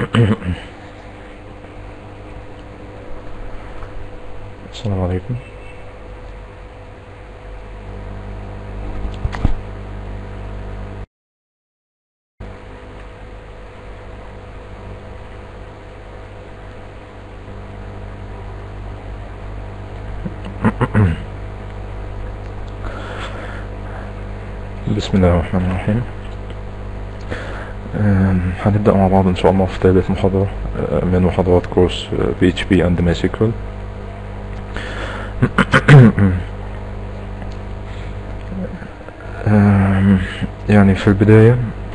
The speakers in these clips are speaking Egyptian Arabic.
السلام عليكم بسم الله الرحمن الرحيم أم، هنبدأ مع بعض إن شاء الله في ثالث محاضرة أه، من محاضرات كورس بي اتش بي اند مايسيكول يعني في البداية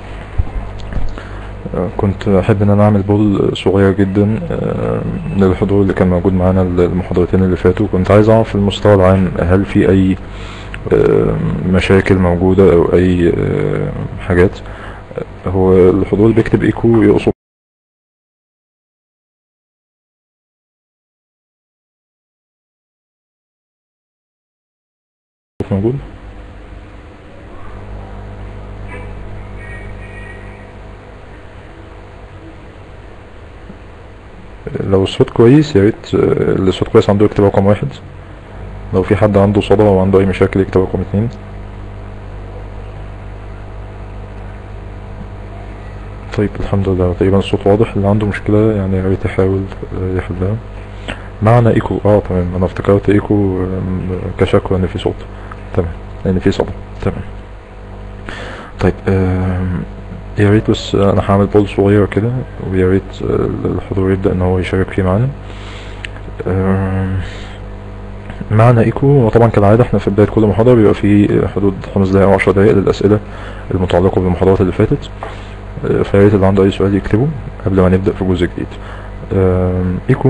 أه، كنت أحب إن أنا أعمل بول صغير جدا أه، للحضور اللي كان موجود معانا المحاضرتين اللي فاتوا كنت عايز أعرف في المستوى العام هل في أي أه، مشاكل موجودة أو أي أه، حاجات هو الحضور اللي بيكتب ايكو يقصد موجود لو الصوت كويس يا ريت آه، اللي الصوت كويس عنده يكتب رقم واحد لو في حد عنده صدى او عنده اي مشاكل يكتب رقم اتنين طيب الحمد لله تقريبا الصوت واضح اللي عنده مشكلة يعني يا ريت يحاول آه، يحلها معنى ايكو اه تمام انا افتكرت ايكو آم، كشكوى ان في صوت تمام لان في صدى تمام طيب آم، يا ريت بس انا هعمل بول صغير كده ويا ريت آه، الحضور يبدأ ان هو يشارك فيه معانا آم، معنى ايكو وطبعا كالعادة احنا في بداية كل محاضرة بيبقى في حدود خمس دقايق او عشر دقايق للأسئلة المتعلقة بالمحاضرات اللي فاتت آه، فيا ريت اللي عنده أي سؤال يكتبه قبل ما نبدأ في جزء جديد آم، ايكو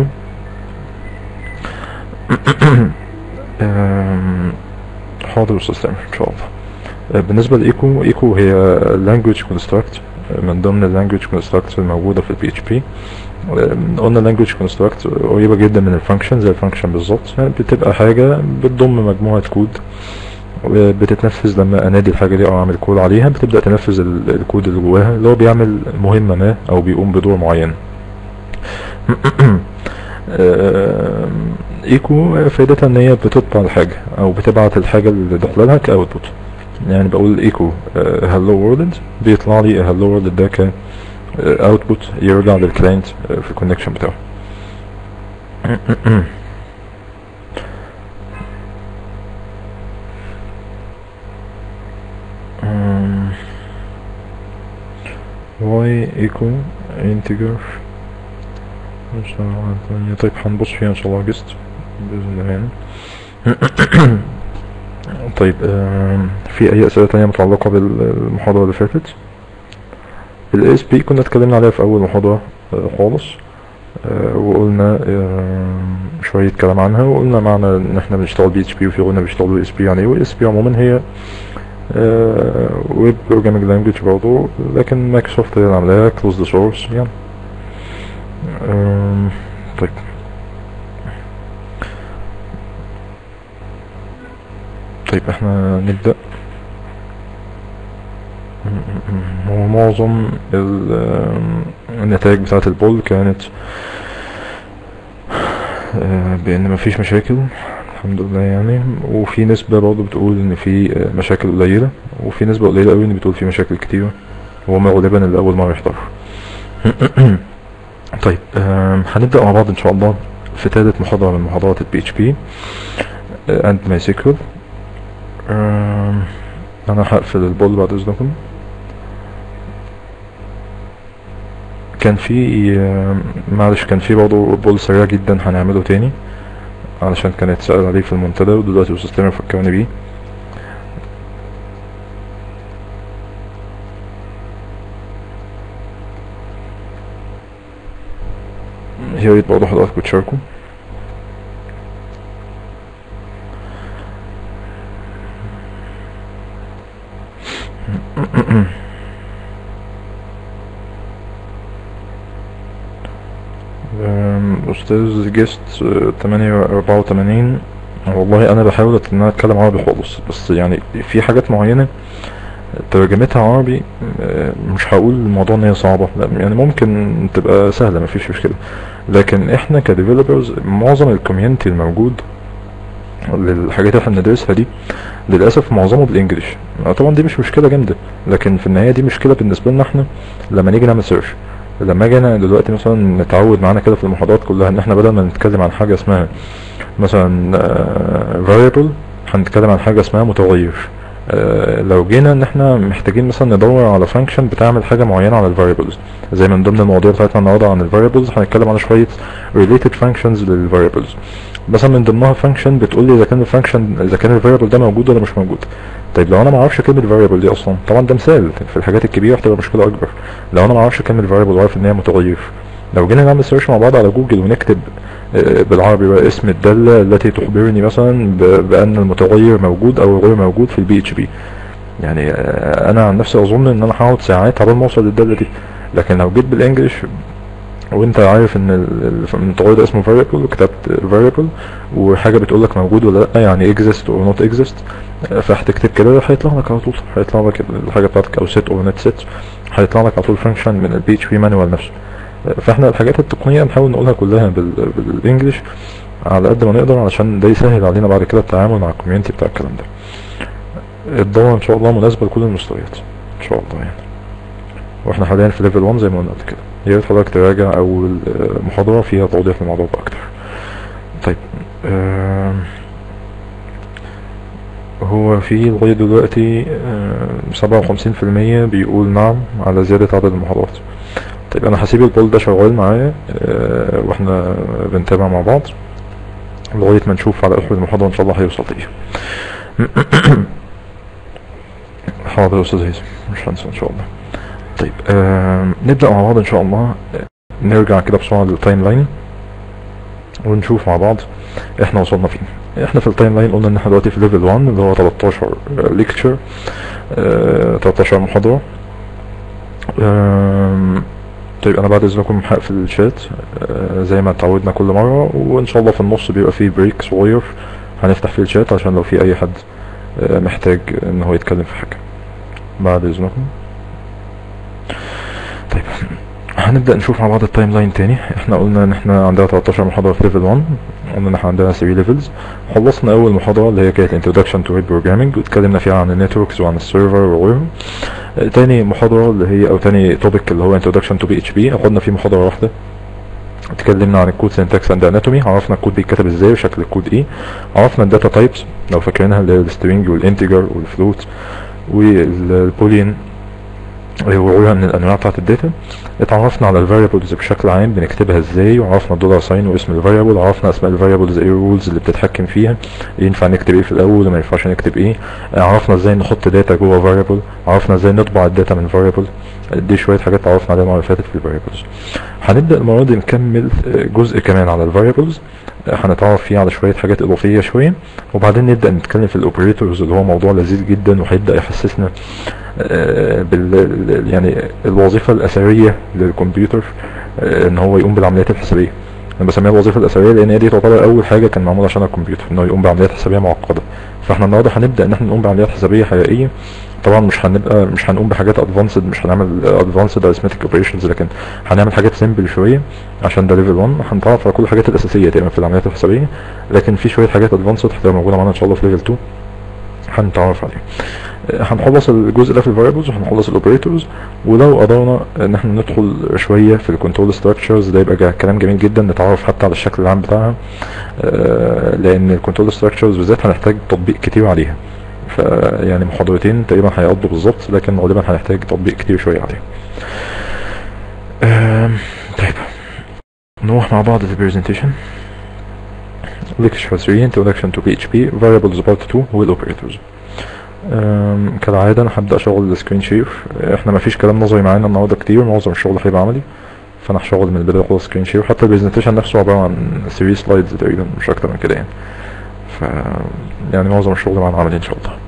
آم، حاضر استاذ تامر ان شاء الله آه، بالنسبة لإيكو إيكو هي language construct آه، من ضمن ال language constructs الموجودة في ال PHP آم، قلنا language construct قريبة جدا من الفانكشن زي الفانكشن بالظبط يعني بتبقى حاجة بتضم مجموعة كود آه، بتتنفذ لما انادي الحاجة دي او اعمل كود عليها بتبدأ تنفذ ال- الكود اللي جواها اللي هو بيعمل مهمة ما او بيقوم بدور معين آم، ايكو فائدتها ان هي بتطبع الحاجة او بتبعت الحاجة اللي داخله لها كاوتبوت يعني بقول ايكو هلو وورلد بيطلع لي هلو وورلد ده ك اوتبوت يرجع للكلاينت آه، في الكونكشن بتاعه أم، واي ايكو انتجر طيب هنبص فيها ان شاء الله جست باذن الله يعني طيب آم، في اي اسئله تانية متعلقه بالمحاضره اللي فاتت الاس بي كنا اتكلمنا عليها في اول محاضره آه، خالص آه، وقلنا آم، شويه كلام عنها وقلنا معنى ان احنا بنشتغل بي اتش بي وفي غيرنا بيشتغلوا اس بي يعني ايه والاس بي عموما هي ويب بروجرامينج لانجوج برضه لكن مايكروسوفت هي اللي عاملاها كلوز ذا سورس يعني آم، طيب طيب احنا نبدأ هو معظم ال- آم، النتائج بتاعة البول كانت آه، بأن مفيش مشاكل الحمد لله يعني وفي نسبة برضه بتقول إن في آه، مشاكل قليلة وفي نسبة قليلة أوي إن بتقول في مشاكل كتيرة وهم غالبا اللي أول مرة يحضروا طيب آم، هنبدأ مع بعض إن شاء الله في تالت محاضرة من محاضرات ال PHP آه، and MySQL آم، أنا هقفل البول بعد إذنكم كان في آم، معلش كان في برضه بول سريع جدا هنعمله تاني علشان كان اتسأل عليه في المنتدى ودلوقتي أستاذ تامر فكرني بيه يا ريت برضه حضراتكم تشاركوا أم، أستاذ جيست تمانية أربعة وتمانين والله أنا بحاول إن أنا أتكلم عربي خالص بس يعني في حاجات معينة ترجمتها عربي آه، مش هقول الموضوع ان هي صعبة لا يعني ممكن تبقى سهلة مفيش مشكلة لكن احنا كديفلوبرز معظم الكوميونتي الموجود للحاجات اللي احنا بندرسها دي للاسف معظمه بالانجلش آه، طبعا دي مش مشكله جامده لكن في النهايه دي مشكله بالنسبه لنا احنا لما نيجي نعمل سيرش لما اجي انا دلوقتي مثلا نتعود معانا كده في المحاضرات كلها ان احنا بدل ما نتكلم عن حاجه اسمها مثلا آه، variable هنتكلم عن حاجه اسمها متغير آه، لو جينا ان احنا محتاجين مثلا ندور على فانكشن بتعمل حاجه معينه على الفاريبلز زي من ضمن المواضيع بتاعتنا النهارده عن الفاريبلز هنتكلم على شويه related functions للفاريبلز مثلا من ضمنها فانكشن بتقول لي اذا كان الفانكشن اذا كان الفاريبل ده موجود ولا مش موجود طيب لو انا ما اعرفش كلمه فاريبل دي اصلا طبعا ده مثال في الحاجات الكبيره هتبقى مشكله اكبر لو انا ما اعرفش كلمه فاريبل وعارف ان هي متغير لو جينا نعمل سيرش مع بعض على جوجل ونكتب آه، بالعربي بقى اسم الداله التي تخبرني مثلا ب- بان المتغير موجود او غير موجود في البي اتش بي يعني آه، انا عن نفسي اظن ان انا هقعد ساعات عبال ما اوصل للداله دي لكن لو جيت بالانجلش وانت عارف ان ال- ال- المتغير ده اسمه variable وكتبت variable وحاجه بتقول لك موجود ولا لا يعني exist or not exist آه، فهتكتب كده هيطلع لك على طول هيطلع لك الحاجه بتاعتك او set or not set هيطلع لك على طول function من البي اتش بي مانوال نفسه آه، فاحنا الحاجات التقنيه نحاول نقولها كلها بال- بالانجلش على قد ما نقدر علشان ده يسهل علينا بعد كده التعامل مع الكوميونتي بتاع الكلام ده الدورة ان شاء الله مناسبة لكل المستويات ان شاء الله يعني واحنا حاليا في ليفل 1 زي ما قلنا قبل كده يا ريت حضرتك تراجع اول آه، محاضرة فيها توضيح للموضوع ده اكتر طيب آم، هو في لغاية دلوقتي سبعة وخمسين في المية بيقول نعم على زيادة عدد المحاضرات طيب انا هسيب البول ده شغال معايا آه، واحنا بنتابع مع بعض لغاية ما نشوف على اخر المحاضرة ان شاء الله هيوصل ايه حاضر يا استاذ هيثم مش هنسى ان شاء الله طيب آه نبدأ مع بعض ان شاء الله آه، نرجع كده بسرعة للتايم لاين ونشوف مع بعض احنا وصلنا فين احنا في التايم لاين قلنا ان احنا دلوقتي في ليفل 1 اللي هو 13 ليكتشر 13 محاضرة آم، طيب انا بعد اذنكم هقفل الشات آه، زي ما اتعودنا كل مرة وان شاء الله في النص بيبقى فيه بريك صغير هنفتح فيه الشات عشان لو في اي حد آه، محتاج ان هو يتكلم في حاجة بعد اذنكم طيب هنبدأ نشوف مع بعض التايم لاين تاني احنا قلنا ان احنا عندنا 13 محاضرة في ليفل 1 قلنا ان احنا عندنا 3 ليفلز خلصنا اول محاضرة اللي هي كانت introduction to web programming واتكلمنا فيها عن النتوركس وعن السيرفر وغيرهم اه، تاني محاضرة اللي هي او تاني توبيك اللي هو introduction to PHP اخدنا فيه محاضرة واحدة اتكلمنا عن الكود syntax and anatomy عرفنا الكود بيتكتب ازاي وشكل الكود ايه عرفنا الداتا تايبس لو فاكرينها اللي هي السترينج والانتجر والفلوت والبولين وغيرها من الانواع بتاعت الداتا اتعرفنا على الفاريبلز بشكل عام بنكتبها ازاي وعرفنا الدولار ساين واسم الفاريبل عرفنا اسماء الفاريبلز ايه الرولز اللي بتتحكم فيها ينفع نكتب ايه في الاول وما ينفعش نكتب ايه عرفنا ازاي نحط داتا جوه فاريبل عرفنا ازاي نطبع الداتا من فاريبل دي شويه حاجات عرفنا عليها المره اللي فاتت في الفاريبلز هنبدا المره دي نكمل جزء كمان على الفاريبلز هنتعرف فيه على شويه حاجات اضافيه شويه وبعدين نبدا نتكلم في الاوبريتورز اللي هو موضوع لذيذ جدا وهيبدا يحسسنا آه، بال يعني الوظيفه الاثريه للكمبيوتر آه، ان هو يقوم بالعمليات الحسابيه انا بسميها الوظيفه الاثريه لان هي دي تعتبر اول حاجه كان معمول عشان الكمبيوتر ان هو يقوم بعمليات حسابيه معقده فاحنا النهارده هنبدا ان احنا نقوم بعمليات حسابيه حقيقيه طبعا مش هنبقى مش هنقوم بحاجات ادفانسد مش هنعمل ادفانسد اريثمتيك اوبريشنز لكن هنعمل حاجات سيمبل شويه عشان ده ليفل 1 هنتعرف على كل الحاجات الاساسيه تقريبا في العمليات الحسابيه لكن في شويه حاجات ادفانسد هتبقى موجوده معانا ان شاء الله في ليفل 2 هنتعرف عليها هنخلص الجزء ده في الفاريبلز وهنخلص الاوبريتورز ولو قدرنا ان احنا ندخل شويه في الكنترول ستراكشرز ده يبقى جا- كلام جميل جدا نتعرف حتى على الشكل العام بتاعها آه، لان الكنترول ستراكشرز بالذات هنحتاج تطبيق كتير عليها ف يعني محاضرتين تقريبا هيقضوا بالظبط لكن غالبا هنحتاج تطبيق كتير شويه عليها آم، طيب نروح مع بعض للبرزنتيشن lecture 3 introduction to PHP variables part 2 والاوبريتورز أم، كالعادة انا هبدأ شغل السكرين شير احنا مفيش كلام نظري معانا النهاردة كتير معظم الشغل هيبقى عملي فانا هشتغل من البداية خالص سكرين شير حتى البرزنتيشن نفسه عبارة عن 3 سلايدز تقريبا مش اكتر من كده يعني ف يعني معظم الشغل معانا عملي ان شاء الله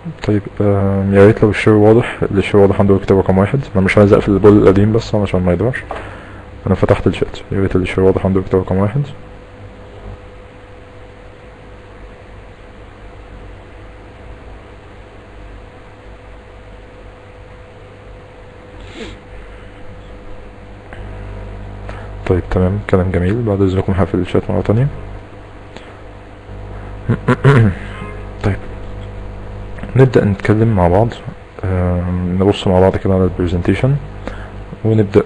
طيب آم، يا ريت لو الشير واضح اللي الشير واضح عنده يكتب رقم واحد انا مش عايز اقفل البول القديم بس علشان ما يضيعش انا فتحت الشات يا ريت اللي الشير واضح عنده يكتب رقم واحد طيب تمام كلام جميل بعد اذنكم هقفل الشات مرة تانية طيب نبدأ نتكلم مع بعض آم، نبص مع بعض كده على البرزنتيشن ونبدأ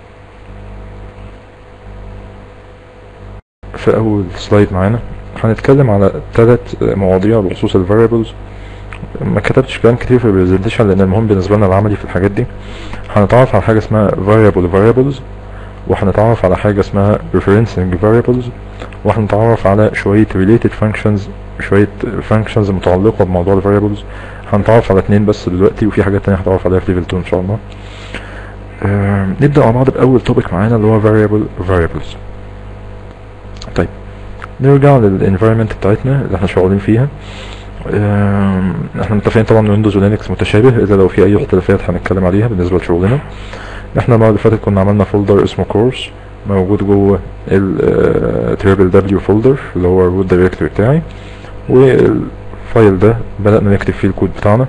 في أول سلايد معانا هنتكلم على ثلاث مواضيع بخصوص ال variables ما كتبتش كلام كتير في البرزنتيشن لأن المهم بالنسبة لنا العملي في الحاجات دي هنتعرف على حاجة اسمها variable variables وهنتعرف على حاجة اسمها referencing variables وهنتعرف على شوية related functions شوية functions متعلقة بموضوع ال variables هنتعرف على اتنين بس دلوقتي وفي حاجات تانية هنتعرف عليها في level 2 ان شاء الله آم، نبدأ مع بعض بأول توبيك معانا اللي هو variable variables طيب نرجع للانفايرمنت بتاعتنا اللي احنا شغالين فيها آم، احنا متفقين طبعا ان ويندوز ولينكس متشابه الا لو في اي اختلافات هنتكلم عليها بالنسبه لشغلنا احنا المره اللي فاتت كنا عملنا فولدر اسمه كورس موجود جوه ال تريبل دبليو فولدر اللي هو الروت دايركتوري بتاعي والفايل ده بدأنا نكتب فيه الكود بتاعنا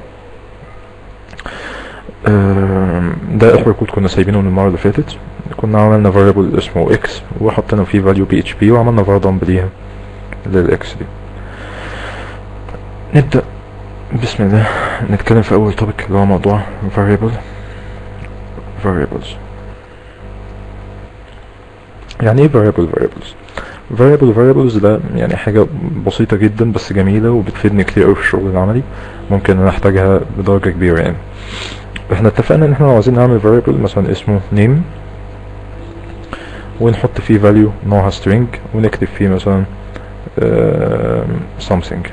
آم، ده اخر كود كنا سايبينه من المره اللي فاتت كنا عملنا variable اسمه x وحطينا فيه value php وعملنا var dump ليها للاكس دي نبدأ بسم الله نتكلم في اول توبيك اللي هو موضوع variable variables يعني ايه variable variables variable variables ده يعني حاجة بسيطة جدا بس جميلة وبتفيدني كتير قوي في الشغل العملي ممكن انا احتاجها بدرجة كبيرة يعني احنا اتفقنا ان احنا لو عايزين نعمل variable مثلا اسمه name ونحط فيه value نوعها string ونكتب فيه مثلا آم، something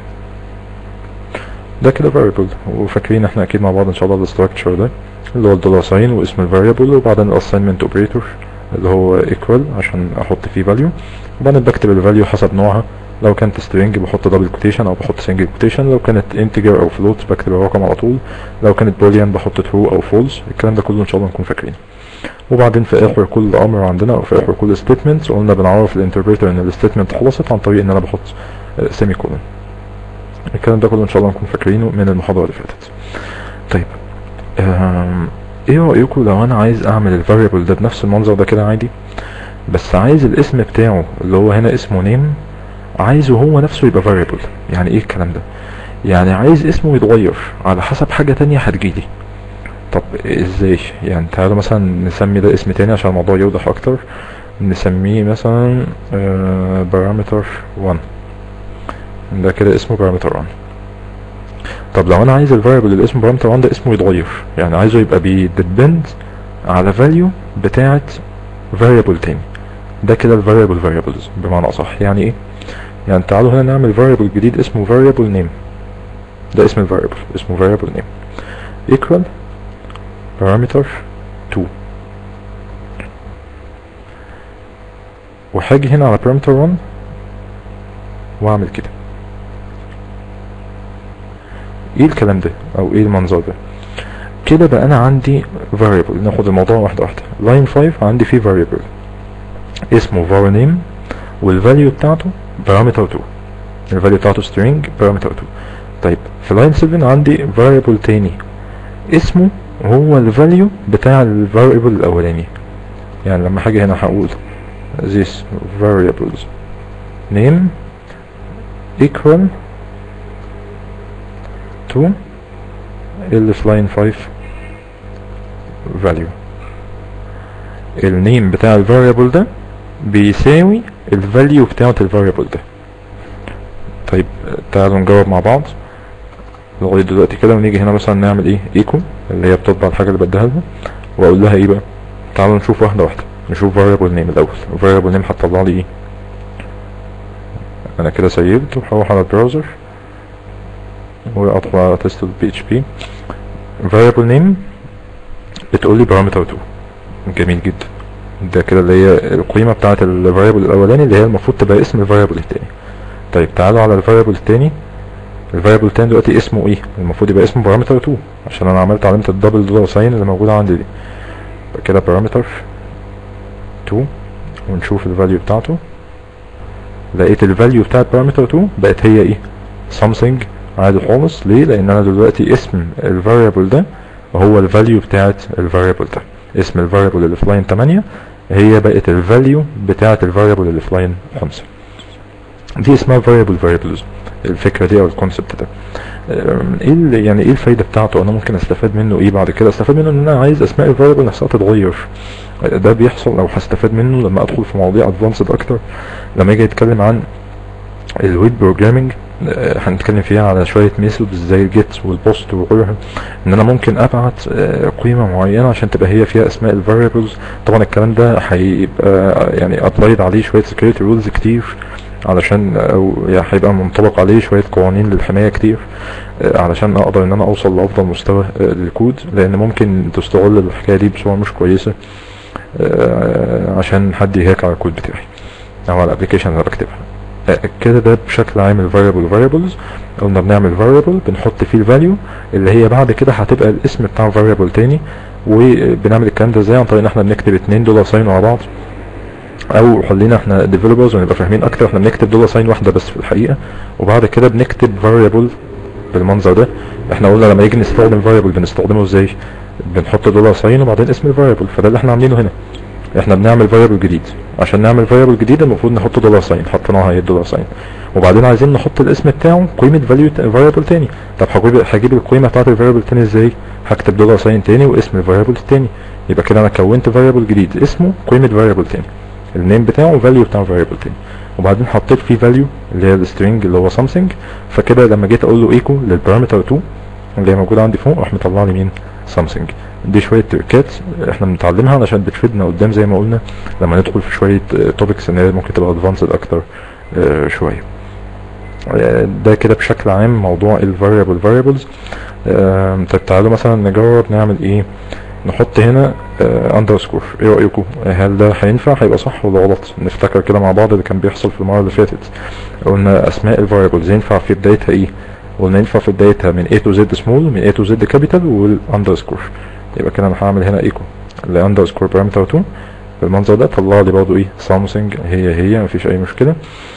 ده كده variable وفاكرين احنا اكيد مع بعض ان شاء الله الستراكشر ده اللي هو الدولار ساين واسم الفاريبل وبعدين الاساينمنت اوبريتور اللي هو equal عشان احط فيه value وبعدين بكتب الفاليو حسب نوعها لو كانت string بحط دبل كوتيشن او بحط single كوتيشن لو كانت integer او float بكتب الرقم على طول لو كانت boolean بحط true او false الكلام ده كله ان شاء الله نكون فاكرينه وبعدين في اخر كل امر عندنا او في اخر كل statement قلنا بنعرف الانتربريتور ان الستيتمنت خلصت عن طريق ان انا بحط سيمي كولون الكلام ده كله ان شاء الله نكون فاكرينه من المحاضرة اللي فاتت طيب أم، ايه رأيكم لو انا عايز اعمل الفاريبل ده بنفس المنظر ده كده عادي بس عايز الاسم بتاعه اللي هو هنا اسمه نيم عايزه هو نفسه يبقى فاريبل يعني ايه الكلام ده يعني عايز اسمه يتغير على حسب حاجة تانية هتجيلي طب ازاي يعني تعالوا مثلا نسمي ده اسم تاني عشان الموضوع يوضح اكتر نسميه مثلا بارامتر 1 ده كده اسمه بارامتر 1 طب لو انا عايز الفاريبل اللي اسمه بارامتر 1 ده اسمه يتغير يعني عايزه يبقى بيدبند على فاليو بتاعه فاريبل تاني ده كده الفاريبل فاريبلز بمعنى اصح يعني ايه يعني تعالوا هنا نعمل فاريبل جديد اسمه variable name ده اسم الفاريبل اسمه variable name equal parameter 2 وهاجي هنا على parameter 1 واعمل كده ايه الكلام ده او ايه المنظر ده كده بقى انا عندي variable ناخد الموضوع واحده واحده line 5 عندي فيه variable اسمه var name والفاليو بتاعته parameter 2 الفاليو بتاعته string parameter 2 طيب في line 7 عندي variable تاني اسمه هو الفاليو بتاع الفاريبل الاولاني يعني لما حاجة هنا هقول this variables name equal to اللي في line 5 value النيم بتاع الفاريبل ده بيساوي الفاليو بتاعة الفاريبل ده طيب تعالوا نجاوب مع بعض لغاية دلوقتي كده ونيجي هنا مثلا نعمل ايه ايكو اللي هي بتطبع الحاجة اللي بديها لها واقول لها ايه بقى تعالوا نشوف واحدة واحدة نشوف variable name الاول variable name هتطلع لي ايه انا كده سيبت وهروح على البراوزر واطلع على تيست بي اتش بي variable name بتقول لي parameter 2 جميل جدا ده كده اللي هي القيمة بتاعة الفاريبل الأولاني اللي هي المفروض تبقى اسم الفاريبل التاني طيب تعالوا على الفاريبل التاني الفاريبل التاني دلوقتي اسمه ايه المفروض يبقى اسمه بارامتر 2 عشان انا عملت علامة الدبل دولار ساين اللي موجودة عندي دي يبقى كده بارامتر 2 ونشوف الفاليو بتاعته لقيت الفاليو بتاعت بارامتر 2 بقت هي ايه something عادي خالص ليه لان انا دلوقتي اسم الفاريبل ده هو الفاليو بتاعت الفاريبل ده اسم الفاريبل اللي في لاين 8 هي بقت الفاليو بتاعت الفاريبل اللي في لاين 5 دي اسمها variable variables الفكرة دي او الكونسبت ده أم، ايه اللي- يعني ايه الفايدة بتاعته انا ممكن استفاد منه ايه بعد كده استفاد منه ان انا عايز اسماء الفاريبل نفسها تتغير ده بيحصل او هستفاد منه لما ادخل في مواضيع ادفانسد اكتر لما اجي اتكلم عن الويب بروجرامينج هنتكلم فيها على شوية ميثودز زي الجيت والبوست وغيرها ان انا ممكن ابعت آه، قيمة معينة عشان تبقى هي فيها اسماء الفاريبلز طبعا الكلام ده هيبقى يعني ابلايد عليه شوية security رولز كتير علشان او يعني هيبقى منطبق عليه شوية قوانين للحماية كتير آه، علشان اقدر ان انا اوصل لافضل مستوى آه، للكود لان ممكن تستغل الحكاية دي بصورة مش كويسة آه، عشان حد يهاك على الكود بتاعي او على الابلكيشن اللي أنا بكتبها آه، كده ده بشكل عام الفاريبل variables قلنا بنعمل variable بنحط فيه الفاليو اللي هي بعد كده هتبقى الاسم بتاع variable تاني وبنعمل الكلام ده ازاي عن طريق ان احنا بنكتب اتنين دولار ساين ورا بعض او خلينا احنا ديفلوبرز ونبقى فاهمين اكتر احنا بنكتب دولار ساين واحده بس في الحقيقه وبعد كده بنكتب variable بالمنظر ده احنا قلنا لما يجي نستخدم variable بنستخدمه ازاي بنحط دولار ساين وبعدين اسم الفاريبل فده اللي احنا عاملينه هنا احنا بنعمل فاريبل جديد عشان نعمل فاريبل جديد المفروض نحط دولار ساين حطيناها هي الدولار ساين وبعدين عايزين نحط الاسم بتاعه قيمة فاليو فاريبل تاني طب هجيب هجيب القيمة بتاعت الفاريبل تاني ازاي هكتب دولار ساين تاني واسم الفاريبل التاني يبقى كده انا كونت فاريبل جديد اسمه قيمة فاريبل تاني النيم بتاعه فاليو بتاع فاريبل تاني وبعدين حطيت فيه فاليو اللي هي السترينج اللي هو something فكده لما جيت اقول له ايكو للبارامتر 2 اللي هي موجودة عندي فوق راح مطلع لي مين something دي شوية تركات احنا بنتعلمها علشان بتفيدنا قدام زي ما قلنا لما ندخل في شوية توبكس ان هي ممكن تبقى ادفانسد اكتر آه، شوية آه، ده كده بشكل عام موضوع ال variable variables آم، طب تعالوا مثلا نجرب نعمل ايه نحط هنا اندرسكور ايه رأيكم هل ده هينفع هيبقى صح ولا غلط نفتكر كده مع بعض اللي كان بيحصل في المرة اللي فاتت قلنا اسماء الفاريبلز ينفع في بدايتها ايه قلنا ينفع في بدايتها من A to Z small من A to Z capital والاندرسكور يبقى كده انا هعمل هنا ايكو لاندرسكور بارامتر 2 بالمنظر ده طلع لي برضه ايه something هي هي مفيش اي مشكلة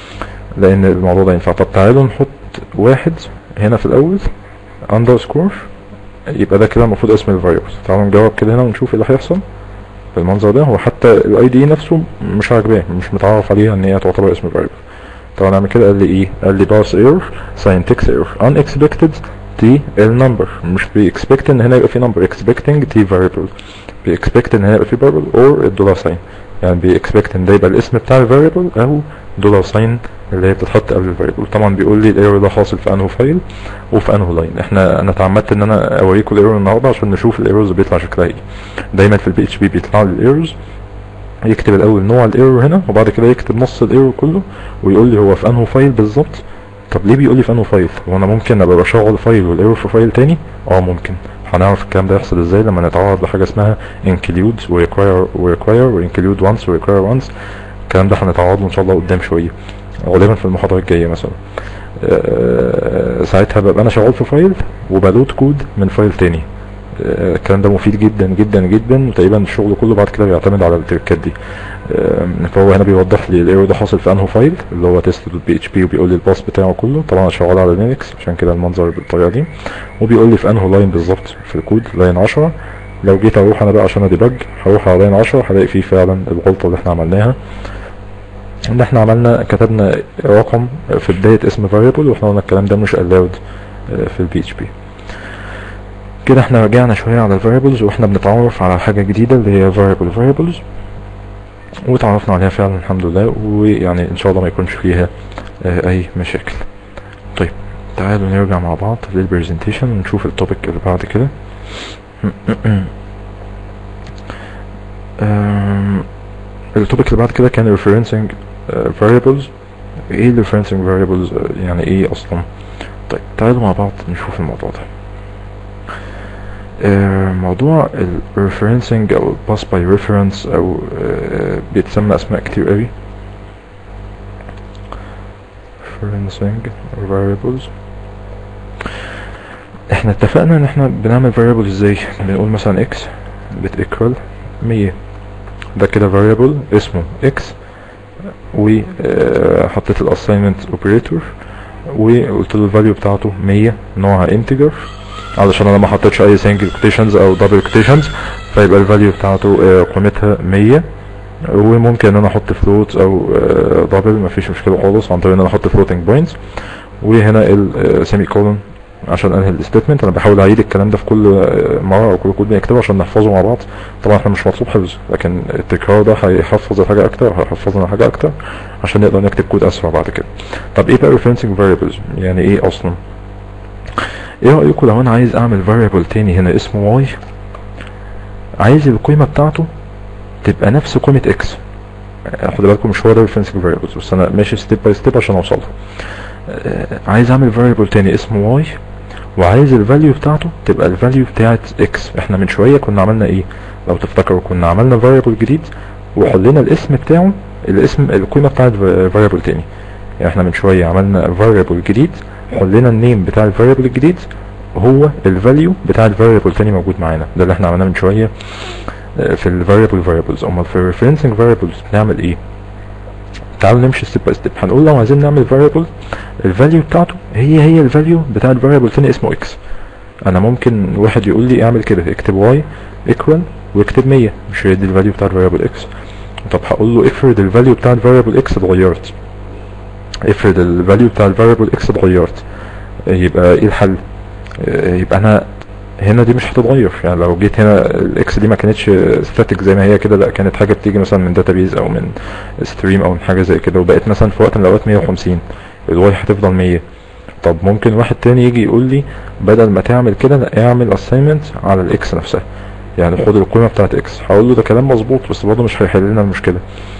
لان الموضوع ده ينفع طب تعالوا نحط واحد هنا في الاول اندرسكور يبقى ده كده المفروض اسم الفاريبل تعالوا نجرب كده هنا ونشوف ايه اللي هيحصل بالمنظر ده هو حتى الاي دي نفسه مش عاجباه مش متعرف عليها ان هي تعتبر اسم الفاريبل طبعا نعمل كده قال لي ايه قال لي باس ايرور ساينتكس ايرور unexpected تي النمبر مش بيكسبكت ان هنا يبقى في نمبر expecting تي فاريبل بيكسبكت ان هنا يبقى في فاريبل اور الدولار ساين يعني بيكسبكت ان ده يبقى الاسم بتاع الفاريبل او دولار ساين اللي هي بتتحط قبل الفاريبل طبعا بيقول لي الايرور ده حاصل في انه فايل وفي انه لاين احنا انا اتعمدت ان انا اوريكم الايرور النهارده عشان نشوف الايرورز بيطلع شكلها ايه دايما في البي اتش بي بيطلع لي الايرورز يكتب الاول نوع الايرور هنا وبعد كده يكتب نص الايرور كله ويقول لي هو في انه فايل بالظبط طب ليه بيقول لي في انه فايل وانا ممكن ابقى بشغل فايل والايرور في فايل تاني اه ممكن هنعرف الكلام ده يحصل ازاي لما نتعرض لحاجه اسمها include و require و require و include once و require once الكلام ده هنتعرض له ان شاء الله قدام شويه غالبا في المحاضره الجايه مثلا آه، ساعتها ببقى انا شغال في فايل وبلود كود من فايل تاني آه، الكلام ده مفيد جدا جدا جدا وتقريبا الشغل كله بعد كده بيعتمد على التركات دي آم، فهو هنا بيوضح لي الايرور ده حاصل في انه فايل اللي هو تيست دوت بي اتش بي وبيقول لي الباص بتاعه كله طبعا انا شغال على لينكس عشان كده المنظر بالطريقه دي وبيقول لي في انه لاين بالظبط في الكود لاين 10 لو جيت اروح انا بقى عشان اديبج هروح على لاين 10 هلاقي فيه فعلا الغلطه اللي احنا عملناها ان احنا عملنا كتبنا رقم في بداية اسم variable واحنا قلنا الكلام ده مش allowed آه، في البي اتش بي كده احنا رجعنا شوية على الفاريبلز واحنا بنتعرف على حاجة جديدة اللي هي variable variables وتعرفنا عليها فعلا الحمد لله ويعني ان شاء الله ما يكونش فيها آه، اي مشاكل طيب تعالوا نرجع مع بعض للبرزنتيشن ونشوف التوبيك اللي بعد كده آم، التوبيك اللي بعد كده كان referencing آه، variables ايه ال referencing variables آه، يعني ايه اصلا طيب تعالوا مع بعض نشوف الموضوع ده آه، موضوع ال referencing او ال pass by reference او آه، بيتسمى اسماء كتير قوي referencing variables احنا اتفقنا ان احنا بنعمل variable ازاي بنقول مثلا x بت equal 100 ده كده variable اسمه x وحطيت الاساينمنت اوبريتور وقلت له الفاليو بتاعته 100 نوعها integer علشان انا ما حطيتش اي single quotations او double quotations فيبقى الفاليو بتاعته آه، قيمتها 100 وممكن ان انا احط فلوت او دبل مفيش مشكله خالص عن طريق ان انا احط فلوتنج بوينتس وهنا السيمي كولون عشان انهي الستيتمنت انا بحاول اعيد الكلام ده في كل آه، مره او كل كود بنكتبه عشان نحفظه مع بعض طبعا احنا مش مطلوب حفظ لكن التكرار ده هيحفظ الحاجه اكتر هيحفظنا حاجه اكتر عشان نقدر نكتب كود اسرع بعد كده طب ايه بقى referencing variables يعني ايه اصلا ايه رايكم لو انا عايز اعمل variable تاني هنا اسمه y عايز القيمه بتاعته تبقى نفس قيمه x خدوا بالكم مش هو ده referencing variables بس انا ماشي ستيب باي ستيب عشان اوصلها آه، عايز اعمل variable تاني اسمه y وعايز الفاليو بتاعته تبقى الفاليو بتاعت x احنا من شويه كنا عملنا ايه لو تفتكروا كنا عملنا variable جديد وحلينا الاسم بتاعه الاسم القيمه بتاعت variable تاني يعني احنا من شويه عملنا variable جديد حلينا النيم بتاع الفاريبل الجديد هو الفاليو بتاع الفاريبل تاني موجود معانا ده اللي احنا عملناه من شويه آه، في الفاريبل فاريبلز امال في الريفرنسنج فاريبلز بنعمل ايه تعالوا نمشي ستيب باي ستيب هنقول لو عايزين نعمل فاريبل الفاليو بتاعته هي هي الفاليو بتاع الفاريبل تاني اسمه اكس انا ممكن واحد يقول لي اعمل كده اكتب واي ايكوال واكتب 100 مش هي دي الفاليو بتاع الفاريبل اكس طب هقول له افرض الفاليو بتاع الفاريبل اكس اتغيرت افرض الفاليو بتاع الفاريبل اكس اتغيرت يبقى ايه الحل آه، يبقى انا هنا دي مش هتتغير يعني لو جيت هنا الاكس دي ما كانتش ستاتيك زي ما هي كده لا كانت حاجه بتيجي مثلا من داتابيز او من ستريم او من حاجه زي كده وبقت مثلا في وقت من الاوقات 150 الواي هتفضل 100 طب ممكن واحد تاني يجي يقول لي بدل ما تعمل كده لا اعمل اساينمنت على الاكس نفسها يعني خد القيمه بتاعت اكس هقول له ده كلام مظبوط بس برضه مش هيحل لنا المشكله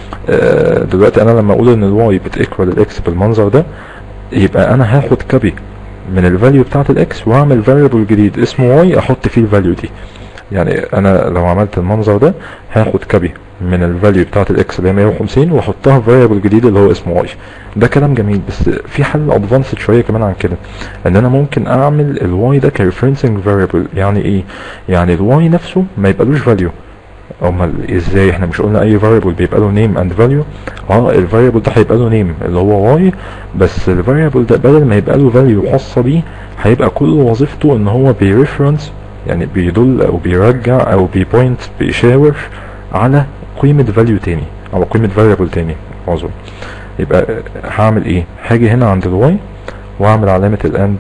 آه، دلوقتي انا لما اقول ان الواي بتيكوال الاكس بالمنظر ده يبقى انا هاخد كوبي من الفاليو بتاعت الاكس واعمل فاريبل جديد اسمه واي احط فيه الفاليو دي يعني انا لو عملت المنظر ده هاخد كوبي من الفاليو بتاعت الاكس اللي هي 150 واحطها في فاريبل جديد اللي هو اسمه واي ده كلام جميل بس في حل ادفانسد شويه كمان عن كده ان انا ممكن اعمل الواي ده كريفرنسنج فاريبل يعني ايه يعني الواي نفسه ما يبقالوش فاليو امال ازاي احنا مش قلنا اي variable بيبقى له name and value اه الفاريبل ده هيبقى له name اللي هو y بس الفاريبل ده بدل ما يبقى له value خاصه بيه هيبقى كل وظيفته ان هو بيريفرنس يعني بيدل او بيرجع او بيبوينت بيشاور على قيمه value تاني او قيمه variable تاني اظن يبقى هعمل ايه هاجي هنا عند الواي واعمل علامه الاند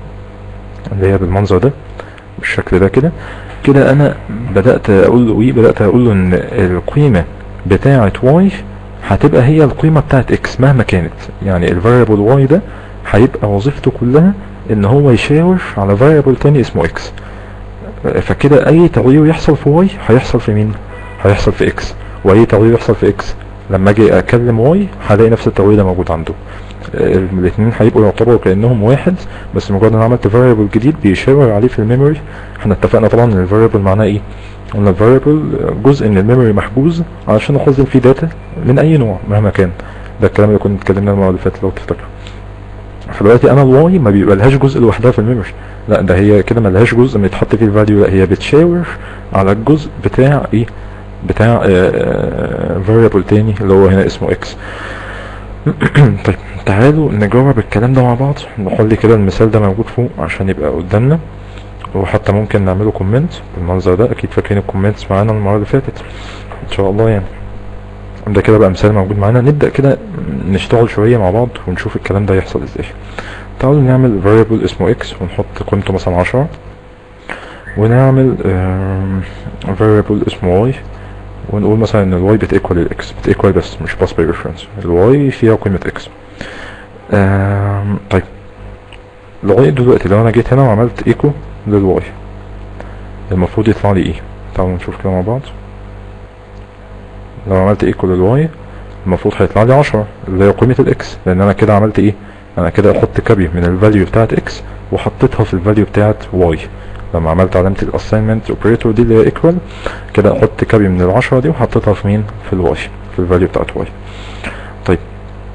اللي هي بالمنظر ده بالشكل ده كده كده انا بدأت اقول له ايه بدأت اقول له ان القيمة بتاعة واي هتبقى هي القيمة بتاعة اكس مهما كانت يعني الفاريبل واي ده هيبقى وظيفته كلها ان هو يشاور على فاريبل تاني اسمه اكس فكده اي تغيير يحصل في واي هيحصل في مين هيحصل في اكس واي تغيير يحصل في اكس لما اجي اكلم واي هلاقي نفس التغيير ده موجود عنده الاثنين هيبقوا يعتبروا كانهم واحد بس مجرد ان انا عملت فاريبل جديد بيشاور عليه في الميموري احنا اتفقنا طبعا ان الفاريبل معناه ايه قلنا الفاريبل جزء من الميموري محجوز علشان اخزن فيه داتا من اي نوع مهما كان ده الكلام اللي كنا اتكلمنا المره اللي فاتت لو تفتكروا فدلوقتي انا الواي ما بيبقى لهاش جزء لوحدها في الميموري لا ده هي كده ما لهاش جزء بيتحط فيه الفاليو لا هي بتشاور على الجزء بتاع ايه بتاع فاريبل تاني اللي هو هنا اسمه اكس طيب تعالوا نجرب الكلام ده مع بعض نحل كده المثال ده موجود فوق عشان يبقى قدامنا وحتى ممكن نعمله كومنت بالمنظر ده اكيد فاكرين الكومنتس معانا المره اللي فاتت ان شاء الله يعني ده كده بقى مثال موجود معانا نبدا كده نشتغل شويه مع بعض ونشوف الكلام ده يحصل ازاي تعالوا نعمل variable اسمه x ونحط قيمته مثلا 10 ونعمل آم، variable اسمه y ونقول مثلا ان الواي بتيكوال الاكس بتيكوال بس مش باس باي ريفرنس الواي فيها قيمة اكس آم، طيب لغاية دلوقتي لو انا جيت هنا وعملت ايكو للواي المفروض يطلع لي ايه تعالوا نشوف كده مع بعض لو عملت ايكو للواي المفروض هيطلع لي 10 اللي هي قيمة الاكس لان انا كده عملت ايه انا كده احط كابي من الفاليو بتاعت اكس وحطيتها في الفاليو بتاعت واي لما عملت علامة الاساينمنت اوبريتور دي اللي هي ايكوال كده احط كابي من العشرة دي وحطيتها في مين في الواي في الفاليو بتاعت واي طيب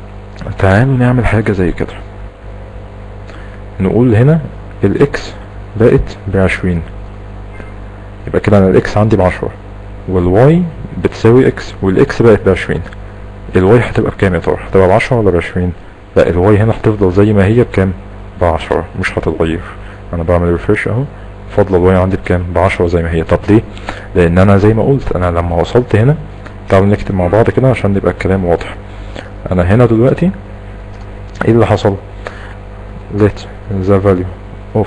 تعالوا نعمل حاجة زي كده نقول هنا الاكس بقت بعشرين يبقى كده انا الاكس عندي بعشرة والواي بتساوي اكس والاكس بقت بعشرين الواي هتبقى بكام يا ترى هتبقى بعشرة ولا بعشرين لا الواي هنا هتفضل زي ما هي بكام بعشرة مش هتتغير انا بعمل ريفرش اهو فاضله الواي عندي بكام بعشرة زي ما هي طب ليه لان انا زي ما قلت انا لما وصلت هنا تعالوا نكتب مع بعض كده عشان يبقى الكلام واضح انا هنا دلوقتي ايه اللي حصل let the value of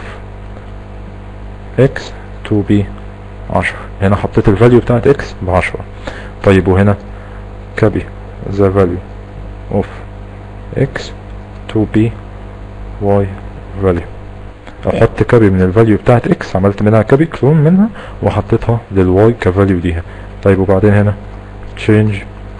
x to be 10 هنا حطيت الفاليو بتاعت x بعشرة طيب وهنا copy the value of x to be y value احط كابي من الفاليو بتاعت x عملت منها كابي كلون منها وحطيتها للواي كفاليو ليها طيب وبعدين هنا change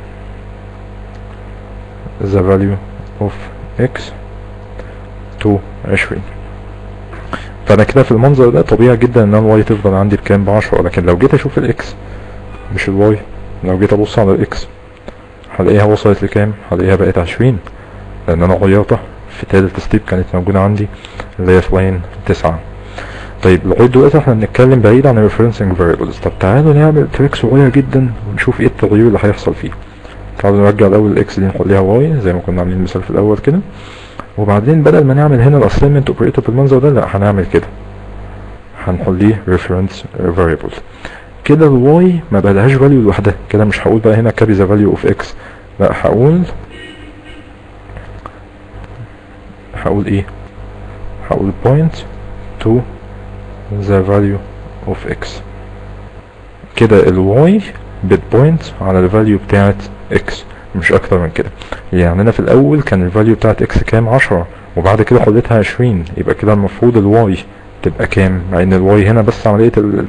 the value of x to 20 فانا كده في المنظر ده طبيعي جدا ان الواي تفضل عندي بكام بعشرة لكن لو جيت اشوف الاكس مش الواي لو جيت ابص على الاكس هلاقيها وصلت لكام هلاقيها بقت عشرين لان انا غيرتها في تالت ستيب كانت موجودة عندي اللي هي في لاين تسعة طيب لغاية دلوقتي احنا بنتكلم بعيد عن الريفرنسنج فاريبلز طب تعالوا نعمل تريك صغير جدا ونشوف ايه التغيير اللي هيحصل فيه تعالوا نرجع الاول الاكس دي نخليها واي زي ما كنا عاملين المثال في الاول كده وبعدين بدل ما نعمل هنا الاساينمنت اوبريتور بالمنظر ده لا هنعمل كده هنخليه reference variable كده الواي ما بقالهاش فاليو لوحدها كده مش هقول بقى هنا كابي ذا فاليو اوف اكس لا هقول هقول ايه هقول point to the value of x كده الواي بتبوينت على الفاليو بتاعت x مش اكتر من كده يعني انا في الاول كان الفاليو بتاعت x كام عشرة وبعد كده خليتها عشرين يبقى كده المفروض الواي تبقى كام مع ان الواي هنا بس عملية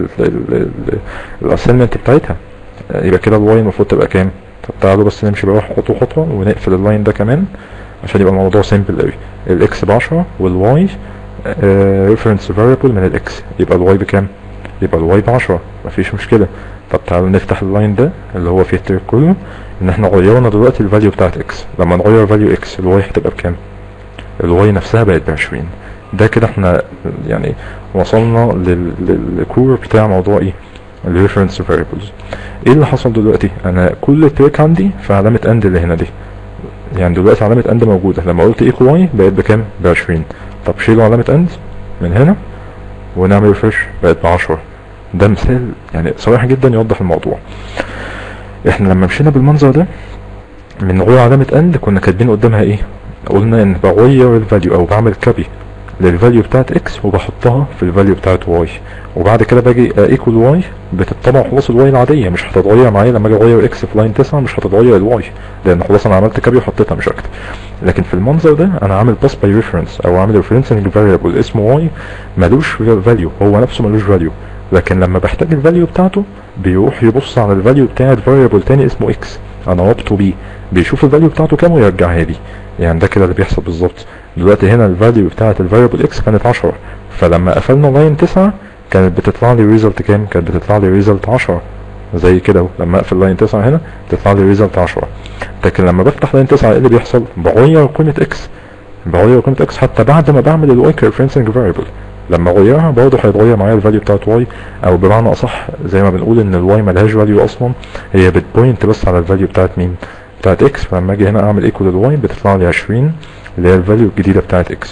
الاساينمنت بتاعتها يبقى كده الواي المفروض تبقى كام طب تعالوا بس نمشي بقى خطوة خطوة ونقفل اللاين ده كمان عشان يبقى الموضوع سيمبل قوي الاكس بعشرة والواي ريفرنس فاريبل من الاكس يبقى الواي بكام يبقى الواي بعشرة مفيش مشكلة طب تعالوا نفتح اللاين ده اللي هو فيه التريك كله ان احنا غيرنا دلوقتي الفاليو بتاعت اكس لما نغير فاليو اكس الواي هتبقى بكام الواي نفسها بقت بعشرين ده كده احنا يعني وصلنا لل- للكور بتاع موضوع ايه الريفرنس فاريبلز ايه اللي حصل دلوقتي انا كل التريك عندي في علامة اند اللي هنا دي يعني دلوقتي علامة اند موجودة لما قلت ايكو واي بقت بكام بعشرين طب شيلوا علامة اند من هنا ونعمل ريفرش بقت بعشرة ده مثال يعني صريح جدا يوضح الموضوع احنا لما مشينا بالمنظر ده من غير علامة اند كنا كاتبين قدامها ايه قلنا ان بغير الفاليو او بعمل كابي للفاليو بتاعت اكس وبحطها في الفاليو بتاعت واي وبعد كده باجي ايكوال واي بتطبع خلاص الواي العادية مش هتتغير معايا لما اجي اغير اكس في لاين 9 مش هتتغير الواي لان خلاص انا عملت كابي وحطيتها مش اكتر لكن في المنظر ده انا عامل باس باي ريفرنس او عامل ريفرنسنج فاريبل اسمه واي ملوش فاليو هو نفسه ملوش فاليو لكن لما بحتاج الفاليو بتاعته بيروح يبص على الفاليو بتاعت فاريبل تاني اسمه اكس انا رابطه بيه بيشوف الفاليو بتاعته كام ويرجعها لي يعني ده كده اللي بيحصل بالظبط دلوقتي هنا الفاليو بتاعت الفاريبل اكس كانت 10 فلما قفلنا لاين 9 كانت بتطلع لي ريزلت كام كانت بتطلع لي ريزلت 10 زي كده اهو لما اقفل لاين 9 هنا تطلع لي ريزلت 10 لكن لما بفتح لاين 9 ايه اللي بيحصل بغير قيمه اكس بغير قيمه اكس حتى بعد ما بعمل الواي كريفرنسنج فاريبل لما اغيرها برضه هيتغير معايا الفاليو بتاعت واي او بمعنى اصح زي ما بنقول ان الواي ملهاش فاليو اصلا هي بتبوينت بس على الفاليو بتاعت مين بتاعت اكس فلما اجي هنا اعمل ايكوال للواي بتطلع لي 20 اللي هي الفاليو الجديده بتاعت اكس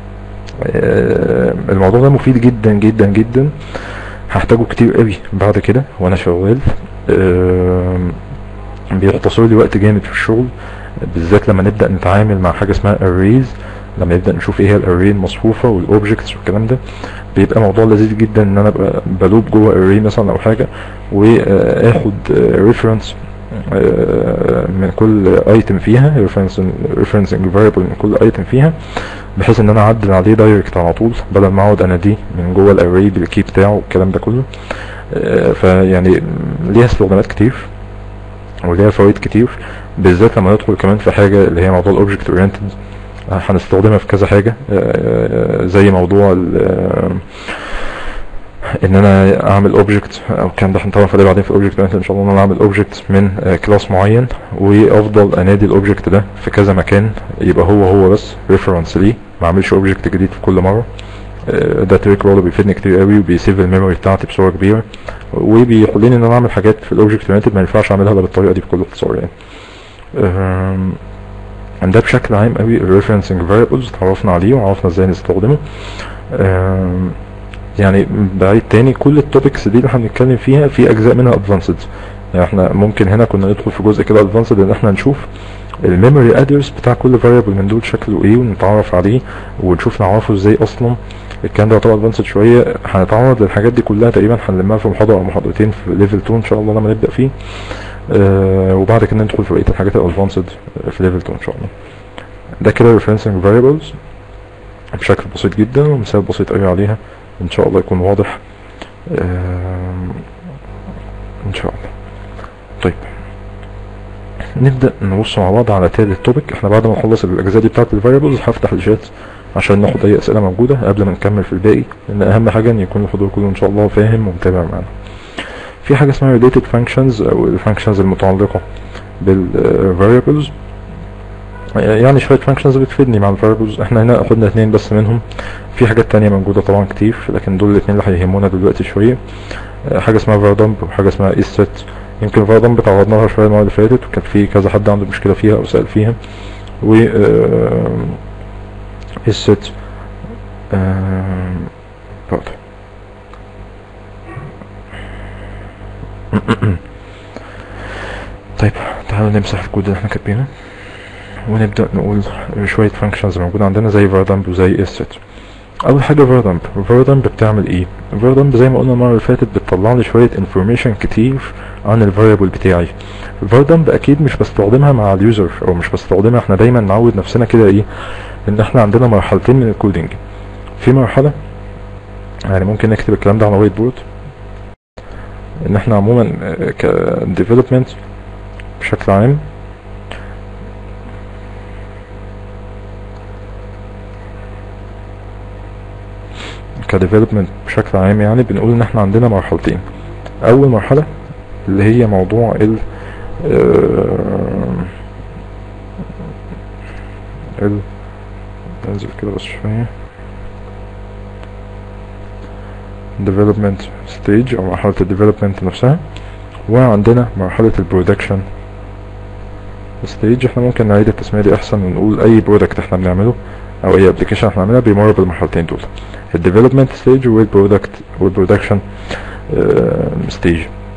آه، الموضوع ده مفيد جدا جدا جدا هحتاجه كتير قوي بعد كده وانا شغال آم، بيختصر لي وقت جامد في الشغل بالذات لما نبدا نتعامل مع حاجه اسمها arrays لما نبدا نشوف ايه هي الاري المصفوفه والاوبجكتس والكلام ده بيبقى موضوع لذيذ جدا ان انا ابقى بلوب جوه array مثلا او حاجه واخد ريفرنس من كل ايتم فيها ريفرنس ريفرنسنج فاريبل من كل ايتم فيها بحيث ان انا اعدل عليه دايركت على طول بدل ما اقعد اناديه من جوه الاري بالكي بتاعه والكلام ده كله آه، فيعني ليها استخدامات كتير وليها فوائد كتير بالذات لما ندخل كمان في حاجه اللي هي موضوع الاوبجكت اورينتد هنستخدمها في كذا حاجه آه، زي موضوع ال- آه، ان انا اعمل اوبجكت او الكلام ده هنطبق عليه بعدين في الاوبجكت ان شاء الله ان انا اعمل اوبجكت من كلاس معين وافضل انادي الاوبجكت ده في كذا مكان يبقى هو هو بس ريفرنس ليه ما اعملش اوبجكت جديد في كل مره آه، ده تريك برضه بيفيدني كتير قوي وبيسيف الميموري بتاعتي بصوره كبيره وبيخليني ان انا اعمل حاجات في الاوبجكت اورينتد ما ينفعش اعملها الا بالطريقه دي بكل اختصار يعني آم، ده بشكل عام قوي الريفرنسنج فاريبلز اتعرفنا عليه وعرفنا ازاي نستخدمه آم، يعني بعيد تاني كل التوبكس دي اللي احنا بنتكلم فيها في اجزاء منها ادفانسد يعني احنا ممكن هنا كنا ندخل في جزء كده ادفانسد ان احنا نشوف الميموري ادرس بتاع كل فاريبل من دول شكله ايه ونتعرف عليه ونشوف نعرفه ازاي اصلا الكلام ده يعتبر ادفانسد شويه هنتعرض للحاجات دي كلها تقريبا هنلمها في محاضره او محاضرتين في ليفل 2 ان شاء الله لما نبدا فيه آه وبعد كده ندخل في بقيه الحاجات الادفانسد في ليفل 2 ان شاء الله ده كده referencing variables بشكل بسيط جدا ومثال بسيط قوي عليها ان شاء الله يكون واضح آم، ان شاء الله طيب نبدأ نبص مع بعض على تالت توبيك احنا بعد ما نخلص الاجزاء دي بتاعت الفاريبلز هفتح الشات عشان ناخد اي اسئله موجوده قبل ما نكمل في الباقي لان اهم حاجه ان يكون الحضور كله ان شاء الله فاهم ومتابع معانا في حاجه اسمها related functions او الفانكشنز المتعلقه بالفاريبلز يعني شوية functions بتفيدني مع الفاريبلز احنا هنا اخدنا اتنين بس منهم في حاجات تانية موجودة طبعا كتير لكن دول الاتنين اللي هيهمونا دلوقتي شوية اه، حاجة اسمها فاردمب وحاجة اسمها isset يمكن فاردمب اتعرضنا لها شوية المرة اللي فاتت وكان في كذا حد عنده مشكلة فيها او سأل فيها و اه، isset اه، برضه طيب تعالوا نمسح الكود اللي احنا كاتبينه ونبدأ نقول شوية functions موجودة عندنا زي verdamp وزي isset أول حاجة verdamp verdamp بتعمل ايه verdamp زي ما قلنا المرة اللي فاتت بتطلع لي شوية information كتير عن ال variable بتاعي verdamp أكيد مش بستخدمها مع اليوزر أو مش بستخدمها احنا دايما نعود نفسنا كده ايه إن احنا عندنا مرحلتين من الكودينج في مرحلة يعني ممكن نكتب الكلام ده على وايت بورد ان احنا عموما ك development بشكل عام كديفلوبمنت بشكل عام يعني بنقول ان احنا عندنا مرحلتين اول مرحلة اللي هي موضوع ال آه، ال انزل كده بس شوية development stage او مرحلة الديفلوبمنت نفسها وعندنا مرحلة البرودكشن ستيج احنا ممكن نعيد التسمية دي احسن ونقول اي برودكت احنا بنعمله او اي ابلكيشن احنا بنعملها بيمر بالمرحلتين دول الديفلوبمنت ستيج والبرودكت والبرودكشن ستيج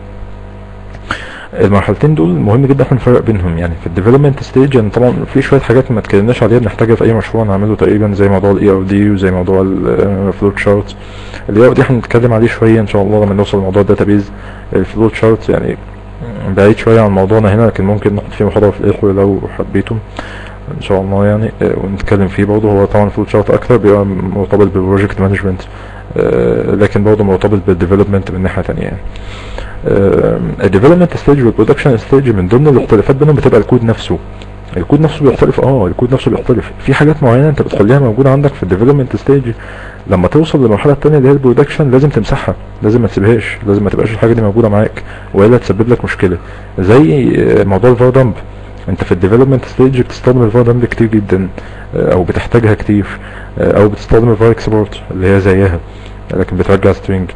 المرحلتين دول مهم جدا احنا نفرق بينهم يعني في الديفلوبمنت ستيج يعني طبعا في شويه حاجات ما اتكلمناش عليها بنحتاجها في اي مشروع نعمله تقريبا زي موضوع الاي ار دي وزي موضوع الفلوت شارت الاي ار دي هنتكلم عليه شويه ان شاء الله لما نوصل لموضوع الداتابيز الفلوت شارت يعني بعيد شويه عن موضوعنا هنا لكن ممكن ناخد فيه محاضره في الاخر لو حبيتم ان شاء الله يعني آه، ونتكلم فيه برضه هو طبعا فلوت شارت اكتر بيبقى مرتبط بالبروجكت مانجمنت لكن برضه مرتبط بالديفلوبمنت من ناحيه تانية يعني الديفلوبمنت ستيج والبرودكشن ستيج من ضمن الاختلافات بينهم بتبقى الكود نفسه الكود نفسه بيختلف اه الكود نفسه بيختلف في حاجات معينه انت بتخليها موجوده عندك في الديفلوبمنت ستيج لما توصل للمرحله الثانيه اللي هي البرودكشن لازم تمسحها لازم ما تسيبهاش لازم ما تبقاش الحاجه دي موجوده معاك والا تسبب لك مشكله زي آه، موضوع الفاردمب انت في الديفلوبمنت ستيج بتستخدم الفاردمب كتير جدا آه، او بتحتاجها كتير آه، او بتستخدم الفار اكسبورت اللي هي زيها لكن بترجع سترينج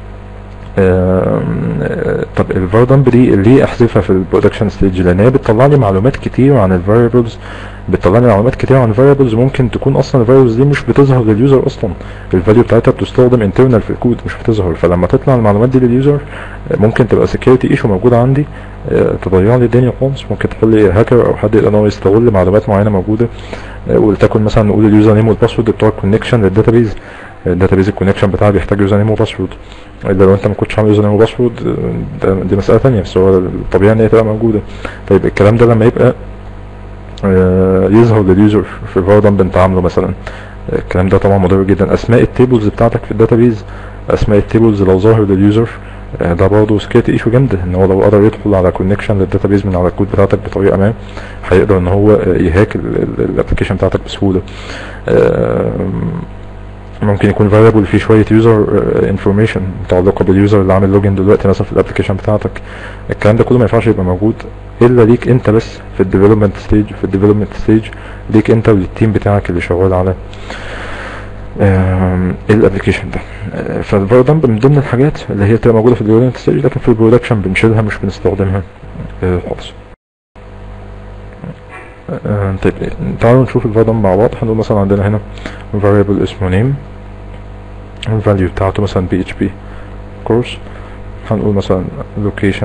طب الفاردمب دي ليه احذفها في البرودكشن ستيج لان هي بتطلع لي معلومات كتير عن الفاريبلز بتطلع لي معلومات كتير عن الفاريبلز ممكن تكون اصلا الفاريبلز دي مش بتظهر لليوزر اصلا الفاليو بتاعتها بتستخدم انترنال في الكود مش بتظهر فلما تطلع المعلومات دي لليوزر آه، ممكن تبقى سكيورتي ايشو موجوده عندي آه، تضيع لي الدنيا خالص ممكن تخلي هاكر او حد يقدر ان هو يستغل معلومات معينه موجوده آه، ولتكن مثلا نقول اليوزر نيم والباسورد بتوع الكونكشن للداتابيز الداتابيز الكونكشن بتاعها بيحتاج يوزر نيم وباسورد الا لو انت ما كنتش عامل يوزر نيم وباسورد آه، ده- دي مساله ثانيه بس هو الطبيعي ان هي تبقى موجوده طيب الكلام ده لما يبقى آه، يظهر لليوزر في فاردمب انت عامله مثلا آه، الكلام ده طبعا مضر جدا اسماء التيبلز بتاعتك في الداتابيز اسماء التيبلز لو ظاهر لليوزر آه، ده برضه سكيورتي ايشو جامده ان هو لو قدر يدخل على كونكشن للداتابيز من على الكود بتاعتك بطريقه ما هيقدر ان هو آه، يهاك الابلكيشن بتاعتك بسهوله آم، ممكن يكون فاريبل فيه شويه يوزر انفورميشن متعلقه باليوزر اللي عامل لوجن دلوقتي مثلا في الابلكيشن بتاعتك الكلام ده كله ما ينفعش يبقى موجود الا ليك انت بس في الديفلوبمنت ستيج في الديفلوبمنت ستيج ليك انت والتيم بتاعك اللي شغال على آم، ايه الابلكيشن ده آه، فالفار دمب من ضمن الحاجات اللي هي بتبقى موجوده في الديفلوبمنت ستيج لكن في البرودكشن بنشيلها مش بنستخدمها آه، خالص آه، طيب تعالوا نشوف الفار دمب مع بعض هنقول مثلا عندنا هنا variable اسمه name الفاليو بتاعته مثلا PHP course هنقول مثلا location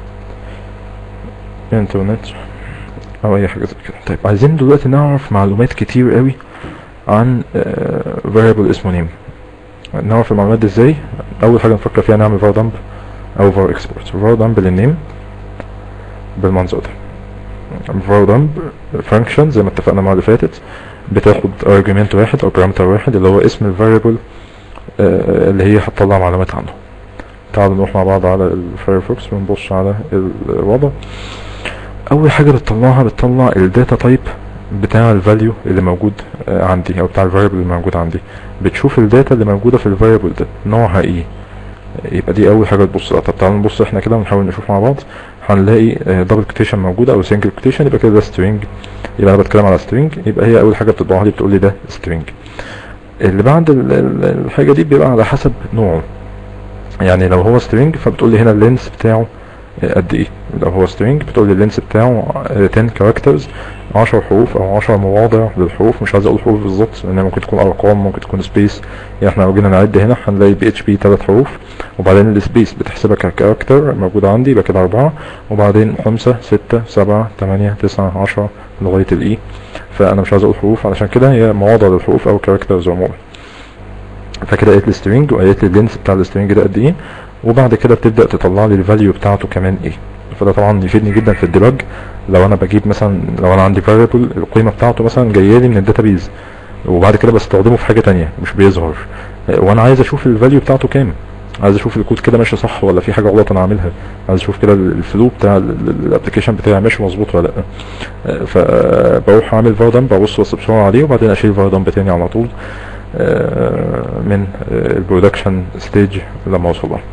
internet او اي حاجه زي كده طيب عايزين دلوقتي نعرف معلومات كتير قوي عن آه، variable اسمه name نعرف المعلومات دي ازاي اول حاجه نفكر فيها نعمل var dump او var export var dump للنيم بالمنظر ده var dump function زي ما اتفقنا مع اللي فاتت بتاخد argument واحد او parameter واحد اللي هو اسم الفاريبل اللي هي هتطلع معلومات عنه تعالوا نروح مع بعض على الفايرفوكس ونبص على الوضع اول حاجه بتطلعها بتطلع الداتا تايب بتاع الفاليو اللي موجود آه، عندي او بتاع الفاريبل اللي موجود عندي بتشوف الداتا اللي موجوده في الفاريبل ده نوعها ايه يبقى دي اول حاجه تبص لها طب تعالوا نبص احنا كده ونحاول نشوف مع بعض هنلاقي دبل كوتيشن موجوده او سنجل كوتيشن يبقى كده ده سترينج يبقى انا بتكلم على سترينج يبقى هي اول حاجه بتطبعها لي بتقول لي ده سترينج اللي بعد ال- ال- الحاجه دي بيبقى على حسب نوعه يعني لو هو سترينج فبتقول لي هنا اللينس بتاعه آه، قد ايه لو هو سترينج بتقول لي اللينس بتاعه آه، 10 كاركترز 10 حروف او 10 مواضع للحروف مش عايز اقول حروف بالظبط لانها ممكن تكون ارقام ممكن تكون سبيس يعني احنا لو جينا نعد هنا هنلاقي بي اتش بي ثلاث حروف وبعدين السبيس بتحسبها ككاركتر موجودة عندي يبقى كده أربعة وبعدين خمسة ستة سبعة تمانية تسعة عشرة لغاية الإي فأنا مش عايز أقول حروف علشان كده هي مواضع للحروف أو كاركترز عموما فكده قالت لي string وقالت لي اللينس بتاع السترينج ده قد ايه وبعد كده بتبدا تطلع لي الفاليو بتاعته كمان ايه فده طبعا يفيدني جدا في الديباج لو انا بجيب مثلا لو انا عندي variable القيمه بتاعته مثلا جايه لي من الداتابيز وبعد كده بستخدمه في حاجه تانية مش بيظهر آه، وانا عايز اشوف الفاليو بتاعته كام عايز اشوف الكود كده ماشي صح ولا في حاجه غلط انا عاملها عايز اشوف كده الفلو بتاع الابلكيشن بتاعي ماشي مظبوط ولا لا آه، فبروح اعمل var dump ببص بص بسرعه عليه وبعدين اشيل var dump تاني على طول آه، من البرودكشن ستيج لما اوصل لها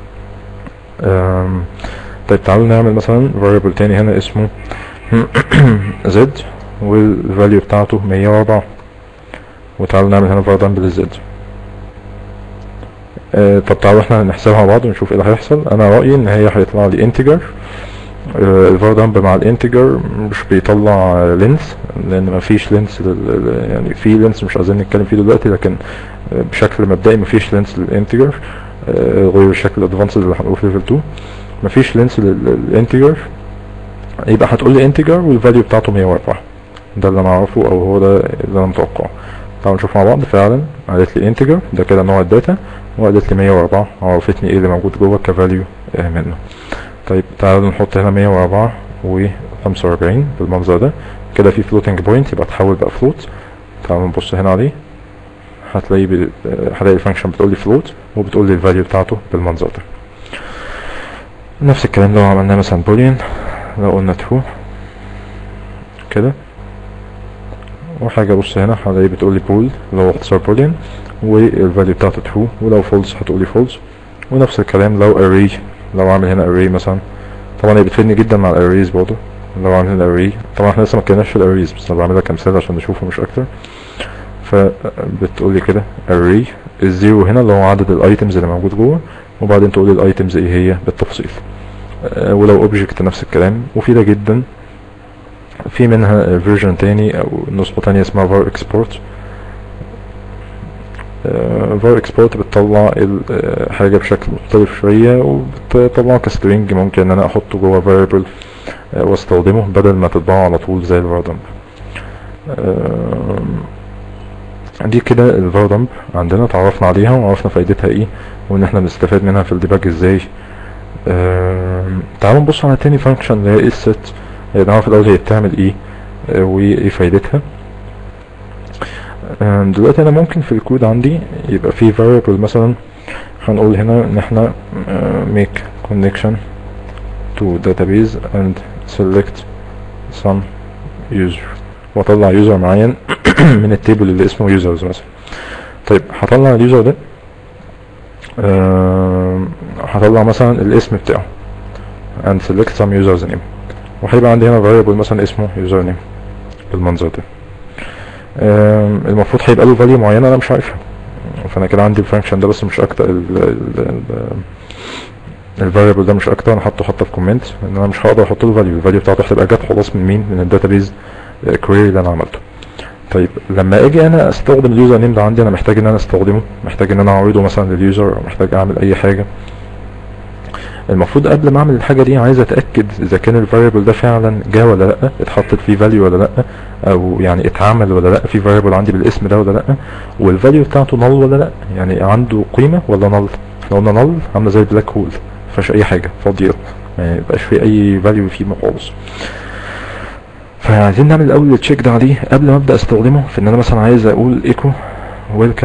آم، طيب تعالوا نعمل مثلا variable تاني هنا اسمه z والفاليو بتاعته 104 وتعالوا نعمل هنا var dump للz آه، طب تعالوا احنا نحسبها مع بعض ونشوف ايه اللي هيحصل انا رأيي ان هي هيطلع لي انتجر الفار دمب مع الانتجر مش بيطلع لينس لان مفيش لينس لل... يعني في لينس مش عايزين نتكلم فيه دلوقتي لكن آه، بشكل مبدئي مفيش لينس للانتجر آه، غير الشكل الادفانسد اللي هنقول في ليفل 2 مفيش لينس للانتجر يبقى هتقول لي انتجر والفاليو بتاعته 104 ده اللي انا اعرفه او هو ده اللي انا متوقعه تعالوا نشوف مع بعض فعلا قالت لي انتجر ده كده نوع الداتا وقالت لي 104 عرفتني ايه اللي موجود جوه كفاليو آه، منه طيب تعالوا نحط هنا 104 و 45 بالمنظر ده كده في فلوتنج بوينت يبقى تحول بقى فلوت تعالوا نبص هنا عليه هتلاقي بي... آه، هلاقي الفانكشن بتقول لي فلوت وبتقول لي الفاليو بتاعته بالمنظر ده نفس الكلام لو عملناه مثلا بوليان لو قلنا ترو كده وحاجة بص هنا هلاقي بتقول لي بول اللي هو اختصار بوليان والفاليو بتاعته ترو ولو فولس هتقول لي فولس ونفس الكلام لو array لو عامل هنا array مثلا طبعا هي بتفيدني جدا مع الاريز برضه لو عامل هنا array طبعا احنا لسه ما اتكلمناش في الاريز بس انا بعملها كمثال عشان نشوفه مش اكتر فبتقول لي كده array الزيرو هنا اللي هو عدد الايتمز اللي موجود جوه وبعدين تقول لي الايتمز ايه هي بالتفصيل آه، ولو اوبجكت نفس الكلام مفيدة جدا في منها فيرجن تاني او نسخة تانية اسمها var export var export بتطلع الحاجة بشكل مختلف شوية وبتطلعه كسترينج ممكن ان انا احطه جوه variable آه، واستخدمه بدل ما تطبعه على طول زي الvar dump آم، دي كده الvar dump عندنا اتعرفنا عليها وعرفنا فايدتها ايه وان احنا بنستفاد منها في الديباج ازاي آم، تعالوا نبص على تاني فانكشن اللي هي الست نعرف الاول هي بتعمل ايه آه، وايه فايدتها آم، دلوقتي انا ممكن في الكود عندي يبقى في variable مثلا هنقول هنا ان احنا آه، make connection to database and select some user واطلع يوزر معين من التيبل اللي اسمه users مثلا طيب هطلع اليوزر ده آم، هطلع مثلا الاسم بتاعه and select some users name وهيبقى عندي هنا variable مثلا اسمه user name بالمنظر ده آم، المفروض هيبقى له فاليو معينه انا مش عارفها فانا كده عندي الفانكشن ده بس مش اكتر الفاريبل ده مش اكتر انا حاطه حاطه في كومنت ان انا مش هقدر احط له فاليو الفاليو بتاعته هتبقى جت خلاص من مين من الداتابيز كويري اللي انا عملته طيب لما اجي انا استخدم اليوزر نيم ده عندي انا محتاج ان انا استخدمه محتاج ان انا اعرضه مثلا لليوزر او محتاج اعمل اي حاجه المفروض قبل ما اعمل الحاجه دي عايز اتاكد اذا كان الفاريبل ده فعلا جه ولا لا اتحطت فيه فاليو ولا لا او يعني اتعمل ولا لا في فاريبل عندي بالاسم ده ولا لا والفاليو بتاعته نل ولا لا يعني عنده قيمه ولا نل لو قلنا نل عامله زي البلاك هول مفيهاش اي حاجه فاضيه ما يبقاش في اي فاليو فيه خالص فعايزين نعمل الاول التشيك ده عليه قبل ما ابدا استخدمه في ان انا مثلا عايز اقول ايكو ويلكم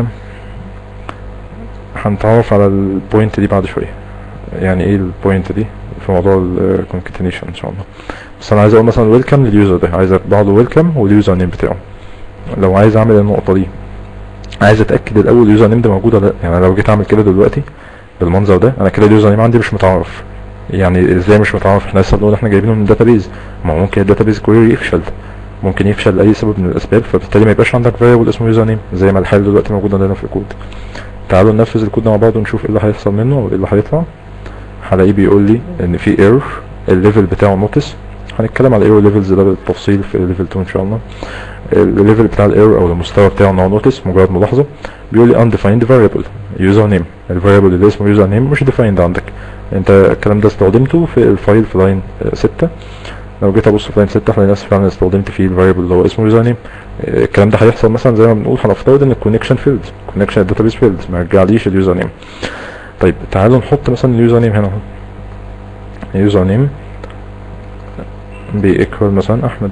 هنتعرف على البوينت دي بعد شويه يعني ايه البوينت دي في موضوع الكونكتينيشن ان شاء الله بس انا عايز اقول مثلا ويلكم لليوزر ده عايز اطبع له ويلكم واليوزر نيم بتاعه لو عايز اعمل النقطه دي عايز اتاكد الاول اليوزر نيم ده موجود ولا لا يعني لو جيت اعمل كده دلوقتي بالمنظر ده انا كده اليوزر نيم عندي مش متعرف يعني ازاي مش متعرف احنا لسه بنقول احنا جايبينه من الداتابيز ما هو ممكن الداتابيز كويري يفشل ممكن يفشل لاي سبب من الاسباب فبالتالي ما يبقاش عندك فاريبل اسمه يوزر نيم زي ما الحال دلوقتي موجود عندنا في الكود تعالوا ننفذ الكود ده مع بعض ونشوف ايه اللي هيحصل منه او ايه اللي هيطلع هلاقيه بيقول لي ان في ايرور الليفل بتاعه نوتس هنتكلم على الايرور ليفلز ده بالتفصيل في ليفل 2 ان شاء الله الليفل بتاع الايرور او المستوى بتاعه ان هو نوتس مجرد ملاحظه بيقول لي undefined variable user name الفاريبل اللي اسمه user name مش defined عندك انت الكلام ده استخدمته في الفايل في لاين 6 لو جيت ابص في لاين 6 هلاقي نفسي فعلا استخدمت فيه الفاريبل اللي هو اسمه يوزر نيم الكلام ده هيحصل مثلا زي ما بنقول هنفترض ان الكونكشن فيلد كونكشن الداتابيس فيلد ما يرجعليش اليوزر نيم طيب تعالوا نحط مثلا اليوزر نيم هنا اهو اليوزر نيم بيكوال مثلا احمد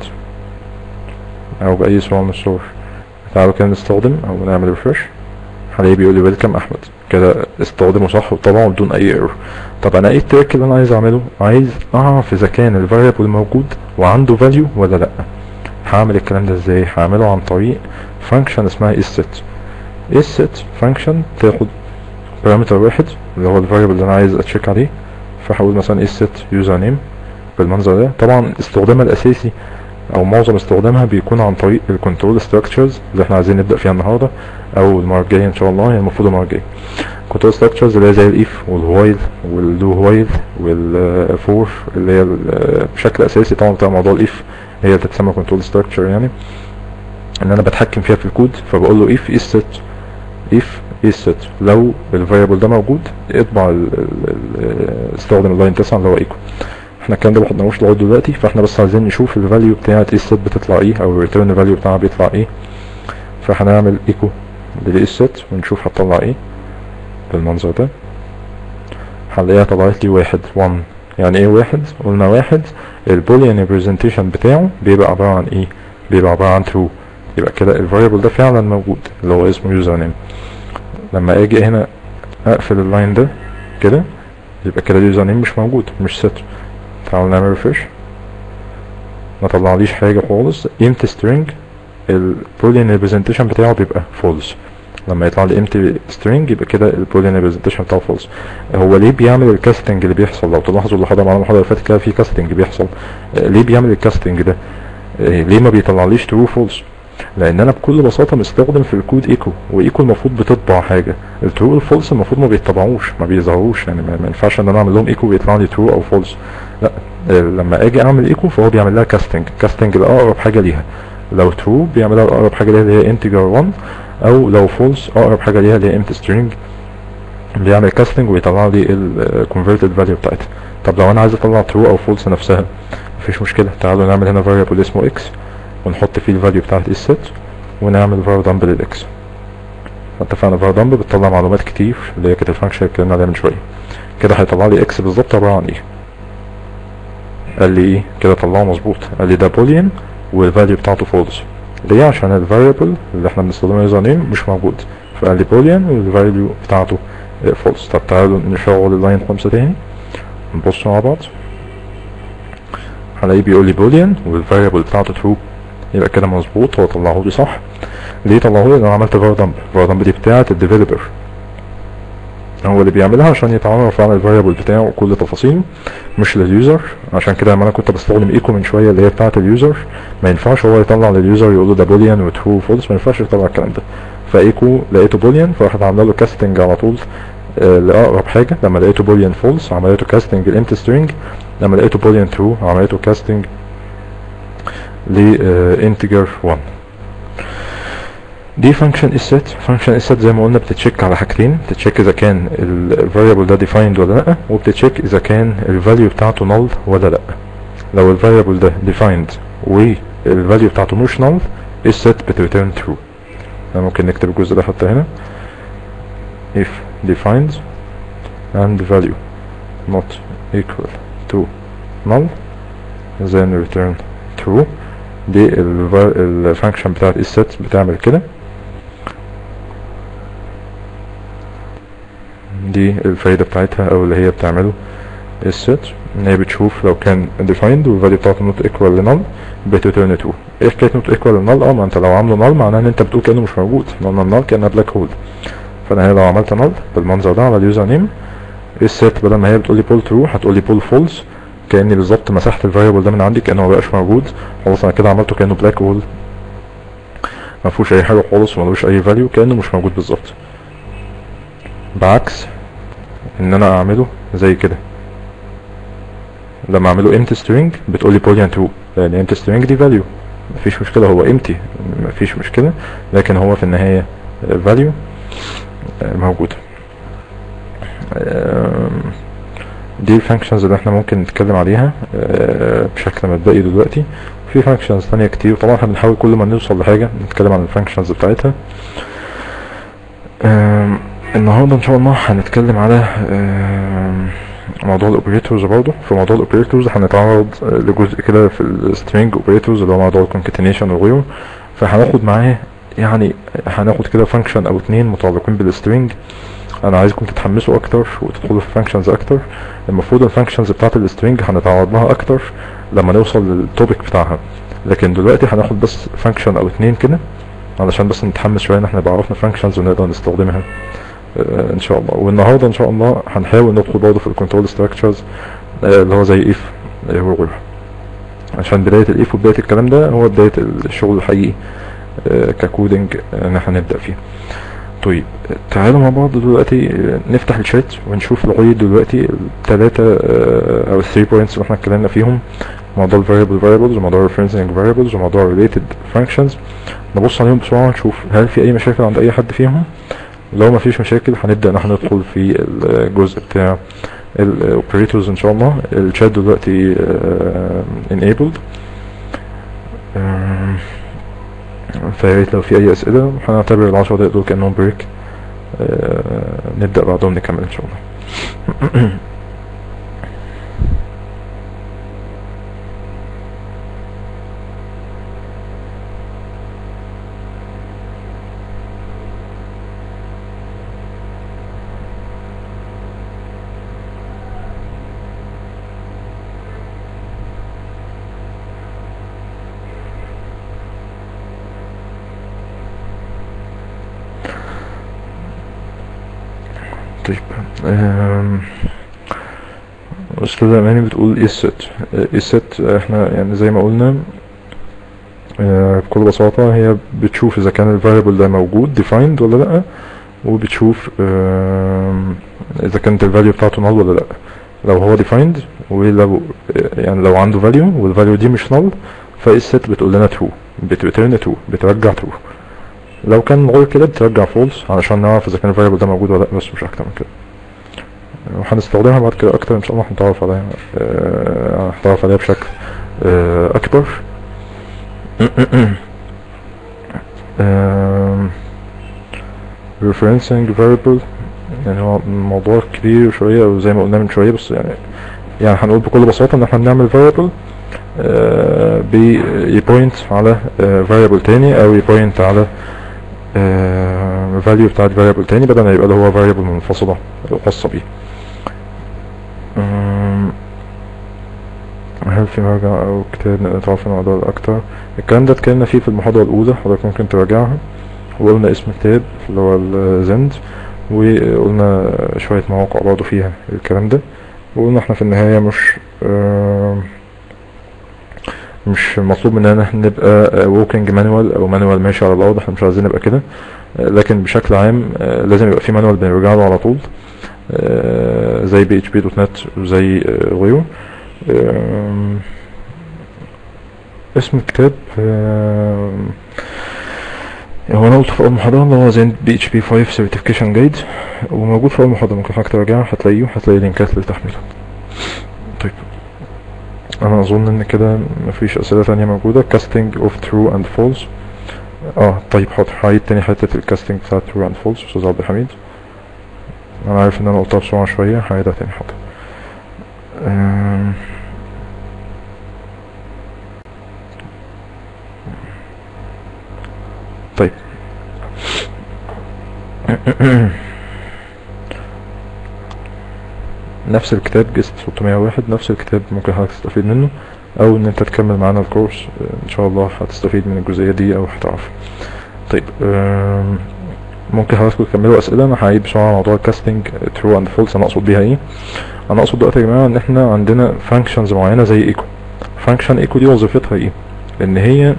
او باي صورة من الصور تعالوا كده نستخدم او نعمل ريفرش هلاقيه بيقول لي ويلكم احمد كده استخدمه صح وطبعا بدون اي ايرور طب انا ايه التريك اللي انا عايز اعمله عايز اعرف اذا كان الفاريبل موجود وعنده فاليو ولا لا هعمل الكلام ده ازاي هعمله عن طريق فانكشن اسمها isset isset فانكشن تاخد بارامتر واحد اللي هو الفاريبل اللي انا عايز اتشيك عليه فهقول مثلا isset user name بالمنظر ده طبعا استخدامها الاساسي او معظم استخدامها بيكون عن طريق الكنترول ستراكشرز اللي احنا عايزين نبدا فيها النهارده او المره الجايه ان شاء الله هي المفروض المره الجايه كنترول ستراكشرز اللي هي زي الايف والوايل والدو وايل والفور اللي هي ال- بشكل اساسي طبعا بتاع موضوع الايف هي اللي تتسمى كنترول ستراكشر يعني ان انا بتحكم فيها في الكود فبقول له اف is set if is set لو الفاريبل ده موجود اطبع ال- ال- ال- استخدم اللاين 9 اللي هو ايكو احنا الكلام ده ما حطيناهوش لغايه دلوقتي فاحنا بس عايزين نشوف الفاليو بتاعت ايه الست بتطلع ايه او الريتيرن فاليو بتاعها بيطلع ايه فهنعمل ايكو للايه ست ونشوف هتطلع ايه بالمنظر ده هنلاقيها طلعت لي واحد 1 يعني ايه واحد قلنا واحد البوليان ريبريزنتيشن بتاعه بيبقى عبارة عن ايه بيبقى عبارة عن true يبقى كده الفاريبل ده فعلا موجود اللي هو اسمه يوزر نيم لما اجي هنا اقفل اللاين ده كده يبقى كده اليوزر نيم مش موجود مش ست تعالوا نعمل ريفرش ما طلعليش حاجة خالص empty string البوليان ريبريزنتيشن بتاعه بيبقى false لما يطلع لي empty string يبقى كده البوليان ريبريزنتيشن بتاعه false هو ليه بيعمل الكاستنج اللي بيحصل لو تلاحظوا اللي حضر معانا المحاضرة اللي فاتت كده في كاستنج بيحصل آه، ليه بيعمل الكاستنج ده آه، ليه ما بيطلعليش true false لان انا بكل بساطة مستخدم في الكود ايكو وايكو المفروض بتطبع حاجة الترو والفولس المفروض ما بيطبعوش ما بيظهروش يعني ما ما ينفعش ان انا اعمل لهم ايكو ويطلع لي ترو او فولس لا آه، لما اجي اعمل ايكو فهو بيعمل لها كاستنج كاستنج لاقرب حاجة ليها لو ترو بيعملها لاقرب حاجة ليها اللي هي انتجر 1 او لو فولس اقرب حاجة ليها اللي هي امتي سترينج بيعمل كاستنج ويطلع لي الكونفرتد فاليو بتاعتها طب لو انا عايز اطلع ترو او فولس نفسها مفيش مشكلة تعالوا نعمل هنا variable اسمه x ونحط فيه الفاليو بتاعت الست ونعمل var dump للاكس اتفقنا var dump بتطلع معلومات كتير اللي هي كانت الفانكشن اللي اتكلمنا عليها من شويه كده هيطلع لي اكس بالظبط عباره عن ايه قال لي ايه كده طلعه مظبوط قال لي ده بوليان والفاليو بتاعته فولس ليه عشان الفاريبل اللي احنا بنستخدمه يوزر نيم مش موجود فقال لي بوليان والفاليو بتاعته فولس طب تعالوا نشغل اللاين خمسة تاني نبص مع بعض هلاقيه بيقول لي بوليان والفاريبل بتاعته ترو يبقى كده مظبوط هو طلعه لي صح ليه طلعه لي لان انا عملت فار دمب فار دمب دي بتاعه الديفيلوبر هو اللي بيعملها عشان يتعرف على الفاريبل بتاعه وكل تفاصيله مش لليوزر عشان كده لما انا كنت بستخدم ايكو من شويه اللي هي بتاعه اليوزر ما ينفعش هو يطلع لليوزر يقول له ده بوليان وترو فولس ما ينفعش يطلع الكلام ده فايكو لقيته بوليان فراحت عامله له كاستنج على طول آه، لاقرب حاجه لما لقيته بوليان فولس عملته كاستنج الامت سترينج لما لقيته بوليان ترو عملته كاستنج لانتجر 1 دي فانكشن اسيت فانكشن اسيت زي ما قلنا بتتشيك على حاجتين بتتشيك اذا كان الفاريبل ده defined ولا لا وبتتشيك اذا كان الفاليو بتاعته null ولا لا لو الفاريبل ده defined والفاليو بتاعته مش null الست بتريتيرن true أنا ممكن نكتب الجزء ده حتى هنا if defined and value not equal to null then return true دي الفانكشن بتاعت الست بتعمل كده دي الفايدة بتاعتها او اللي هي بتعمله الست ان هي بتشوف لو كان defined والفاليو بتاعته not equal لنل بترن 2 ايه حكاية not equal لنل اه ما انت لو عامله null معناه ان انت بتقول كانه مش موجود لان النل كانها بلاك هول فانا هنا لو عملت null بالمنظر ده على اليوزر نيم الست بدل ما هي بتقول لي pull true هتقول لي pull false كاني بالظبط مسحت الفاريبل ده من عندي كانه ما بقاش موجود خلاص انا كده عملته كانه بلاك هول ما فيهوش اي حاجه خالص وملوش اي فاليو كانه مش موجود بالظبط بعكس ان انا اعمله زي كده لما اعمله empty string بتقول لي boolean true لان empty string دي value مفيش مشكله هو empty مفيش مشكله لكن هو في النهايه value موجوده دي الفانكشنز اللي احنا ممكن نتكلم عليها بشكل مبدئي دلوقتي في فانكشنز تانية كتير طبعا احنا بنحاول كل ما نوصل لحاجة نتكلم عن الفانكشنز بتاعتها النهاردة ان شاء الله هنتكلم على موضوع الاوبريتورز برضه في موضوع الاوبريتورز هنتعرض لجزء كده في السترينج اوبريتورز اللي هو موضوع الكونكاتينيشن وغيره فهناخد معاه يعني هناخد كده فانكشن او اتنين متعلقين بالسترينج انا عايزكم تتحمسوا اكتر وتدخلوا في فانكشنز اكتر المفروض الفانكشنز بتاعت السترينج هنتعرض لها اكتر لما نوصل للتوبيك بتاعها لكن دلوقتي هناخد بس فانكشن او اتنين كده علشان بس نتحمس شويه ان احنا نبقى عرفنا فانكشنز ونقدر نستخدمها آه ان شاء الله والنهارده ان شاء الله هنحاول ندخل برضه في الكنترول ستراكشرز آه اللي هو زي اف وغيره عشان بدايه الاف وبدايه الكلام ده هو بدايه الشغل الحقيقي آه ككودنج ان احنا نبدا فيه طيب تعالوا مع بعض دلوقتي نفتح الشات ونشوف لغاية دلوقتي التلاتة او الثري بوينتس اللي احنا اتكلمنا فيهم موضوع ال variable variables وموضوع ال referencing variables وموضوع ال related functions نبص عليهم بسرعة ونشوف هل في اي مشاكل عند اي حد فيهم لو ما فيش مشاكل هنبدأ ان احنا ندخل في الجزء بتاع الاوبريتورز ان شاء الله الشات دلوقتي enabled فياريت لو في اي اسئله هنعتبر العشر دقايق دول كانهم بريك آه نبدا بعدهم نكمل ان شاء الله طيب أستاذة أماني بتقول ايه الست ايه الست احنا يعني زي ما قلنا اه بكل بساطة هي بتشوف إذا كان الفاريبل ده موجود defined ولا لأ وبتشوف اه إذا كانت الفاليو بتاعته null ولا لأ لو هو defined ولو يعني لو عنده value والفاليو دي مش null فالست بتقول لنا true بتريتيرن true بترجع true لو كان غير كده بترجع فولس علشان نعرف اذا كان الفاريبل ده موجود ولا لا بس مش اكتر من كده وهنستخدمها بعد كده اكتر ان شاء الله هنتعرف عليها أه هنتعرف عليها بشكل أه اكبر أه referencing variable يعني هو موضوع كبير شوية وزي ما قلنا من شوية بس يعني يعني هنقول بكل بساطة ان احنا بنعمل variable أه بيبوينت على أه variable تاني او يبوينت على فاليو بتاعت variable تاني بدل ما يبقى اللي هو variable منفصلة خاصة بيه هل في مرجع او كتاب نقدر نتعرف في الموضوع ده اكتر الكلام ده اتكلمنا فيه في المحاضرة الاولى حضرتك ممكن تراجعها وقلنا اسم كتاب اللي هو الزند وقلنا شوية مواقع برضه فيها الكلام ده وقلنا احنا في النهاية مش آه، مش مطلوب مننا احنا نبقى ووكينج مانوال او مانوال ماشي على الارض احنا مش عايزين نبقى كده آه، لكن بشكل عام آه، لازم يبقى في مانوال بنرجع له على طول آه، زي بي اتش بي دوت نت وزي آه، غيره آم، اسم الكتاب آم، هو انا قلت في اول محاضرة اللي هو زي بي اتش بي 5 سيرتيفيكيشن جايد وموجود في اول محاضرة ممكن حضرتك تراجعها هتلاقيه هتلاقي لينكات للتحميل طيب انا اظن ان كده مفيش اسئلة تانية موجودة casting of true and false اه طيب حاضر هعيد تاني حتة الكاستنج بتاع true and false استاذ عبد الحميد انا عارف ان انا قلتها بسرعة شوية هعيدها تاني حاضر أم، طيب نفس الكتاب جست 601 نفس الكتاب ممكن حضرتك تستفيد منه او ان انت تكمل معانا الكورس آه، ان شاء الله هتستفيد من الجزئية دي او هتعرف طيب آم، ممكن حضراتكم تكملوا اسئلة انا هعيد بسرعة موضوع الكاستنج ترو اند فولس انا اقصد بيها ايه انا اقصد دلوقتي يا جماعة ان احنا عندنا فانكشنز معينة زي ايكو فانكشن ايكو دي وظيفتها ايه ان هي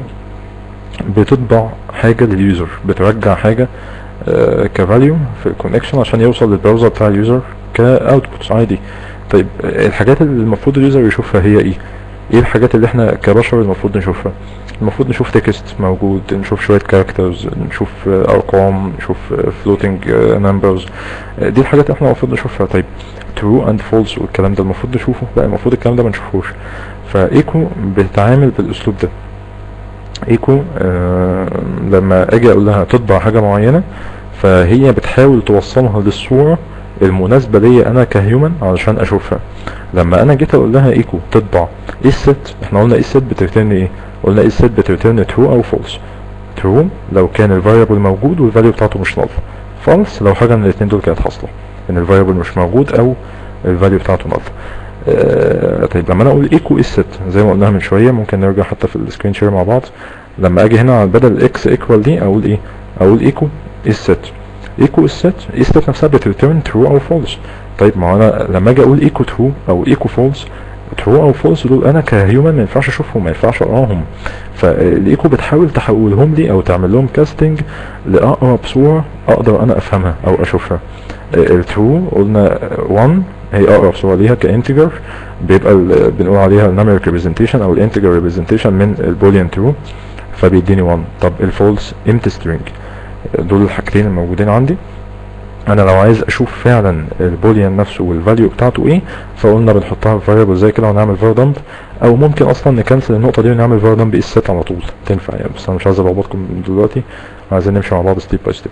بتطبع حاجة لليوزر بترجع حاجة كفاليو في الكونكشن عشان يوصل للبراوزر بتاع اليوزر كاوتبوتس عادي طيب آه، الحاجات اللي المفروض اليوزر يشوفها هي ايه ايه الحاجات اللي احنا كبشر المفروض نشوفها المفروض نشوف تكست موجود نشوف شوية كاركترز نشوف آه، ارقام نشوف فلوتنج نمبرز دي الحاجات اللي احنا المفروض نشوفها طيب true and false والكلام ده المفروض نشوفه لا المفروض الكلام ده ما نشوفوش فايكو بتتعامل بالاسلوب ده ايكو آه لما اجي اقول لها تطبع حاجة معينة فهي بتحاول توصلها للصورة المناسبة ليا انا كهيومن علشان اشوفها لما انا جيت اقول لها ايكو تطبع ايه الست احنا قلنا ايه الست بترترن ايه قلنا ايه الست بترترن ترو او فولس ترو لو كان الفاريبل موجود والفاليو بتاعته مش نل فالس لو حاجة من الاتنين دول كانت حاصلة ان الفاريبل مش موجود او الفاليو بتاعته نل آه طيب لما انا اقول ايكو ايه الست زي ما قلناها من شوية ممكن نرجع حتى في السكرين شير مع بعض لما اجي هنا على بدل اكس ايكوال دي اقول ايه اقول ايكو ايه الست ايكو الست ايه الست نفسها بتريتيرن ترو او فولس طيب ما هو انا لما اجي اقول ايكو ترو او ايكو فولس ترو او فولس دول انا كهيومن ما ينفعش اشوفهم ما ينفعش اقراهم فالايكو بتحاول تحولهم لي او تعمل لهم كاستنج لاقرب صوره اقدر انا افهمها او اشوفها الترو قلنا 1 هي اقرب صوره ليها كانتجر بيبقى ال- بنقول عليها النمريك ريبريزنتيشن او الانتجر ريبريزنتيشن من البوليان ترو فبيديني 1 طب الفولس امتي سترينج دول الحاجتين الموجودين عندي انا لو عايز اشوف فعلا البوليان نفسه والفاليو بتاعته ايه فقلنا بنحطها في فاريبل زي كده ونعمل فار دمب او ممكن اصلا نكنسل النقطه دي ونعمل فار دمب الست على طول تنفع يعني بس انا مش عايز الخبطكم دلوقتي عايزين نمشي مع بعض ستيب باي ستيب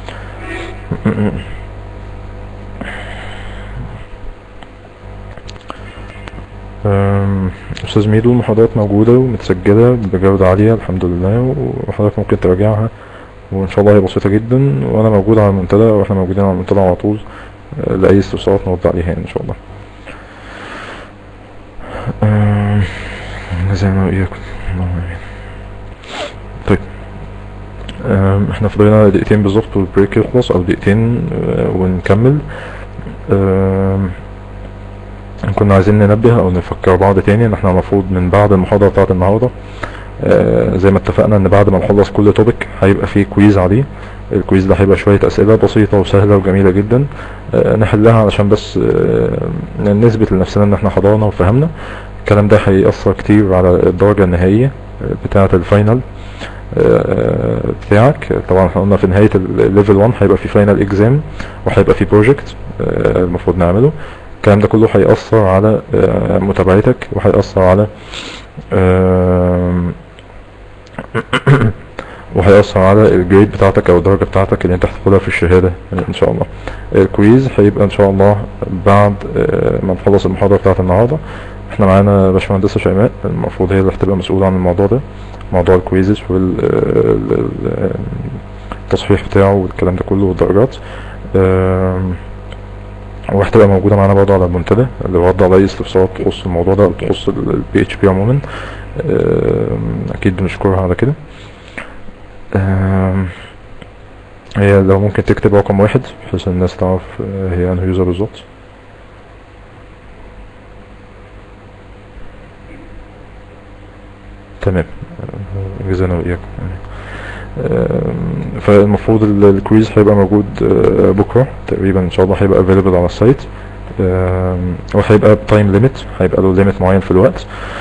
أم، استاذ ميدو المحاضرات موجودة ومتسجلة بجودة عالية الحمد لله وحضرتك ممكن تراجعها وان شاء الله هي بسيطة جدا وانا موجود على المنتدى واحنا موجودين على المنتدى على طول أه، لأي استفسارات نرد عليها يعني ان شاء الله أم، زي ما وإياكم اللهم آمين. طيب أم، احنا فضلنا دقيقتين بالظبط والبريك يخلص او دقيقتين أه، ونكمل أم، كنا عايزين ننبه او نفكر بعض تاني ان احنا المفروض من بعد المحاضرة بتاعت النهاردة آه زي ما اتفقنا ان بعد ما نخلص كل توبيك هيبقى فيه كويز عليه الكويز ده هيبقى شوية اسئلة بسيطة وسهلة وجميلة جدا آه نحلها علشان بس آه نثبت لنفسنا ان احنا حضرنا وفهمنا الكلام ده هيأثر كتير على الدرجة النهائية آه، بتاعة الفاينل آه، بتاعك طبعا احنا قلنا في نهاية الليفل 1 هيبقى في فاينل اكزام وهيبقى في بروجكت المفروض نعمله الكلام ده كله هيأثر على آه، متابعتك وهيأثر على آم، وهيأثر على الجريد بتاعتك او الدرجة بتاعتك اللي انت هتاخدها في الشهادة ان شاء الله الكويز هيبقى ان شاء الله بعد آه، ما نخلص المحاضرة بتاعت النهاردة احنا معانا باشمهندسة شيماء المفروض هي اللي هتبقى مسؤولة عن الموضوع ده موضوع الكويزز والتصحيح بتاعه والكلام ده كله والدرجات آم، وهتبقى موجودة معانا برضه على المنتدى اللي برضه على أي استفسارات تخص الموضوع ده أو تخص البي اتش بي عموما آم، أكيد بنشكرها على كده آم، هي لو ممكن تكتب رقم واحد بحيث الناس تعرف آه، هي انهي يوزر بالظبط تمام آه، جزانا وإياكم آم، فالمفروض ال- الكويز هيبقى موجود آه، بكرة تقريبا ان شاء الله هيبقى available على السايت آم، وهيبقى بتايم ليميت هيبقى له ليميت معين في الوقت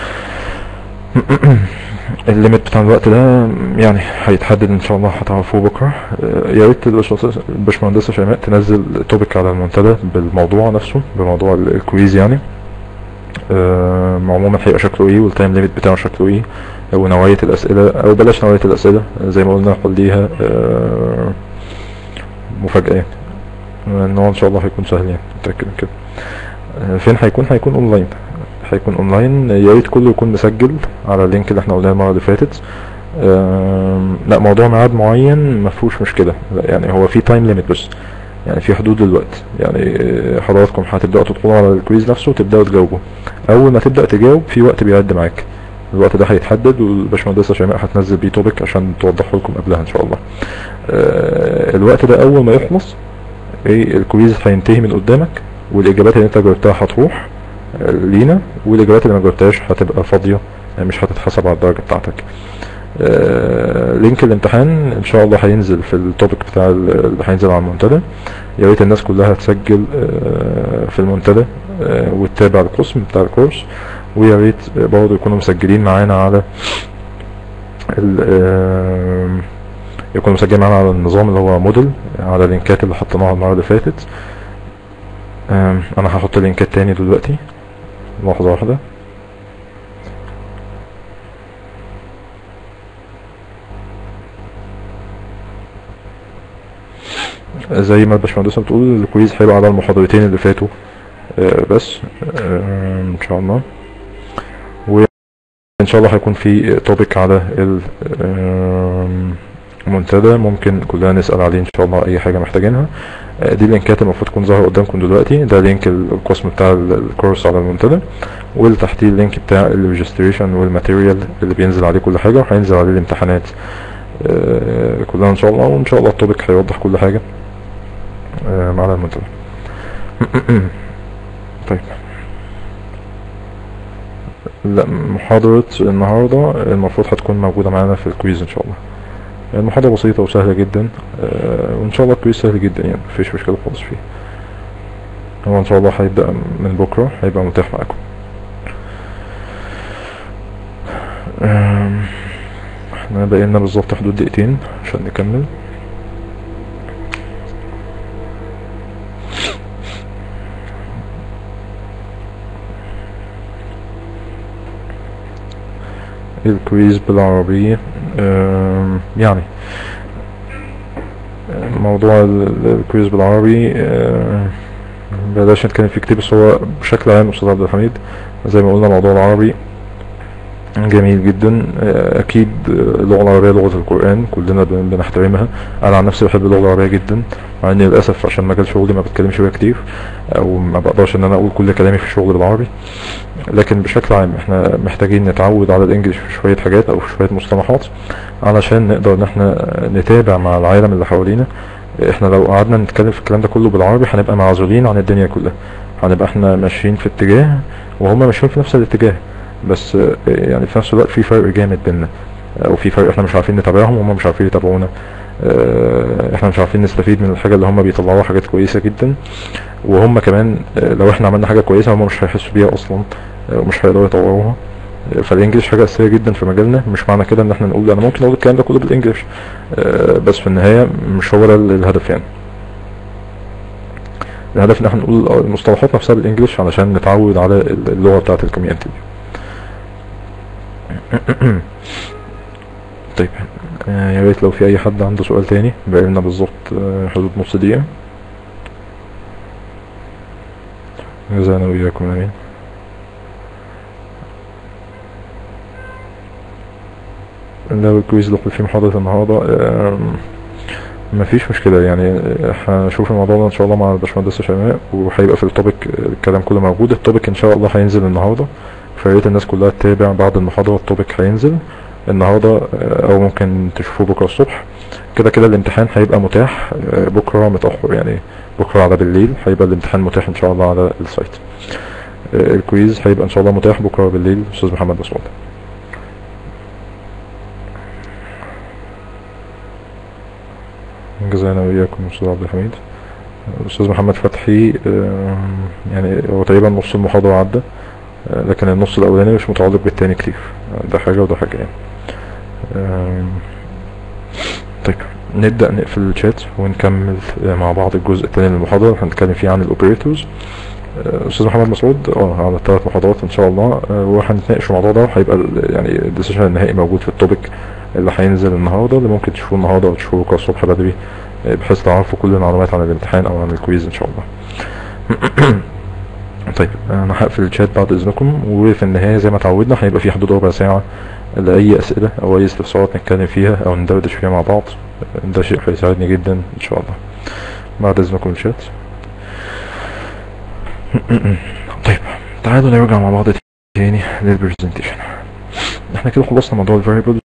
الليميت بتاع الوقت ده يعني هيتحدد ان شاء الله هتعرفوه بكره آه، يا ريت الباشمهندسة- الباشمهندسة شيماء تنزل توبيك على المنتدى بالموضوع نفسه بموضوع ال- الكويز يعني آه، عموما هيبقى شكله ايه والتايم ليميت بتاعه شكله ايه ونوعية الأسئلة أو بلاش نوعية الأسئلة زي ما قلنا خليها آه، مفاجأة يعني ان هو ان شاء الله هيكون سهل يعني متأكد من كده آه، فين هيكون هيكون اونلاين هيكون اونلاين يا ريت كله يكون مسجل على اللينك اللي احنا قلناه المرة اللي فاتت آم، لا موضوع ميعاد معين ما فيهوش مشكلة لا يعني هو في تايم ليميت بس يعني في حدود للوقت يعني آه، حضراتكم هتبدأوا تدخلوا على الكويز نفسه وتبدأوا تجاوبوا أول ما تبدأ تجاوب في وقت بيعد معاك الوقت ده هيتحدد والباشمهندسة شيماء هتنزل بيه توبيك عشان توضحه لكم قبلها ان شاء الله آه، الوقت ده اول ما يخلص ايه الكويز هينتهي من قدامك والاجابات اللي انت جاوبتها هتروح آه، لينا والاجابات اللي ما جاوبتهاش هتبقى فاضية يعني مش هتتحسب على الدرجة بتاعتك آه، لينك الامتحان ان شاء الله هينزل في التوبيك بتاع ال- اللي هينزل على المنتدى يا ريت الناس كلها تسجل آه، في المنتدى آه، وتتابع القسم بتاع الكورس ويا ريت برضه يكونوا مسجلين معانا على ال آم، يكونوا مسجلين معانا على النظام اللي هو موديل على اللينكات اللي حطيناها المرة اللي فاتت آم، انا هحط لينكات تاني دلوقتي لحظة واحدة زي ما الباشمهندسة بتقول الكويز هيبقى على المحاضرتين اللي فاتوا آه، بس آه، ان شاء الله وان شاء الله هيكون في توبيك على ال- آم، المنتدى ممكن كلنا نسأل عليه ان شاء الله اي حاجة محتاجينها آه، دي اللينكات المفروض تكون ظاهرة قدامكم دلوقتي ده لينك ال- القسم بتاع ال- الكورس على المنتدى واللي تحتيه اللينك بتاع الريجستريشن والماتيريال اللي بينزل عليه كل حاجة وهينزل عليه الامتحانات آه، كلها ان شاء الله وان شاء الله التوبيك هيوضح كل حاجة آه، معنا المنتدى طيب لا محاضرة النهاردة المفروض هتكون موجودة معانا في الكويز ان شاء الله المحاضرة بسيطة وسهلة جدا آه، وان شاء الله الكويز سهل جدا يعني مفيش مشكلة خالص فيه هو ان شاء الله هيبدأ من بكرة هيبقى متاح معاكم آم، احنا بقينا بالظبط حدود دقيقتين عشان نكمل الكويز بالعربي آم، يعني موضوع ال- ال- الكويز بالعربي آم، بلاش نتكلم فيه كتير بس هو بشكل عام استاذ عبد الحميد زي ما قلنا موضوع العربي جميل جدا آه، اكيد آه، اللغه العربيه لغه القران كلنا بن- بنحترمها انا عن نفسي بحب اللغه العربيه جدا مع اني للاسف عشان مجال شغلي ما بتكلمش بيها كتير او ما بقدرش ان انا اقول كل كلامي في الشغل بالعربي لكن بشكل عام احنا محتاجين نتعود على الانجليش في شويه حاجات او في شويه مصطلحات علشان نقدر ان احنا نتابع مع العالم اللي حوالينا احنا لو قعدنا نتكلم في الكلام ده كله بالعربي هنبقى معزولين عن الدنيا كلها هنبقى احنا ماشيين في اتجاه وهم ماشيين في نفس الاتجاه بس آه، يعني في نفس الوقت في فرق جامد بيننا او في فرق احنا مش عارفين نتابعهم وهم مش عارفين يتابعونا آه، احنا مش عارفين نستفيد من الحاجة اللي هم بيطلعوها حاجات كويسة جدا وهم كمان آه، لو احنا عملنا حاجة كويسة هم مش هيحسوا بيها اصلا آه، ومش هيقدروا يطوروها آه، فالانجليش حاجة اساسية جدا في مجالنا مش معنى كده ان احنا نقول انا ممكن اقول الكلام ده كله بالانجليش آه، بس في النهاية مش هو ده الهدف يعني الهدف ان احنا نقول المصطلحات نفسها بالانجليش علشان نتعود على اللغة بتاعت الكوميونتي طيب آه، يا ريت لو في اي حد عنده سؤال تاني بقالنا بالظبط آه، حدود نص دقيقة جزانا وإياكم آمين لو الكويز دخل فيه محاضرة النهاردة آم، مفيش مشكلة يعني آه، هنشوف الموضوع ده ان شاء الله مع الباشمهندسة شيماء وهيبقى في التوبيك آه، الكلام كله موجود التوبيك ان شاء الله هينزل النهاردة فياريت الناس كلها تتابع بعد المحاضرة التوبيك هينزل النهاردة آه، او ممكن تشوفوه بكرة الصبح كده كده الامتحان هيبقى متاح آه، بكرة متأخر يعني بكرة على بالليل هيبقى الامتحان متاح ان شاء الله على السايت آه، الكويز هيبقى ان شاء الله متاح بكرة بالليل استاذ محمد مسعود جزانا وإياكم أستاذ عبد الحميد أستاذ محمد فتحي آم، يعني هو تقريبا نص المحاضرة عدى آه، لكن النص الأولاني مش متعلق بالتاني كتير آه، ده حاجة وده حاجة يعني آم، طيب نبدأ نقفل الشات ونكمل آه، مع بعض الجزء التاني من المحاضرة اللي هنتكلم فيه عن الأوبريتورز أستاذ محمد مسعود اه على الثلاث محاضرات إن شاء الله آه، وهنتناقش في الموضوع ده وهيبقى ال- يعني الديسيشن النهائي موجود في التوبيك اللي هينزل النهارده اللي ممكن تشوفوه النهارده وتشوفوه بكره الصبح بدري آه، بحيث تعرفوا كل المعلومات عن الامتحان او عن الكويز ان شاء الله طيب انا هقفل الشات بعد اذنكم وفي النهايه زي ما اتعودنا هيبقى في حدود ربع ساعه لاي اسئله او اي استفسارات نتكلم فيها او ندردش فيها مع بعض ده شيء هيساعدني جدا ان شاء الله بعد اذنكم الشات طيب تعالوا نرجع مع بعض تاني للبرزنتيشن احنا كده خلصنا موضوع الفاريبلز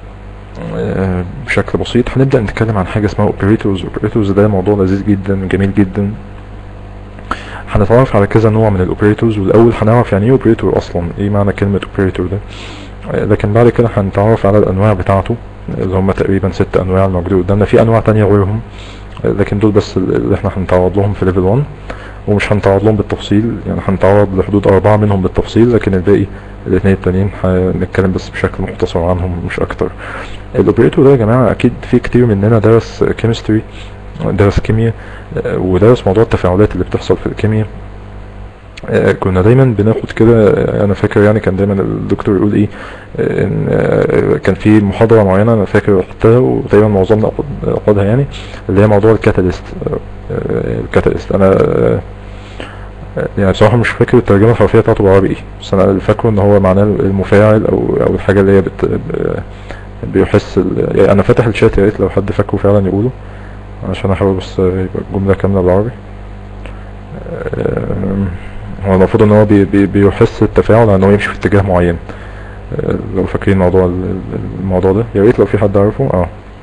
بشكل بسيط هنبدأ نتكلم عن حاجة اسمها اوبريتورز اوبريتورز ده موضوع لذيذ جدا جميل جدا هنتعرف على كذا نوع من الاوبريتورز والاول هنعرف يعني ايه اوبريتور اصلا ايه معنى كلمة اوبريتور ده آه، لكن بعد كده هنتعرف على الانواع بتاعته اللي هم تقريبا ست انواع الموجودة قدامنا في انواع تانية غيرهم آه، لكن دول بس اللي احنا هنتعرض لهم في ليفل 1 ومش هنتعرض لهم بالتفصيل يعني هنتعرض لحدود أربعة منهم بالتفصيل لكن الباقي الاثنين التانيين هنتكلم بس بشكل مختصر عنهم مش أكتر الأوبريتور ده يا جماعة أكيد في كتير مننا درس كيمستري درس كيمياء آه، ودرس موضوع التفاعلات اللي بتحصل في الكيمياء آه، كنا دايما بناخد كده آه، انا فاكر يعني كان دايما الدكتور يقول ايه آه، ان آه، كان في محاضره معينه انا فاكر رحتها وتقريبا معظمنا أخد- اخدها يعني اللي هي موضوع الكاتاليست آه، آه، الكاتاليست انا آه، يعني بصراحة مش فاكر الترجمة الحرفية بتاعته بالعربي ايه بس انا اللي فاكره ان هو معناه المفاعل او او الحاجة اللي هي بت ب- بيحس ال... يعني انا فاتح الشات يا ريت لو حد فاكره فعلا يقوله عشان احاول بس يبقى الجملة كاملة بالعربي آم، هو المفروض ان هو بي بي بيحس التفاعل ان هو يمشي في اتجاه معين آه، لو فاكرين موضوع ال- ال- الموضوع ده يا ريت لو في حد عارفه اه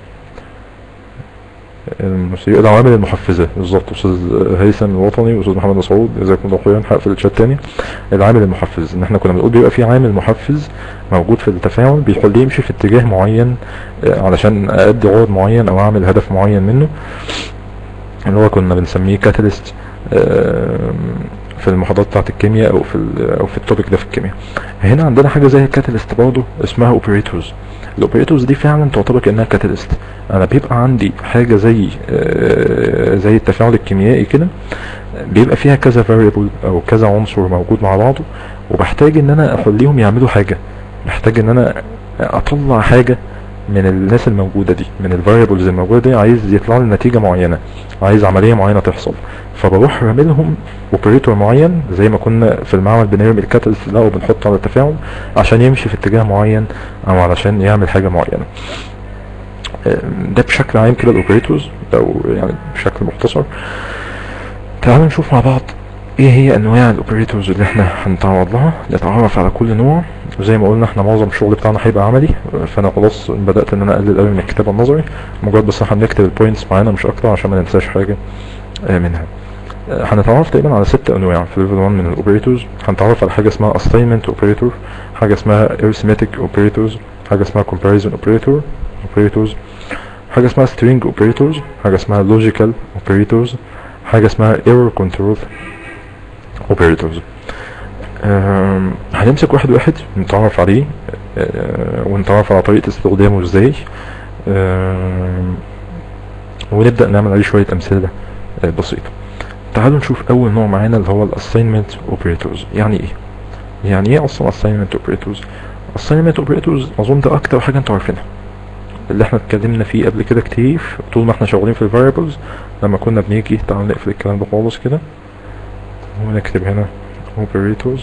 الموسيقى العوامل المحفزة بالظبط أستاذ هيثم الوطني وأستاذ محمد مسعود جزاكم الله خيرا هقفل الشات تاني العامل المحفز إن إحنا كنا بنقول بيبقى في عامل محفز موجود في التفاعل بيخليه يمشي في اتجاه معين آه، علشان أأدي غرض معين أو أعمل هدف معين منه اللي هو كنا بنسميه كاتاليست في المحاضرات بتاعت الكيمياء او في ال- او في التوبيك ده في الكيمياء هنا عندنا حاجه زي الكاتاليست برضه اسمها اوبريتورز الاوبريتورز دي فعلا تعتبر كانها كاتاليست انا بيبقى عندي حاجه زي آه، زي التفاعل الكيميائي كده بيبقى فيها كذا فاريبل او كذا عنصر موجود مع بعضه وبحتاج ان انا اخليهم يعملوا حاجه محتاج ان انا اطلع حاجه من الناس الموجوده دي من الفاريبلز الموجوده دي عايز يطلع لي نتيجه معينه عايز عمليه معينه تحصل فبروح رامي لهم اوبريتور معين زي ما كنا في المعمل بنرمي الكاتاليست ده وبنحطه على التفاعل عشان يمشي في اتجاه معين او علشان يعمل حاجه معينه آم، ده بشكل عام كده الاوبريتورز او يعني بشكل مختصر تعالوا نشوف مع بعض ايه هي انواع الاوبريتورز اللي احنا هنتعرض لها نتعرف على كل نوع وزي ما قلنا احنا معظم الشغل بتاعنا هيبقى عملي فانا خلاص بدات ان انا اقلل قوي من الكتابه النظري مجرد بس احنا بنكتب البوينتس معانا مش اكتر عشان ما ننساش حاجه آه، منها آه، هنتعرف تقريبا على ست انواع في ليفل 1 من الاوبريتورز هنتعرف على حاجه اسمها assignment operator حاجه اسمها arithmetic operators حاجه اسمها comparison operator operators حاجه اسمها string operators حاجه اسمها logical operators حاجه اسمها error control operators آم، هنمسك واحد واحد نتعرف عليه آه، ونتعرف على طريقة استخدامه ازاي آم، ونبدأ نعمل عليه شوية أمثلة آه، بسيطة تعالوا نشوف أول نوع معانا اللي هو ال assignment operators يعني ايه؟ يعني ايه أصلا assignment operators؟ assignment operators أظن ده أكتر حاجة انتوا عارفينها اللي احنا اتكلمنا فيه قبل كده كتير طول ما احنا شغالين في ال variables لما كنا بنيجي تعالوا نقفل الكلام ده خالص كده ونكتب هنا operators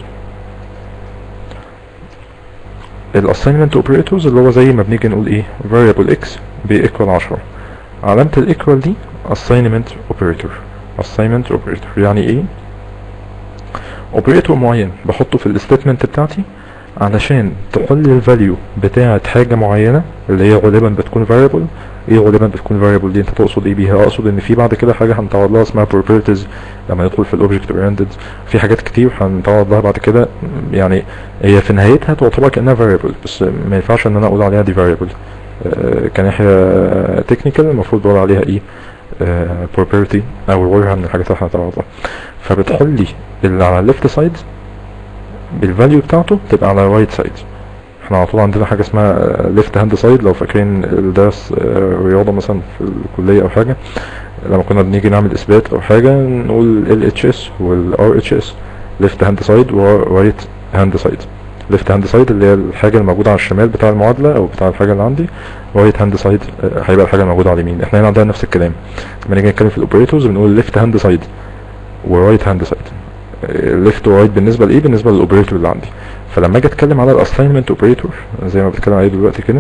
الاساينمنت اوبريتورز اللي هو زي ما بنيجي نقول ايه variable x بيكوال 10 علامة الايكوال دي assignment operator assignment operator يعني ايه اوبريتور معين بحطه في الستيتمنت بتاعتي علشان تحل الفاليو بتاعة حاجة معينة اللي هي غالبا بتكون variable ايه غالبا بتكون variable دي انت تقصد ايه بيها اقصد ان في بعد كده حاجه هنتعرض لها اسمها properties لما ندخل في الاوبجكت oriented في حاجات كتير هنتعرض لها بعد كده يعني هي في نهايتها تعتبر كانها variable بس ما ينفعش ان انا اقول عليها دي variable آه، كناحيه تكنيكال المفروض بقول عليها ايه آه، property او غيرها من الحاجات اللي احنا هنتعرض لها فبتحل لي اللي على الليفت سايد بالفاليو بتاعته تبقى على الرايت سايد احنا على طول عندنا حاجه اسمها ليفت هاند سايد لو فاكرين الدرس آه، رياضه مثلا في الكليه او حاجه لما كنا بنيجي نعمل اثبات او حاجه نقول ال اتش اس والار اتش اس ليفت هاند سايد ورايت هاند سايد ليفت هاند سايد اللي هي الحاجه الموجوده على الشمال بتاع المعادله او بتاع الحاجه اللي عندي رايت هاند سايد هيبقى الحاجه الموجوده على اليمين احنا هنا عندنا نفس الكلام لما نيجي نتكلم في الاوبريتورز بنقول ليفت هاند سايد ورايت هاند سايد ليفت ورايت بالنسبه لايه بالنسبه للاوبريتور اللي عندي فلما اجي اتكلم على الاساينمنت اوبريتور زي ما بتكلم عليه دلوقتي كده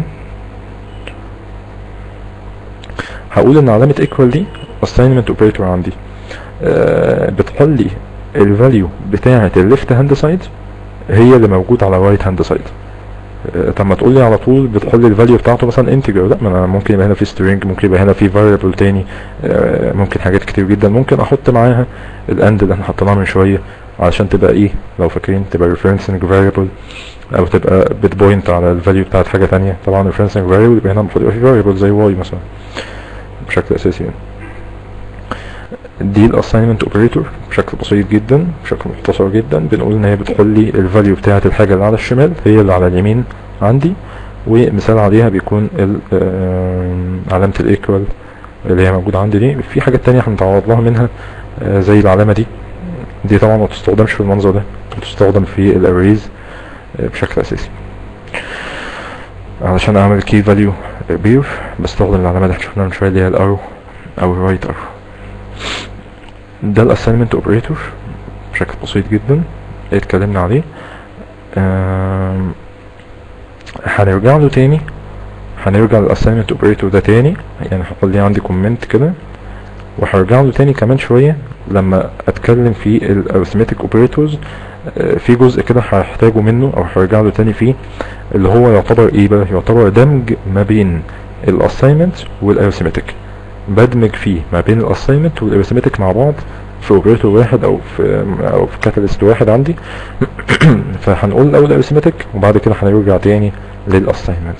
هقول ان علامه ايكوال دي اساينمنت اوبريتور عندي آه بتحل لي الفاليو بتاعه الليفت هاند سايد هي اللي موجود على الرايت هاند سايد طب ما تقول لي على طول بتحل لي الفاليو بتاعته مثلا انتجر لا ما انا ممكن يبقى هنا في سترينج ممكن يبقى هنا في فاريبل تاني آه، ممكن حاجات كتير جدا ممكن احط معاها الاند اللي احنا حطيناها من شويه علشان تبقى ايه لو فاكرين تبقى referencing variable او تبقى بتبوينت على الفاليو بتاعت حاجه تانية طبعا referencing variable يبقى هنا المفروض يبقى في variable زي y مثلا بشكل اساسي يعني. دي الاساينمنت اوبريتور بشكل بسيط جدا بشكل مختصر جدا بنقول ان هي بتحل لي الفاليو بتاعه الحاجه اللي على الشمال هي اللي على اليمين عندي ومثال عليها بيكون ال- آم، علامه الايكوال اللي هي موجوده عندي دي في حاجات تانية هنتعرض لها منها آه، زي العلامه دي دي طبعا ما بتستخدمش في المنظر ده بتستخدم في الاريز بشكل اساسي علشان اعمل كي فاليو بير بستخدم العلامه اللي احنا شفناها من شويه اللي هي الارو او الرايت ارو ده الاساينمنت اوبريتور بشكل بسيط جدا اتكلمنا عليه آم، هنرجع له تاني هنرجع للاساينمنت اوبريتور ده تاني يعني هحط لي عندي كومنت كده وهرجع له تاني كمان شويه لما اتكلم في الارثمتيك اوبريتورز في جزء كده هحتاجه منه او هرجع له تاني فيه اللي هو يعتبر ايه بقى يعتبر دمج ما بين الاساينمنت والارثمتيك بدمج فيه ما بين الاساينمنت والارثمتيك مع بعض في اوبريتور واحد او في او في كاتاليست واحد عندي فهنقول الاول ارثمتيك وبعد كده هنرجع تاني للاساينمنت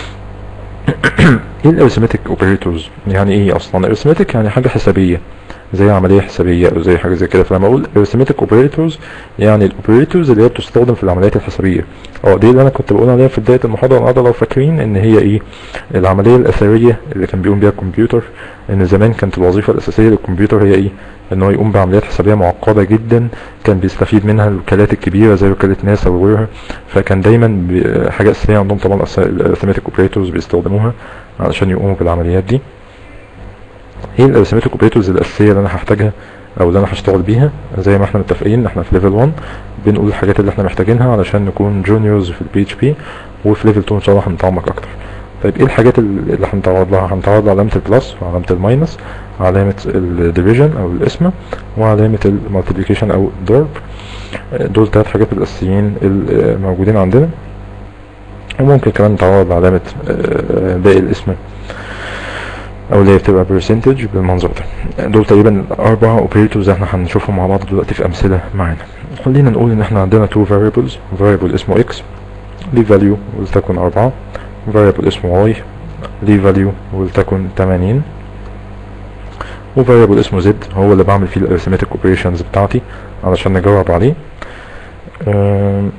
ايه الارثمتيك اوبريتورز يعني ايه اصلا الارثمتيك يعني حاجه حسابيه زي عمليه حسابيه او زي حاجه زي كده فلما اقول arithmetic اوبريتورز يعني الاوبريتورز اللي هي بتستخدم في العمليات الحسابيه اه دي اللي انا كنت بقول عليها في بدايه المحاضره النهارده لو فاكرين ان هي ايه العمليه الاثريه اللي كان بيقوم بيها الكمبيوتر ان زمان كانت الوظيفه الاساسيه للكمبيوتر هي ايه ان هو يقوم بعمليات حسابيه معقده جدا كان بيستفيد منها الوكالات الكبيره زي وكاله ناسا وغيرها فكان دايما بي- حاجه اساسيه عندهم طبعا الارثمتيك اوبريتورز بيستخدموها علشان يقوموا بالعمليات دي ايه الارثمتيك اوبريتورز الاساسيه اللي انا هحتاجها او اللي انا هشتغل بيها زي ما احنا متفقين احنا في ليفل 1 بنقول الحاجات اللي احنا محتاجينها علشان نكون جونيورز في البي اتش بي وفي ليفل 2 ان شاء الله هنتعمق اكتر طيب ايه الحاجات ال- اللي هنتعرض لها هنتعرض لعلامه البلس وعلامه الماينس علامه الديفيجن او القسمه وعلامه المالتيبيكيشن او الضرب دول ثلاث حاجات الاساسيين الموجودين عندنا وممكن كمان نتعرض لعلامه آه، باقي القسمه او اللي هي بتبقى برسنتج بالمنظر ده دول تقريبا اربع اوبريتورز احنا هنشوفهم مع بعض دلوقتي في امثله معانا خلينا نقول ان احنا عندنا تو variables variable اسمه x ليه value ولتكن أربعة variable اسمه y ليه value ولتكن 80 و variable اسمه z هو اللي بعمل فيه الارثمتيك اوبريشنز بتاعتي علشان نجرب عليه أم،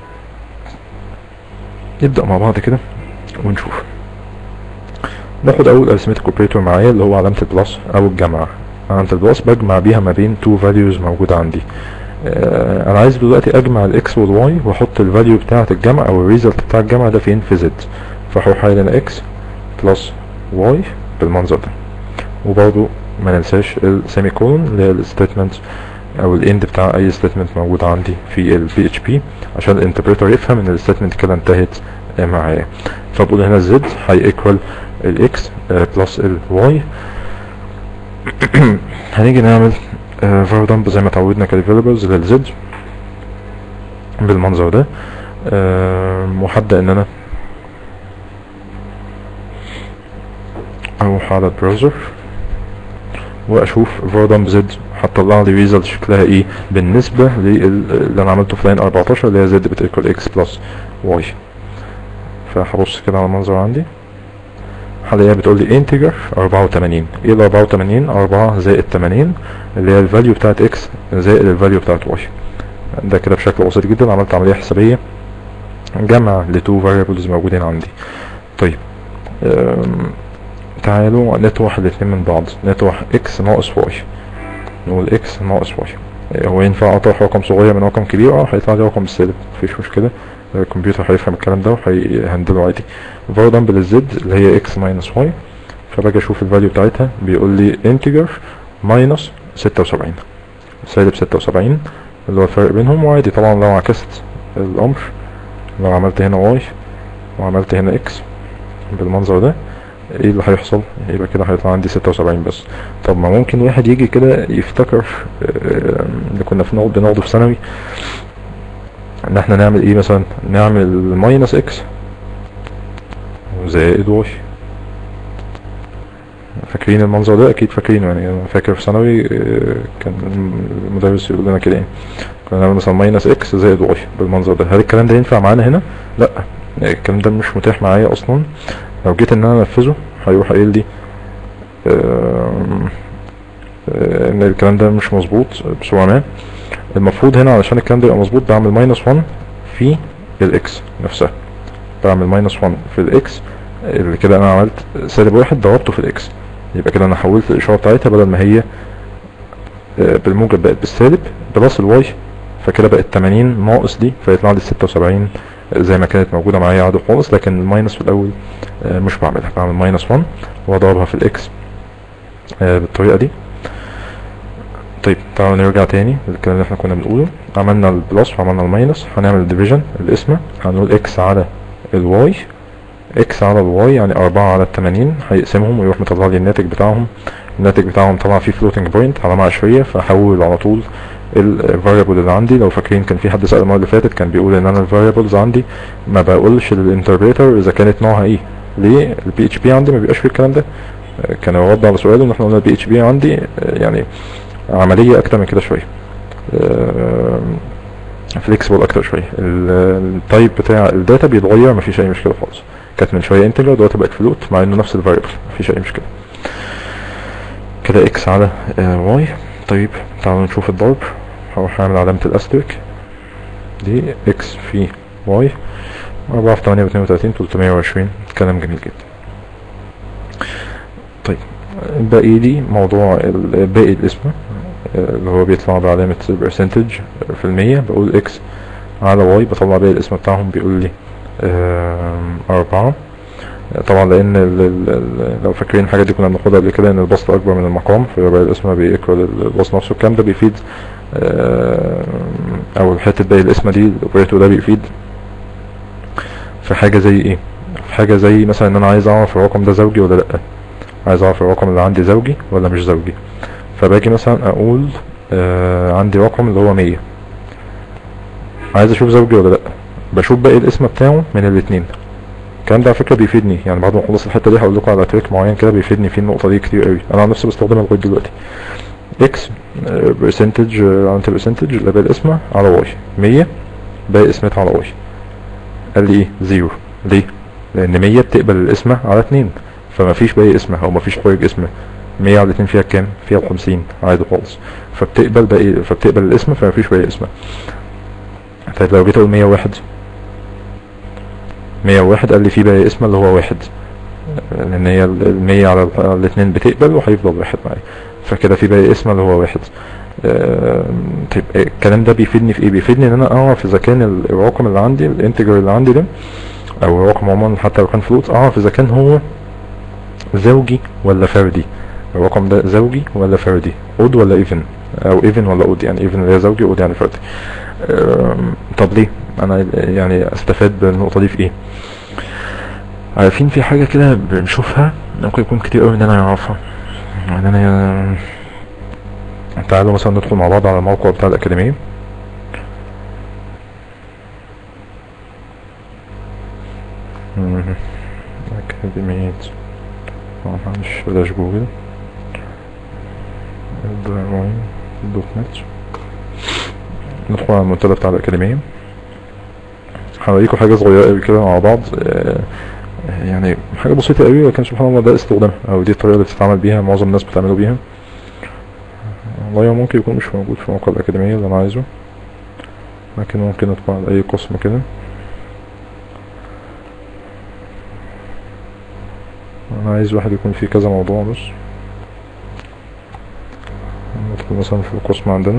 نبدأ مع بعض كده ونشوف ناخد اول arithmetic اوبريتور معايا اللي هو علامة البلس او الجمع علامة البلس بجمع بيها ما بين two values موجودة عندي آه انا عايز دلوقتي اجمع الاكس والواي واحط الفاليو بتاعة الجمع او الريزلت بتاع الجمع ده فين في زد فهروح قايل انا اكس بلس واي بالمنظر ده وبرضو ما ننساش السيمي كولون اللي هي الستيتمنت او الاند بتاع اي ستيتمنت موجود عندي في البي اتش بي عشان الانتربريتور يفهم ان الستيتمنت كده انتهت آه، معايا فبقول هنا زد هي ايكوال الاكس بلس الواي هنيجي نعمل فور دمب زي ما اتعودنا كديفلوبرز للزد بالمنظر ده آه، وهبدا ان انا اروح على البراوزر واشوف فودم بزد هتطلع لي ريزلت شكلها ايه بالنسبة للي انا عملته في لاين 14 اللي هي زد بتيكوال اكس بلس واي فهبص كده على المنظر عندي هلاقيها بتقول لي انتجر 84 ايه ال 84 4 زائد 80 اللي هي الفاليو بتاعت اكس زائد الفاليو بتاعت واي ده كده بشكل بسيط جدا عملت عملية حسابية جمع لتو فاريبلز موجودين عندي طيب أم، تعالوا نطرح الاتنين من بعض نطرح اكس ناقص واي نقول اكس ناقص واي هو ينفع اطرح رقم صغير من رقم كبير اه هيطلع لي رقم بالسالب مفيش مشكلة الكمبيوتر هيفهم الكلام ده وهيهندله عادي فاردمبل الزد اللي هي اكس ماينس واي فباجي اشوف الفاليو بتاعتها بيقول لي انتجر ماينس ستة وسبعين سالب ستة وسبعين اللي هو الفرق بينهم وعادي طبعا لو عكست الامر لو عملت هنا واي وعملت هنا اكس بالمنظر ده ايه اللي هيحصل يبقى كده هيطلع عندي ستة وسبعين بس طب ما ممكن واحد يجي كده يفتكر آه، اللي كنا في نقد بناخده في ثانوي ان احنا نعمل ايه مثلا نعمل ماينس اكس زائد واي فاكرين المنظر ده اكيد فاكرينه يعني انا فاكر في ثانوي آه، كان المدرس يقول لنا كده يعني كنا نعمل مثلا ماينس اكس زائد واي بالمنظر ده هل الكلام ده ينفع معانا هنا لا الكلام ده مش متاح معايا اصلا لو جيت ان انا انفذه هيروح قايل لي آم، آه، ان الكلام ده مش مظبوط بسرعه ما المفروض هنا علشان الكلام ده يبقى مظبوط بعمل ماينس 1 في الاكس نفسها بعمل ماينس 1 في الاكس اللي كده انا عملت سالب واحد ضربته في الاكس يبقى كده انا حولت الاشاره بتاعتها بدل ما هي آه، بالموجب بقت بالسالب بلس الواي فكده بقت 80 ناقص دي فيطلع لي 76 زي ما كانت موجوده معايا عادي خالص لكن الماينس في الاول آه، مش بعملها بعمل ماينس 1 واضربها في الاكس آه، بالطريقه دي طيب تعالوا نرجع تاني للكلام اللي احنا كنا بنقوله عملنا البلس وعملنا الماينس هنعمل الديفيجن القسمة هنقول اكس على الواي اكس على الواي يعني اربعة على التمانين هيقسمهم ويروح مطلع لي الناتج بتاعهم الناتج بتاعهم طبعا فيه فلوتنج بوينت علامة عشرية فهحول على طول الفاريبل اللي عندي لو فاكرين كان في حد سأل المرة اللي فاتت كان بيقول ان انا الفاريبلز عندي ما بقولش للانتربريتر اذا كانت نوعها ايه ليه البي اتش بي عندي ما بيبقاش فيه الكلام ده آه، كان الرد على سؤاله ان احنا قلنا البي اتش بي عندي آه، يعني عملية اكتر من كده شوية فليكسبل اكتر شوية ال- التايب بتاع الداتا بيتغير مفيش اي مشكلة خالص كانت من شوية انتجر دلوقتي بقت فلوت مع انه نفس الفاريبل مفيش اي مشكلة كده اكس على واي طيب تعالوا نشوف الضرب هروح اعمل علامة الاستريك دي اكس في واي أربعة في تمانية واتنين وتلاتين تلتمية وعشرين كلام جميل جدا طيب باقي لي موضوع ال- باقي الاسم اللي هو بيطلع بعلامة برسنتج في المية بقول اكس على واي بطلع باقي الاسم بتاعهم بيقول لي آم، أربعة طبعا لأن ال- ال- ال- لو فاكرين الحاجة دي كنا بناخدها قبل كده إن البسط أكبر من المقام فيبقى الاسم بيكرر البسط نفسه الكلام ده بيفيد آم، أو حتة باقي الاسم دي الأوبريتور ده بيفيد في حاجة زي إيه؟ في حاجة زي مثلا إن أنا عايز أعرف الرقم ده زوجي ولا لأ عايز أعرف الرقم اللي عندي زوجي ولا مش زوجي فباجي مثلا اقول آه عندي رقم اللي هو مية عايز اشوف زوجي ولا لا بشوف باقي الاسم بتاعه من الاتنين الكلام ده على فكره بيفيدني يعني بعد ما اخلص الحته دي هقول لكم على تريك معين كده بيفيدني في النقطه دي كتير قوي انا عن نفسي بستخدمها لغايه دلوقتي اكس برسنتج علامه البرسنتج اللي باقي الاسم على واي مية باقي اسمتها على واي قال لي ايه زيرو ليه لان مية بتقبل الاسم على اتنين فما فيش باقي اسم او ما فيش خارج اسم مية على اتنين فيها كام فيها الخمسين عادي خالص فبتقبل باقي فبتقبل الاسم فما فيش باقي اسم طيب لو جيت اقول مية واحد مية واحد قال لي في باقي اسم اللي هو واحد لان هي ال- المية على ال- على الاتنين بتقبل وهيفضل واحد معايا فكده في باقي اسم اللي هو واحد آم، طيب الكلام ده بيفيدني في ايه بيفيدني ان انا اعرف اذا كان ال- الرقم اللي عندي الانتجر اللي عندي ده او الرقم عموما حتى لو كان فلوت اعرف اذا كان هو زوجي ولا فردي الرقم ده زوجي ولا فردي اود ولا ايفن او ايفن ولا اود يعني ايفن اللي هي زوجي اود يعني فردي أم، طب ليه انا يعني استفاد بالنقطه دي في ايه عارفين في حاجه كده بنشوفها ممكن يكون كتير قوي ان انا اعرفها ان انا تعالوا مثلا ندخل مع بعض على الموقع بتاع الاكاديميه مهم. أكاديمية طبعا معلش بلاش جوجل الدراعين دوت نت ندخل على المنتدى بتاع الأكاديمية هوريكم حاجة صغيرة قوي كده مع بعض آه، يعني حاجة بسيطة قوي ولكن سبحان الله ده استخدامها أو دي الطريقة اللي بتتعامل بيها معظم الناس بتعملوا بيها والله هو ممكن يكون مش موجود في موقع الأكاديمية اللي أنا عايزه لكن ممكن ندخل على أي قسم كده أنا عايز واحد يكون فيه كذا موضوع بس ندخل مثلا في القسم عندنا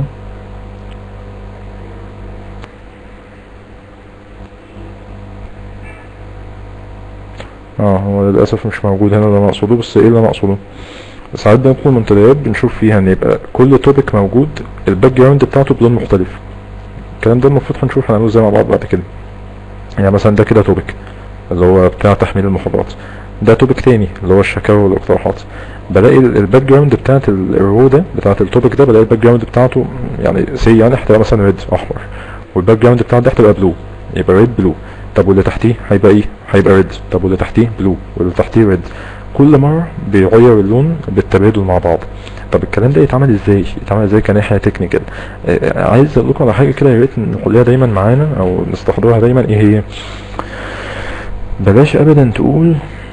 اه هو للأسف مش موجود هنا اللي أنا أقصده بس ايه اللي أنا أقصده ساعات بندخل منتديات بنشوف فيها ان يبقى كل توبيك موجود الباك جراوند بتاعته بلون مختلف الكلام ده المفروض هنشوف هنعمله ازاي مع بعض بعد كده يعني مثلا ده كده توبيك اللي هو بتاع تحميل المحاضرات ده توبيك تاني اللي هو الشكاوى والاقتراحات بلاقي ال- الباك جراوند بتاعت ال- الرو ده بتاعت التوبيك ده بلاقي الباك جراوند بتاعته يعني سي يعني هتبقى مثلا ريد احمر والباك جراوند بتاعت ده هتبقى بلو يبقى ريد بلو طب واللي تحتيه هيبقى ايه هيبقى ريد طب واللي تحتيه بلو واللي تحتيه ريد كل مرة بيغير اللون بالتبادل مع بعض طب الكلام ده يتعمل ازاي يتعمل ازاي كناحية تكنيكال آه، عايز اقول لكم على حاجة كده يا ريت نخليها دايما معانا او نستحضرها دايما ايه هي بلاش ابدا تقول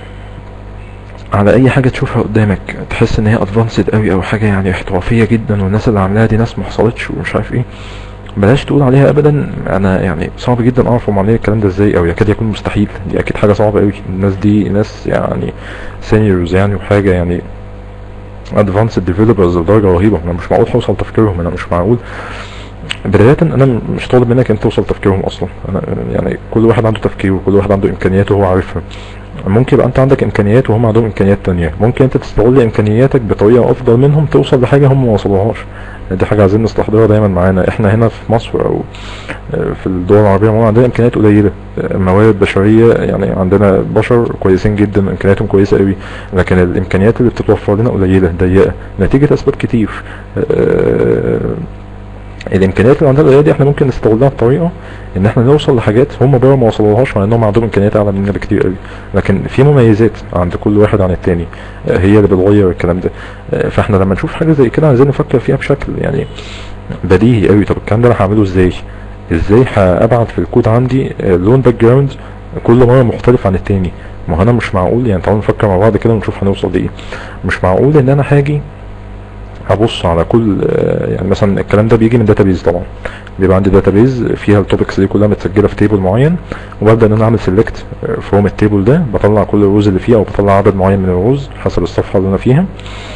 على اي حاجة تشوفها قدامك تحس ان هي ادفانسد قوي او حاجة يعني احترافية جدا والناس اللي عاملاها دي ناس ما حصلتش ومش عارف ايه بلاش تقول عليها ابدا انا يعني صعب جدا اعرف هم عاملين الكلام ده ازاي او يكاد يكون مستحيل دي اكيد حاجة صعبة قوي الناس دي ناس يعني سينيورز يعني وحاجة يعني ادفانسد ديفلوبرز لدرجة رهيبة انا مش معقول هوصل تفكيرهم انا مش معقول بداية انا م- مش طالب منك انت توصل تفكيرهم اصلا انا يعني كل واحد عنده تفكير وكل واحد عنده امكانياته وهو عارفها ممكن يبقى انت عندك امكانيات وهم عندهم امكانيات تانية ممكن انت تستغل امكانياتك بطريقة افضل منهم توصل لحاجة هم ما وصلوهاش دي حاجة عايزين نستحضرها دايما معانا احنا هنا في مصر او في الدول العربية عموما عندنا امكانيات قليلة موارد بشرية يعني عندنا بشر كويسين جدا امكانياتهم كويسة قوي لكن الامكانيات اللي بتتوفر لنا قليلة ضيقة نتيجة اسباب كتير آه، الامكانيات اللي عندنا القليلة دي احنا ممكن نستغلها بطريقة ان احنا نوصل لحاجات هم بره ما وصلوهاش مع انهم عندهم امكانيات اعلى مننا بكتير قوي لكن في مميزات عند كل واحد عن التاني آه، هي اللي بتغير الكلام ده آه، فاحنا لما نشوف حاجة زي كده عايزين نفكر فيها بشكل يعني بديهي قوي طب الكلام ده انا هعمله ازاي ازاي هابعت في الكود عندي آه، لون باك جراوند كل مرة مختلف عن التاني ما هو انا مش معقول يعني تعالوا نفكر مع بعض كده ونشوف هنوصل لايه مش معقول ان انا هاجي ابص على كل آه، يعني مثلا الكلام ده بيجي من داتابيز طبعا بيبقى عندي داتابيز فيها التوبكس دي كلها متسجله في تيبل معين وببدا ان انا اعمل سيلكت فروم التيبل ده بطلع كل الروز اللي فيها او بطلع عدد معين من الروز حسب الصفحه اللي انا فيها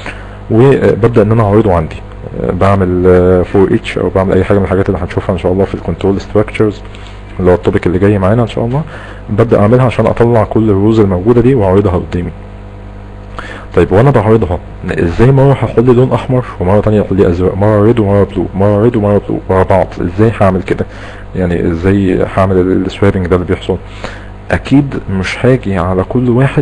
وببدا ان انا اعرضه عندي آه، بعمل فور اتش او بعمل اي حاجه من الحاجات اللي هنشوفها ان شاء الله في الكنترول ستراكشرز اللي هو التوبيك اللي جاي معانا ان شاء الله ببدا اعملها عشان اطلع كل الروز الموجوده دي واعرضها قدامي طيب وانا بعرضها ازاي مره هحط لي لون احمر ومره تانية احط لي ازرق مره ريد ومره بلو مره ريد ومره بلو ورا بعض ازاي هعمل كده يعني ازاي هعمل السوابنج ده اللي بيحصل اكيد مش هاجي على كل واحد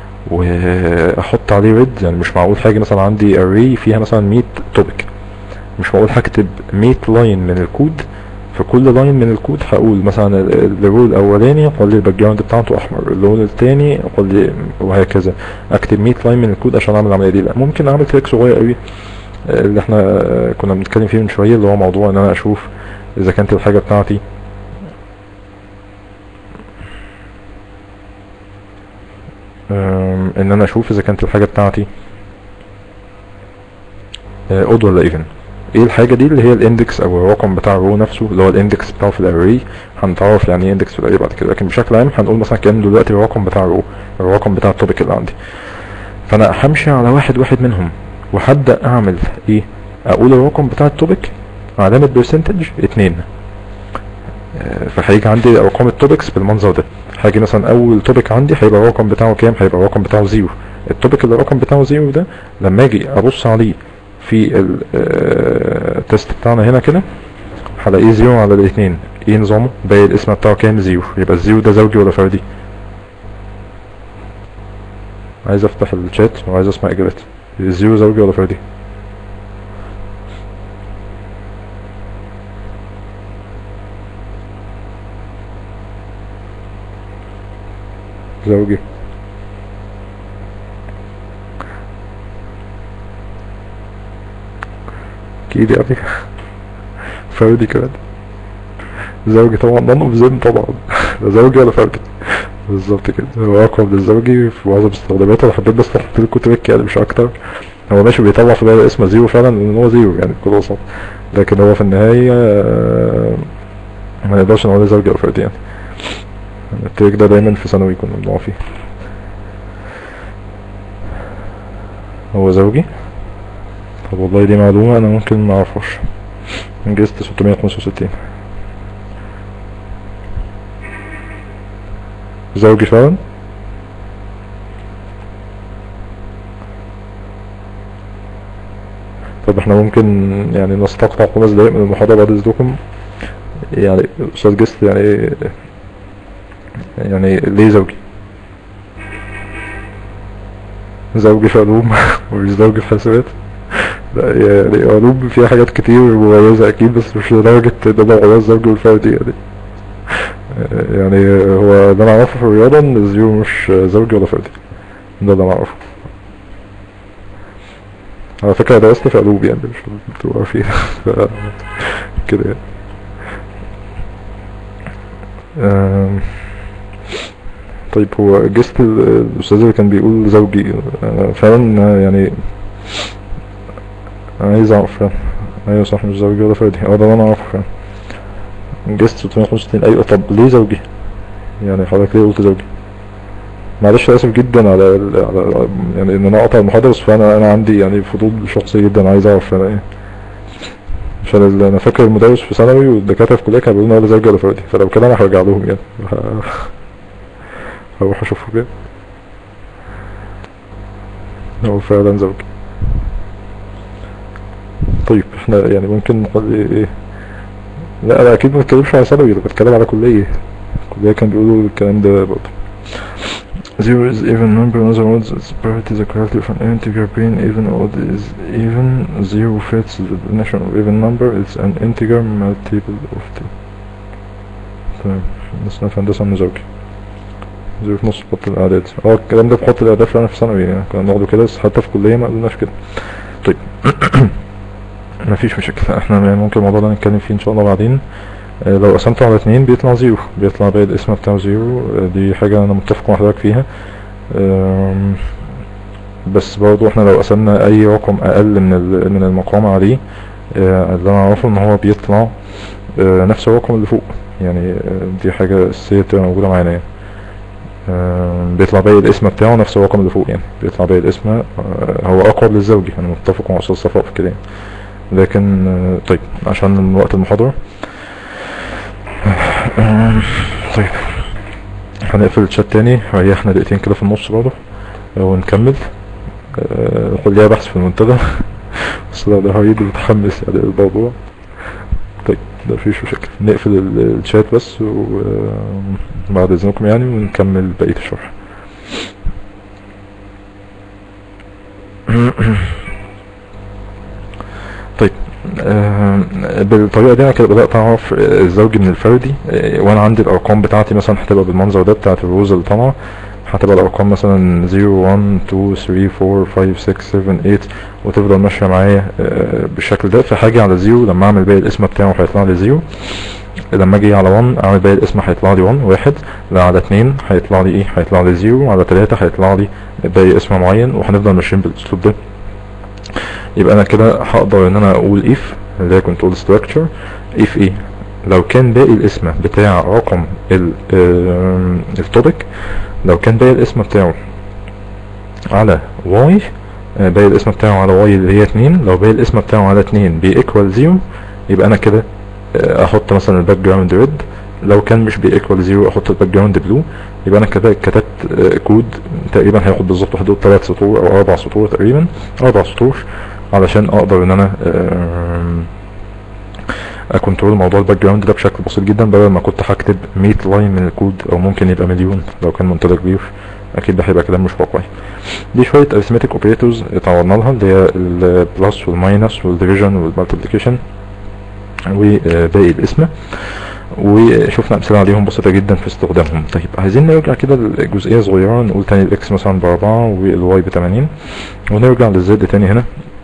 واحط عليه ريد يعني مش معقول حاجه مثلا عندي اري فيها مثلا 100 توبيك مش معقول هكتب 100 لاين من الكود في كل لاين من الكود هقول مثلا الرول الاولاني اقول لي الباك جراوند بتاعته احمر اللون الثاني اقول لي وهكذا اكتب 100 لاين من الكود عشان اعمل العمليه دي لا ممكن اعمل تريك صغير قوي آه، اللي احنا آه، كنا بنتكلم فيه من شويه اللي هو موضوع ان انا اشوف اذا كانت الحاجه بتاعتي آم، ان انا اشوف اذا كانت الحاجه بتاعتي اود ولا ايفن ايه الحاجه دي اللي هي الاندكس او الرقم بتاع الرو نفسه اللي هو الاندكس بتاعه في الاري هنتعرف يعني ايه اندكس في الاري بعد كده لكن بشكل عام هنقول مثلا كان دلوقتي الرقم بتاع الرو الرقم بتاع التوبيك اللي عندي فانا همشي على واحد واحد منهم وهبدا اعمل ايه اقول الرقم بتاع التوبيك علامه برسنتج اتنين آه، فهيجي عندي ارقام التوبكس بالمنظر ده هاجي مثلا اول توبيك عندي هيبقى الرقم بتاعه كام هيبقى الرقم بتاعه زيرو التوبيك اللي الرقم بتاعه زيرو ده لما اجي ابص عليه في التست بتاعنا هنا كده هلاقيه زيرو على الاثنين ايه نظامه باقي الاسم بتاعه كام زيرو يبقى الزيرو ده زوجي ولا فردي عايز افتح الشات وعايز اسمع اجابات الزيرو زوجي ولا فردي زوجي اكيد يعني فردي كمان زوجي طبعا نون اوف زين طبعا ده زوجي ولا فردي بالظبط كده هو اقرب للزوجي في معظم استخداماته انا حبيت بس احط لكم تريك يعني مش اكتر هو ماشي بيطلع في بالي اسمه زيرو فعلا لان هو زيرو يعني بكل بساطه لكن هو في النهايه آه، ما نقدرش نقول زوجي او فردي يعني التريك ده دايما في ثانوي كنا بنقع فيه هو زوجي طب والله دي معلومة انا ممكن ما اعرفهاش انجزت 665 زوجي فعلا طب احنا ممكن يعني نستقطع خمس دقايق من المحاضرة بعد اذنكم يعني استاذ جست يعني يعني ليه زوجي زوجي في علوم ومش زوجي في حسابات لا يعني علوم فيها حاجات كتير مميزة اكيد بس مش لدرجة ان انا خلاص زوجي والفردي يعني يعني هو اللي انا اعرفه في الرياضة ان الزيرو مش زوجي ولا فردي ده اللي انا اعرفه على فكرة درست في علوم يعني مش بتبقى فيها ف- كده يعني آم، طيب هو جست ال- الاستاذ اللي كان بيقول زوجي أنا فعلا يعني عايز اعرف فعلا ايوه صح مش زوجي ولا فردي اه ده اللي انا اعرفه فعلا جست 665 ايوه طب ليه زوجي يعني حضرتك ليه قلت زوجي معلش اسف جدا على, ال- على يعني ان انا اقطع المحاضره بس فانا انا عندي يعني فضول شخصي جدا عايز اعرف انا ايه عشان ال- انا فاكر المدرس في ثانوي والدكاتره في الكليه كانوا بيقولوا لنا ولا زوجي ولا فردي فلو كده انا هرجع لهم يعني ه- هروح اشوفه كده هو فعلا زوجي طيب احنا يعني ممكن نقول ايه, إيه لا انا اكيد ما بتكلمش على ثانوي انا بتكلم على كليه الكليه كان بيقولوا الكلام ده برضه Zero is even number, in other words, its parity is equal to an integer being even odd is even. Zero fits the definition of even number, it's an integer multiple of two. تمام بس في هندسة من زوجي زيرو في نص خط الأعداد اه الكلام ده في خط الأعداد فعلا في ثانوي يعني كنا بناخده كده بس حتى في كلية ما قلناش كده طيب مفيش مشاكل احنا يعني ممكن الموضوع ده نتكلم فيه ان شاء الله بعدين آه، لو قسمته على اتنين بيطلع زيرو بيطلع باقي الاسم بتاعه زيرو آه، دي حاجة انا متفق مع حضرتك فيها آم، بس برضو احنا لو قسمنا اي رقم اقل من ال- من المقام عليه آه، اللي انا اعرفه ان هو بيطلع آه، نفس الرقم اللي فوق يعني آه، دي حاجة اساسية بتبقى موجودة معانا يعني آم، بيطلع باقي الاسم بتاعه نفس الرقم اللي فوق يعني بيطلع باقي الاسم آه، هو اقرب للزوجي انا متفق مع استاذ صفاء في كده يعني. لكن آه، طيب عشان وقت المحاضرة آم، طيب هنقفل الشات تاني ريحنا دقيقتين كده في النص برضه ونكمل آه، كلية بحث في المنتدى بس لا ده هيد متحمس يعني الموضوع طيب ده مفيش مشاكل نقفل ال- الشات بس وبعد اذنكم يعني ونكمل بقية الشرح طيب آه، بالطريقة دي انا كده بدأت اعرف آه، الزوجي من الفردي آه، وانا عندي الارقام بتاعتي مثلا هتبقى بالمنظر ده بتاعت الروز اللي طالعة هتبقى الارقام مثلا 0 1 2 3 4 5 6 7 8 وتفضل ماشية معايا آه، بالشكل ده في حاجة على زيرو لما اعمل باقي الاسم بتاعه هيطلع لي زيرو لما اجي على 1 اعمل باقي الاسم هيطلع لي 1 واحد لا على 2 هيطلع لي ايه هيطلع لي زيرو على 3 هيطلع لي باقي اسم معين وهنفضل ماشيين بالاسلوب ده يبقى انا كده هقدر ان انا اقول if اللي هي كنترول structure if ايه لو كان باقي الاسم بتاع رقم ال التوبيك لو كان باقي الاسم بتاعه على y آه، باقي الاسم بتاعه على y اللي هي 2 لو باقي الاسم بتاعه على 2 بيكوال 0 يبقى انا كده آه، احط مثلا الباك جراوند ريد لو كان مش بيكوال 0 احط الباك جراوند بلو يبقى انا كده كتبت آه، كود تقريبا هياخد بالظبط حدود 3 سطور او 4 سطور تقريبا 4 سطور علشان اقدر ان انا آم، اكنترول موضوع الباك جراوند ده بشكل بسيط جدا بدل ما كنت هكتب 100 لاين من الكود او ممكن يبقى مليون لو كان منتدى كبير اكيد ده هيبقى كلام مش واقعي دي شويه arithmetic اوبريتورز اتعرضنا لها اللي هي البلس والماينس والديفيجن والمالتيبليكيشن وباقي الاسم وشفنا امثله عليهم بسيطه جدا في استخدامهم طيب عايزين نرجع كده لجزئيه صغيره نقول تاني الاكس مثلا باربعة والواي بتمانين ونرجع للزد تاني هنا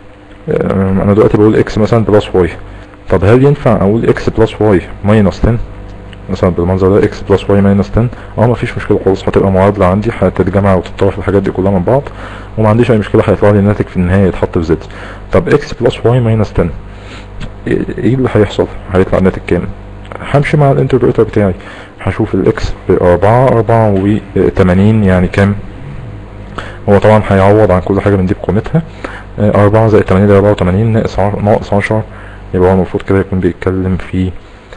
آم، انا دلوقتي بقول اكس مثلا بلس واي طب هل ينفع اقول اكس بلس واي ماينس 10 مثلا بالمنظر ده اكس بلس واي ماينس 10 اه مفيش مشكله خالص هتبقى معادله عندي هتتجمع وتتطرح الحاجات دي كلها من بعض وما عنديش اي مشكله هيطلع لي الناتج في النهايه يتحط في زد طب اكس بلس واي ماينس 10 ايه إيه اللي هيحصل هيطلع الناتج كام همشي مع الانتربريتر بتاعي هشوف الاكس بأربعة أربعة وتمانين يعني كام هو طبعا هيعوض عن كل حاجة من دي بقيمتها آه، أربعة زائد تمانين ده أربعة وتمانين ناقص عشر ناقص عشرة يبقى هو المفروض كده يكون بيتكلم في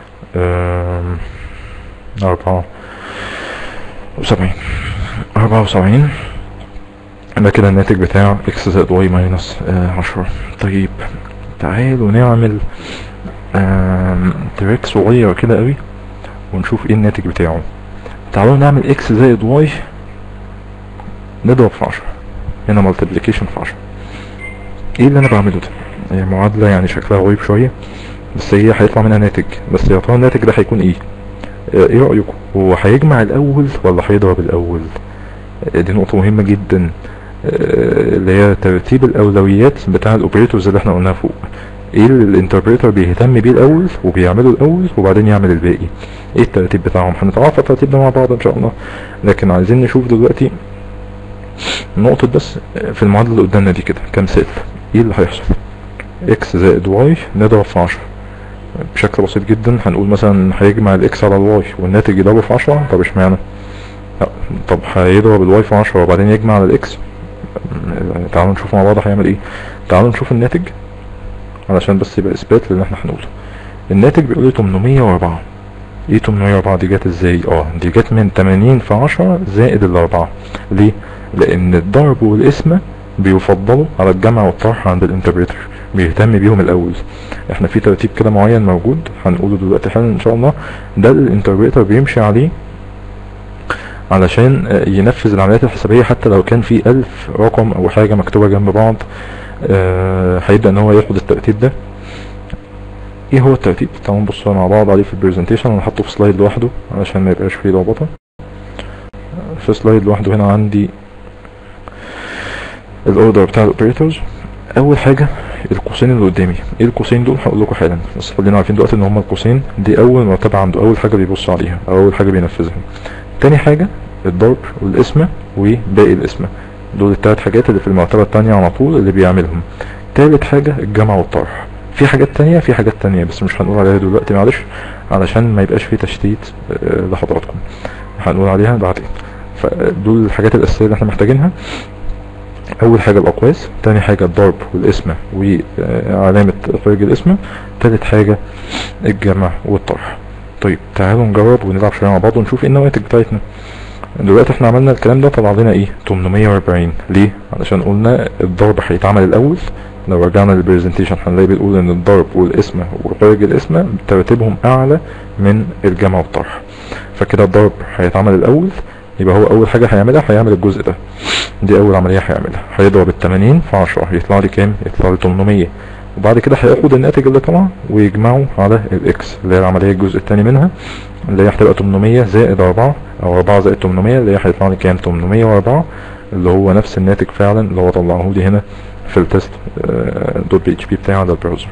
آم، أربعة وسبعين أربعة وسبعين ده كده الناتج بتاع اكس زائد واي ماينس آه، عشرة طيب تعالوا نعمل آم، تريك صغير كده قوي ونشوف ايه الناتج بتاعه تعالوا نعمل اكس زائد واي نضرب في عشرة هنا مالتيبليكيشن في عشرة ايه اللي انا بعمله ده هي معادلة يعني شكلها غريب شوية بس هي هيطلع منها ناتج بس يا ترى الناتج ده هيكون ايه آه، ايه رأيكم هو هيجمع الاول ولا هيضرب الاول آه، دي نقطة مهمة جدا آه، اللي هي ترتيب الاولويات بتاع الاوبريتورز اللي احنا قلناها فوق ايه اللي الانتربريتر بيهتم بيه الاول وبيعمله الاول وبعدين يعمل الباقي ايه الترتيب بتاعهم هنتعرف على الترتيب ده مع بعض ان شاء الله لكن عايزين نشوف دلوقتي نقطة بس في المعادلة اللي قدامنا دي كده كمثال ايه اللي هيحصل اكس زائد واي نضرب في عشرة بشكل بسيط جدا هنقول مثلا هيجمع الاكس على الواي والناتج يضربه في عشرة طب اشمعنى لا، طب هيضرب الواي في عشرة وبعدين يجمع على الاكس م- تعالوا نشوف مع بعض هيعمل ايه تعالوا نشوف الناتج علشان بس يبقى اثبات للي احنا هنقوله الناتج بيقول لي 804 ايه 804 دي جت ازاي اه دي جت من 80 في 10 زائد الاربعة ليه لان الضرب والقسمة بيفضلوا على الجمع والطرح عند الانتربريتر بيهتم بيهم الاول احنا في ترتيب كده معين موجود هنقوله دلوقتي حالا ان شاء الله ده الانتربريتر بيمشي عليه علشان آه، ينفذ العمليات الحسابية حتى لو كان في ألف رقم أو حاجة مكتوبة جنب بعض آه، هيبدأ إن هو ياخد الترتيب ده ايه هو الترتيب تعالوا نبص مع بعض عليه في البرزنتيشن انا حاطه في سلايد لوحده علشان ما يبقاش فيه لخبطه في سلايد لوحده هنا عندي الاوردر بتاع الاوبريتورز اول حاجه القوسين اللي قدامي ايه القوسين دول هقول لكم حالا بس خلينا عارفين دلوقتي ان هما القوسين دي اول مرتبه عنده اول حاجه بيبص عليها او اول حاجه بينفذها تاني حاجه الضرب والقسمه وباقي القسمه دول التلات حاجات اللي في المرتبه التانية على طول اللي بيعملهم تالت حاجه الجمع والطرح في حاجات تانية في حاجات تانية بس مش هنقول عليها دلوقتي معلش علشان ما يبقاش فيه تشتيت آه، لحضراتكم هنقول عليها بعدين فدول الحاجات الأساسية اللي احنا محتاجينها أول حاجة الأقواس تاني حاجة الضرب والقسمة وعلامة خارج القسمة تالت حاجة الجمع والطرح طيب تعالوا نجرب ونلعب شوية مع بعض ونشوف ايه النواتج بتاعتنا دلوقتي احنا عملنا الكلام ده طلع لنا ايه 840 ليه علشان قلنا الضرب هيتعمل الاول لو رجعنا للبرزنتيشن هنلاقي بيقول ان الضرب والقسمة وخارج القسمة ترتيبهم اعلى من الجمع والطرح فكده الضرب هيتعمل الاول يبقى هو اول حاجة هيعملها هيعمل الجزء ده دي اول عملية هيعملها هيضرب ال 80 في 10 يطلع لي كام يطلع لي 800 وبعد كده هياخد الناتج اللي طلع ويجمعه على الاكس اللي هي العملية الجزء الثاني منها اللي هي هتبقى 800 زائد 4 او 4 زائد 800 اللي هي هيطلع لي كام 804 اللي هو نفس الناتج فعلا اللي هو طلعه لي هنا في التست آه، دوت بي اتش بي بتاعي على البراوزر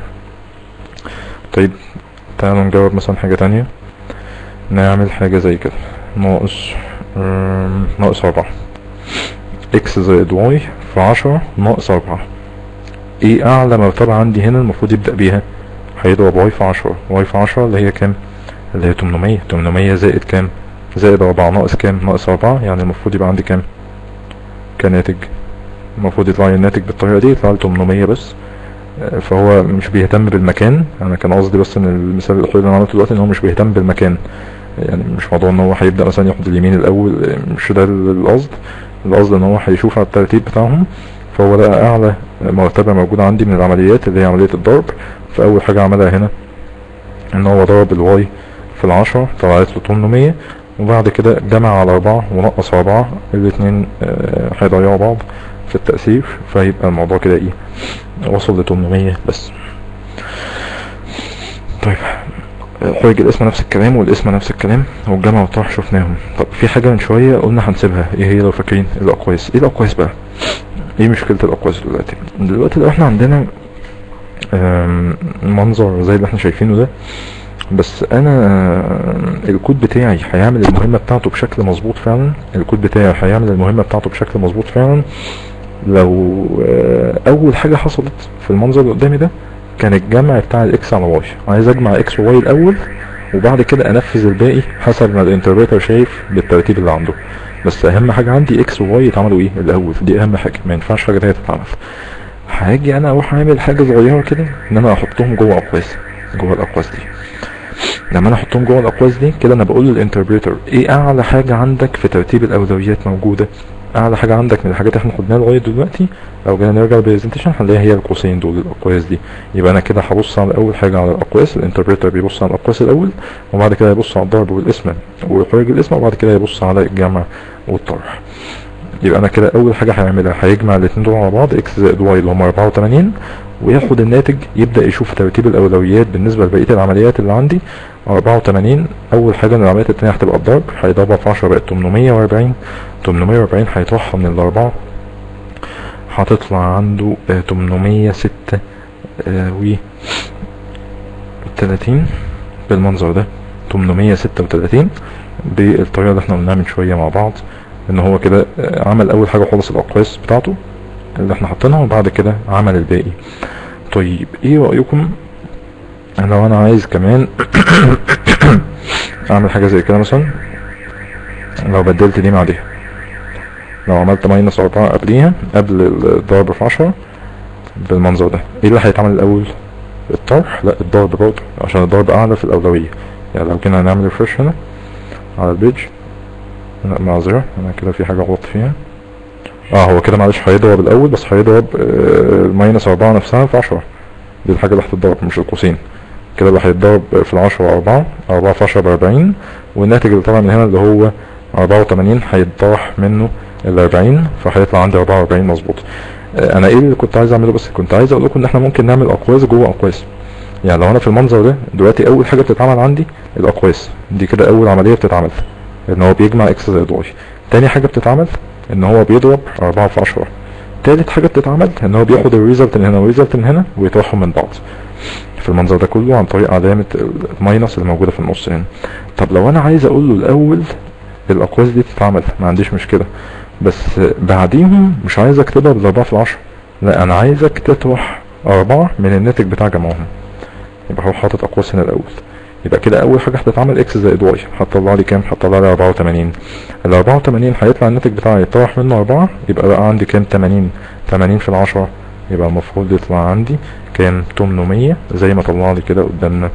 طيب تعالوا نجرب مثلا حاجة تانية نعمل حاجة زي كده ناقص آم، ناقص أربعة اكس زائد واي في عشرة ناقص أربعة ايه أعلى مرتبة عندي هنا المفروض يبدأ بيها هيضرب واي في عشرة واي في عشرة اللي هي كام اللي هي 800 800 زائد كام زائد أربعة ناقص كام ناقص أربعة يعني المفروض يبقى عندي كام كناتج المفروض يطلع لي الناتج بالطريقة دي يطلع لي 800 بس آه، فهو مش بيهتم بالمكان انا كان قصدي بس ان المثال الاخير اللي انا عملته دلوقتي ان هو مش بيهتم بالمكان يعني مش موضوع ان هو هيبدا مثلا ياخد اليمين الاول آه، مش ده القصد القصد ان هو هيشوف على الترتيب بتاعهم فهو لقى اعلى مرتبه موجوده عندي من العمليات اللي هي عمليه الضرب فاول حاجه عملها هنا ان هو ضرب الواي في العشرة طلعت له 800 وبعد كده جمع على أربعة ونقص أربعة الاتنين آه، هيضيعوا بعض في التأثير فيبقى الموضوع كده ايه وصل ل 800 بس طيب خارج الاسم نفس الكلام والاسم نفس الكلام والجمع والطرح شفناهم طب في حاجة من شوية قلنا هنسيبها ايه هي لو فاكرين الاقواس ايه الاقواس بقى ايه مشكلة الاقواس دلوقتي دلوقتي لو احنا عندنا آم، منظر زي اللي احنا شايفينه ده بس انا آه، الكود بتاعي هيعمل المهمة بتاعته بشكل مظبوط فعلا الكود بتاعي هيعمل المهمة بتاعته بشكل مظبوط فعلا لو آه، اول حاجة حصلت في المنظر اللي قدامي ده كان الجمع بتاع الاكس على واي عايز اجمع اكس وواي الاول وبعد كده انفذ الباقي حسب ما الانتربريتر شايف بالترتيب اللي عنده بس اهم حاجة عندي اكس وواي يتعملوا ايه الاول دي اهم حاجة ما ينفعش حاجة تانية تتعمل هاجي انا اروح اعمل حاجة صغيرة كده ان انا احطهم جوه اقواس جوه الاقواس دي لما انا احطهم جوه الاقواس دي كده انا بقول للانتربريتر ايه اعلى حاجة عندك في ترتيب الاولويات موجودة اعلى حاجة عندك من الحاجات اللي احنا خدناها لغاية دلوقتي لو جينا نرجع للبرزنتيشن هنلاقيها هي القوسين دول الاقواس دي يبقى انا كده هبص على اول حاجة على الاقواس الانتربريتر بيبص على الاقواس الاول وبعد كده يبص على الضرب والاسم ويخرج الاسم وبعد كده يبص على الجمع والطرح يبقى انا كده اول حاجة هيعملها هيجمع الاتنين دول على بعض اكس زائد واي اللي هم 84 وياخد الناتج يبدأ يشوف ترتيب الاولويات بالنسبة لبقية العمليات اللي عندي 84 اول حاجة من العمليات التانية هتبقى الضرب هيضربها في 10 بقت 840 840 هيطرحها من الاربعة هتطلع عنده آه، 806 آه، و 30 بالمنظر ده 836 بالطريقة اللي احنا قلناها من شوية مع بعض ان هو كده آه، عمل اول حاجة خالص الاقواس بتاعته اللي احنا حاطينها وبعد كده عمل الباقي طيب ايه رأيكم لو انا عايز كمان اعمل حاجة زي كده مثلا لو بدلت دي مع دي لو عملت ماينس اربعة قبليها قبل الضرب في عشرة بالمنظر ده ايه اللي هيتعمل الاول الطرح لا الضرب برضه عشان الضرب اعلى في الاولوية يعني لو كنا هنعمل ريفرش هنا على البيج لا معذرة انا كده في حاجة غلط فيها اه هو كده معلش هيضرب الاول بس هيضرب آه، الماينس اربعة نفسها في عشرة دي الحاجة اللي هتتضرب مش القوسين كده بقى هيتضرب في العشرة أربعة أربعة في عشرة بأربعين والناتج اللي طالع من هنا اللي هو أربعة وتمانين هيتطرح منه الأربعين فهيطلع عندي أربعة وأربعين مظبوط آه، أنا إيه اللي كنت عايز أعمله بس كنت عايز أقول لكم إن إحنا ممكن نعمل أقواس جوه أقواس يعني لو أنا في المنظر ده دلوقتي أول حاجة بتتعمل عندي الأقواس دي كده أول عملية بتتعمل إن هو بيجمع إكس زائد واي تاني حاجة بتتعمل إن هو بيضرب أربعة في عشرة تالت حاجة بتتعمل إن هو بياخد الريزلت من هنا والريزلت من هنا ويطرحهم من بعض في المنظر ده كله عن طريق علامة الماينس اللي موجودة في النص هنا طب لو انا عايز اقول له الاول الاقواس دي تتعمل ما عنديش مشكلة بس بعديهم مش عايز اكتبها بالاربعة في العشرة لا انا عايزك تطرح اربعة من الناتج بتاع جمعهم يبقى هو حاطط اقواس هنا الاول يبقى كده اول حاجة هتتعمل اكس زائد واي هتطلع لي كام هتطلع لي 84 ال 84 هيطلع الناتج بتاعي يطرح منه 4 يبقى بقى عندي كام 80 80 في العشرة يبقى المفروض يطلع عندي كام 800 زي ما طلع لي كده قدامنا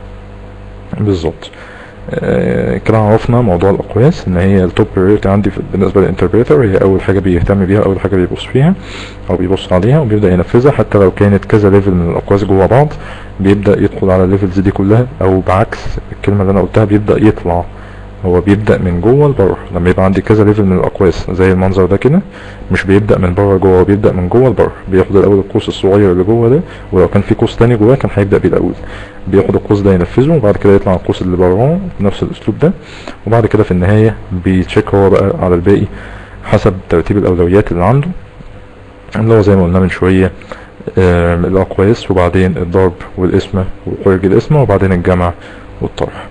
بالظبط آه، كده عرفنا موضوع الاقواس ان هي التوب بريورتي عندي في بالنسبه للانتربريتر هي اول حاجه بيهتم بيها اول حاجه بيبص فيها او بيبص عليها وبيبدا ينفذها حتى لو كانت كذا ليفل من الاقواس جوه بعض بيبدا يدخل على الليفلز دي كلها او بعكس الكلمه اللي انا قلتها بيبدا يطلع هو بيبدا من جوه لبره لما يبقى عندي كذا ليفل من الاقواس زي المنظر ده كده مش بيبدا من بره لجوه هو بيبدا من جوه لبره بياخد الاول القوس الصغير اللي جوه ده ولو كان في قوس تاني جواه كان هيبدا بيه الاول بياخد القوس ده ينفذه وبعد كده يطلع القوس اللي براه بنفس الاسلوب ده وبعد كده في النهايه بيتشيك هو بقى على الباقي حسب ترتيب الاولويات اللي عنده اللي هو زي ما قلنا من شويه آم، الاقواس وبعدين الضرب والقسمه وخروج القسمه وبعدين الجمع والطرح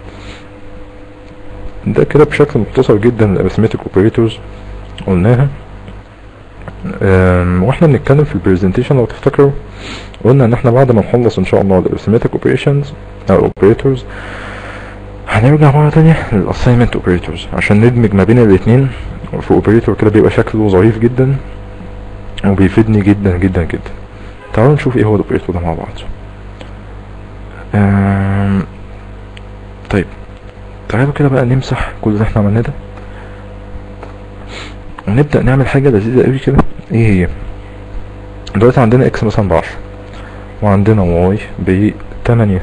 ده كده بشكل مختصر جدا الارثمتيك اوبريتورز قلناها أم، واحنا بنتكلم في البرزنتيشن لو تفتكروا قلنا ان احنا بعد ما نخلص ان شاء الله الارثمتيك اوبريشنز او اوبريتورز هنرجع مرة تانية للاساينمنت اوبريتورز عشان ندمج ما بين الاتنين في اوبريتور كده بيبقى شكله ظريف جدا وبيفيدني جدا جدا جدا تعالوا نشوف ايه هو الاوبريتور ده مع بعض أم، طيب تعالوا كده بقى نمسح كل اللي احنا عملناه ده ونبدأ نعمل حاجة لذيذة قوي كده ايه هي دلوقتي عندنا اكس مثلا بعشرة وعندنا واي بتمانية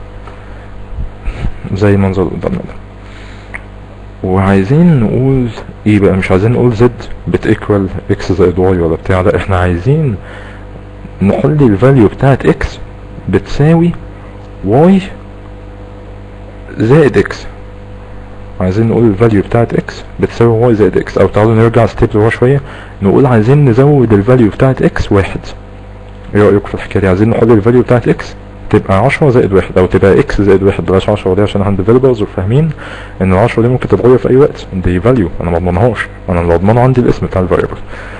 زي المنظر اللي قدامنا ده وعايزين نقول ايه بقى مش عايزين نقول زد بتيكوال اكس زائد واي ولا بتاع لا احنا عايزين نخلي الفاليو بتاعت اكس بتساوي واي زائد اكس عايزين نقول الفاليو بتاعت اكس بتساوي واي زائد اكس او تعالوا نرجع ستيب لورا شويه نقول عايزين نزود الفاليو بتاعت اكس واحد ايه رايكم في الحكايه دي عايزين نحل الفاليو بتاعت اكس تبقى 10 زائد واحد او تبقى اكس زائد واحد بلاش 10 دي عشان احنا ديفلوبرز وفاهمين ان ال 10 دي ممكن تتغير في اي وقت دي فاليو انا ما اضمنهاش انا اللي اضمنه عندي الاسم بتاع الفاريبل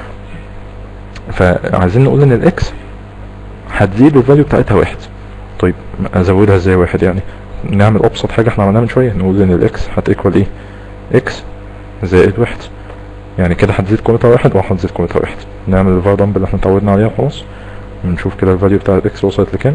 فعايزين نقول ان الاكس هتزيد الفاليو بتاعتها واحد طيب ازودها ازاي واحد يعني نعمل ابسط حاجه احنا عملناها من شويه نقول ان الاكس هتيكوال ايه اكس زائد واحد يعني كده هتزيد قيمتها واحد وهتزيد قيمتها واحد نعمل الفار دمب اللي احنا اتعودنا عليها خلاص ونشوف كده الفاليو بتاع الاكس وصلت لكام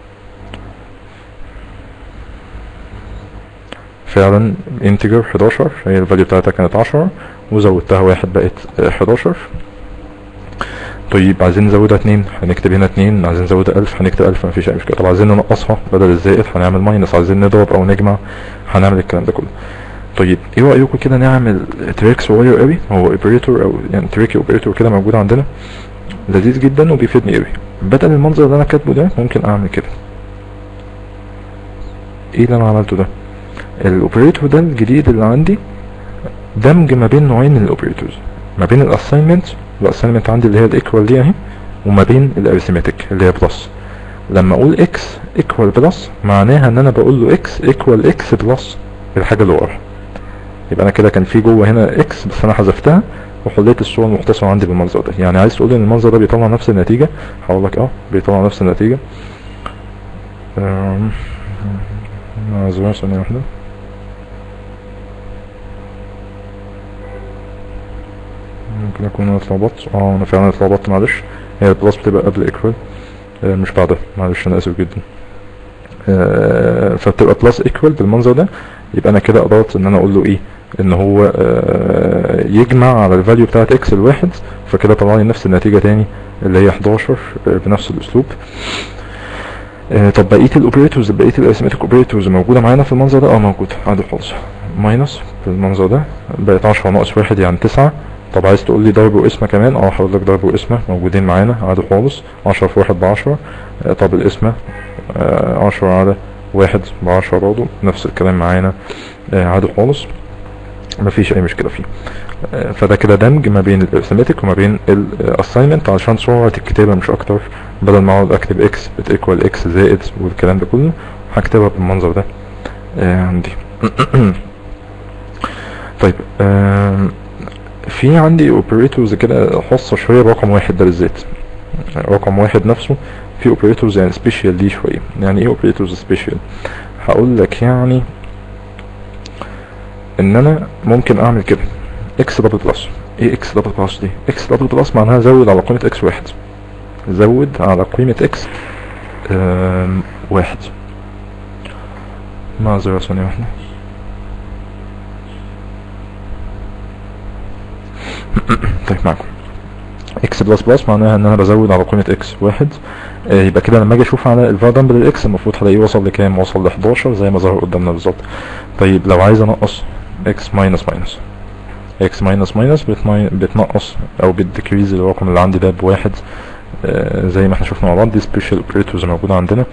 فعلا انتجر 11 هي الفاليو بتاعتها كانت 10 وزودتها واحد بقت 11 طيب عايزين نزودها اتنين هنكتب هنا اتنين عايزين نزودها الف هنكتب الف مفيش اي مشكلة طب عايزين ننقصها بدل الزائد هنعمل ماينس عايزين نضرب او نجمع هنعمل الكلام ده كله طيب ايه رأيكم كده نعمل تريك صغير قوي هو اوبريتور او يعني تريكي اوبريتور كده موجود عندنا لذيذ جدا وبيفيدني قوي بدل المنظر اللي انا كاتبه ده ممكن اعمل كده ايه اللي انا عملته ده الاوبريتور ده الجديد اللي عندي دمج ما بين نوعين من الاوبريتورز ما بين الاساينمنت الاساينمنت عندي اللي هي الايكوال دي اهي وما بين الاريثماتيك اللي هي بلس لما اقول اكس ايكوال بلس معناها ان انا بقول له اكس ايكوال اكس بلس الحاجه اللي ورا يبقى انا كده كان في جوه هنا اكس بس انا حذفتها وحليت الصوره المختصره عندي بالمنظر ده يعني عايز تقول ان المنظر ده بيطلع نفس النتيجه هقول لك اه بيطلع نفس النتيجه أم، معذرة ثانية واحدة ممكن اكون انا اتلخبطت اه انا فعلا اتلخبطت معلش هي البلس بتبقى قبل ايكوال مش بعدها معلش انا اسف جدا آه، فبتبقى بلس ايكوال بالمنظر ده يبقى انا كده قدرت ان انا اقول له ايه ان هو آه، يجمع على الفاليو بتاعت اكس الواحد فكده طلع لي نفس النتيجة تاني اللي هي 11 آه، بنفس الاسلوب آه، طب بقية الاوبريتورز بقية الاريثماتيك اوبريتورز موجودة معانا في المنظر ده اه موجودة عادي خالص ماينس بالمنظر ده بقت 10 ناقص واحد يعني 9 طب عايز تقول لي ضرب وقسمة كمان اه هقول لك ضرب وقسمة موجودين معانا عادي خالص 10 في واحد بعشرة آه، طب القسمة آه، 10 على واحد بعشرة برضه نفس الكلام معانا آه، عادي خالص مفيش اي مشكلة فيه آه، فده كده دمج ما بين الارثماتيك وما بين الاساينمنت علشان سرعة الكتابة مش اكتر بدل ما اقعد اكتب اكس بتيكوال اكس زائد والكلام ده كله هكتبها بالمنظر ده آه، عندي طيب آم، في عندي اوبريتورز كده خاصة شوية برقم واحد ده بالذات رقم واحد نفسه في اوبريتورز يعني سبيشال دي شوية يعني ايه اوبريتورز سبيشال هقول لك يعني ان انا ممكن اعمل كده اكس دبل بلس ايه اكس دبل بلس دي اكس دبل بلس معناها زود على قيمة اكس واحد زود على قيمة اكس آم، واحد معذرة ثانية واحدة طيب معكم اكس بلس بلس معناها ان انا بزود على قيمة اكس واحد آه، يبقى كده لما اجي اشوف على الفاريبل الاكس المفروض هلاقيه وصل لكام وصل ل 11 زي ما ظهر قدامنا بالظبط طيب لو عايز انقص اكس ماينس ماينس اكس ماينس ماينس بتمي- بتنقص او بتديكريز الرقم اللي عندي ده بواحد آه، زي ما احنا شفنا مع بعض دي سبيشال اوبريتورز موجودة عندنا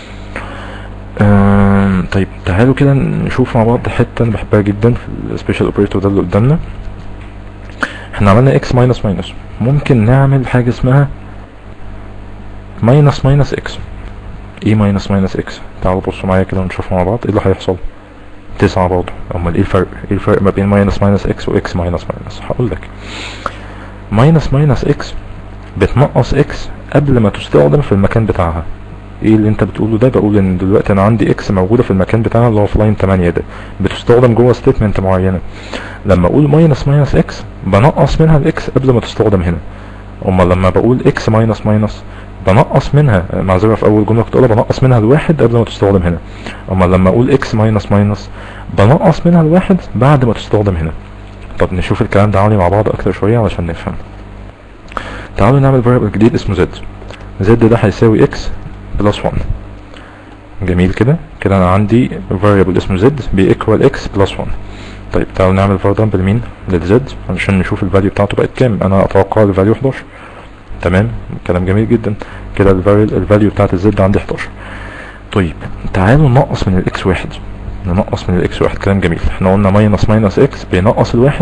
آم، طيب تعالوا كده نشوف مع بعض حتة انا بحبها جدا في السبيشال اوبريتور ده اللي قدامنا احنا عملنا اكس ماينس ماينس ممكن نعمل حاجة اسمها ماينس ماينس اكس ايه ماينس ماينس اكس تعالوا بصوا معايا كده ونشوف مع بعض ايه اللي هيحصل تسعة برضه امال ايه الفرق ايه الفرق ما بين ماينس ماينس اكس واكس ماينس ماينس هقول لك ماينس ماينس اكس بتنقص اكس قبل ما تستخدم في المكان بتاعها ايه اللي انت بتقوله ده بقول ان دلوقتي انا عندي اكس موجوده في المكان بتاعها اللي هو في لاين 8 ده بتستخدم جوه ستيتمنت معينه لما اقول ماينس ماينس اكس بنقص منها الاكس قبل ما تستخدم هنا اما لما بقول اكس ماينس ماينس بنقص منها معذره في اول جمله كنت اقولها بنقص منها الواحد قبل ما تستخدم هنا اما لما اقول اكس ماينس ماينس بنقص منها الواحد بعد ما تستخدم هنا طب نشوف الكلام ده عامل مع بعض اكتر شويه علشان نفهم تعالوا نعمل فاريبل جديد اسمه زد زد ده هيساوي اكس بلس 1 جميل كده كده انا عندي variable اسمه زد بيكوال اكس بلس 1 طيب تعالوا نعمل فردان بالمين للزد علشان نشوف الفاليو بتاعته بقت كام انا اتوقع الفاليو 11 تمام كلام جميل جدا كده الفاليو بتاعت الزد عندي 11 طيب تعالوا ننقص من الاكس واحد ننقص من الاكس واحد كلام جميل احنا قلنا ماينس ماينس اكس بينقص الواحد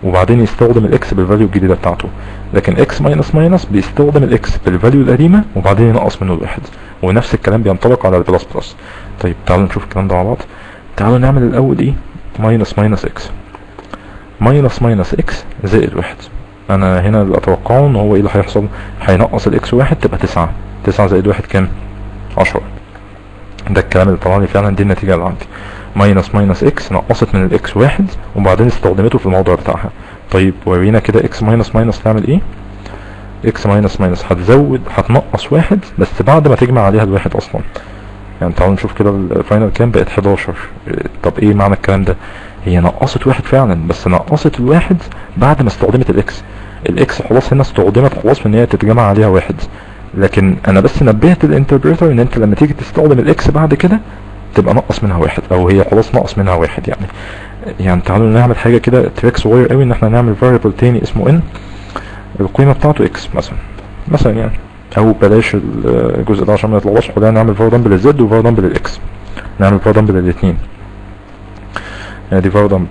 وبعدين يستخدم الاكس بالفاليو الجديده بتاعته لكن اكس ماينس ماينس بيستخدم الاكس بالفاليو القديمه وبعدين ينقص منه الواحد ونفس الكلام بينطبق على البلس بلس طيب تعالوا نشوف الكلام ده مع بعض تعالوا نعمل الاول ايه ماينس ماينس اكس ماينس ماينس اكس زائد واحد انا هنا اللي اتوقعه ان هو ايه اللي هيحصل هينقص الاكس واحد تبقى تسعة تسعة زائد واحد كام عشرة ده الكلام اللي طلع لي فعلا دي النتيجة اللي عندي ماينس ماينس اكس نقصت من الاكس واحد وبعدين استخدمته في الموضوع بتاعها طيب ورينا كده اكس ماينس ماينس تعمل ايه اكس ماينس ماينس هتزود هتنقص واحد بس بعد ما تجمع عليها الواحد اصلا يعني تعالوا نشوف كده الفاينل كام بقت 11 طب ايه معنى الكلام ده هي نقصت واحد فعلا بس نقصت الواحد بعد ما استخدمت الاكس الاكس خلاص هنا استخدمت خلاص في ان هي تتجمع عليها واحد لكن انا بس نبهت الانتربريتر ان انت لما تيجي تستخدم الاكس بعد كده تبقى نقص منها واحد او هي خلاص نقص منها واحد يعني يعني تعالوا نعمل حاجه كده تريك صغير قوي ان احنا نعمل variable تاني اسمه ان القيمه بتاعته اكس مثلا مثلا يعني او بلاش الجزء ده عشان ما يطلعوش خلينا نعمل فار دمب للزد وفار دمب للاكس نعمل فار دمب للاثنين ادي فار دمب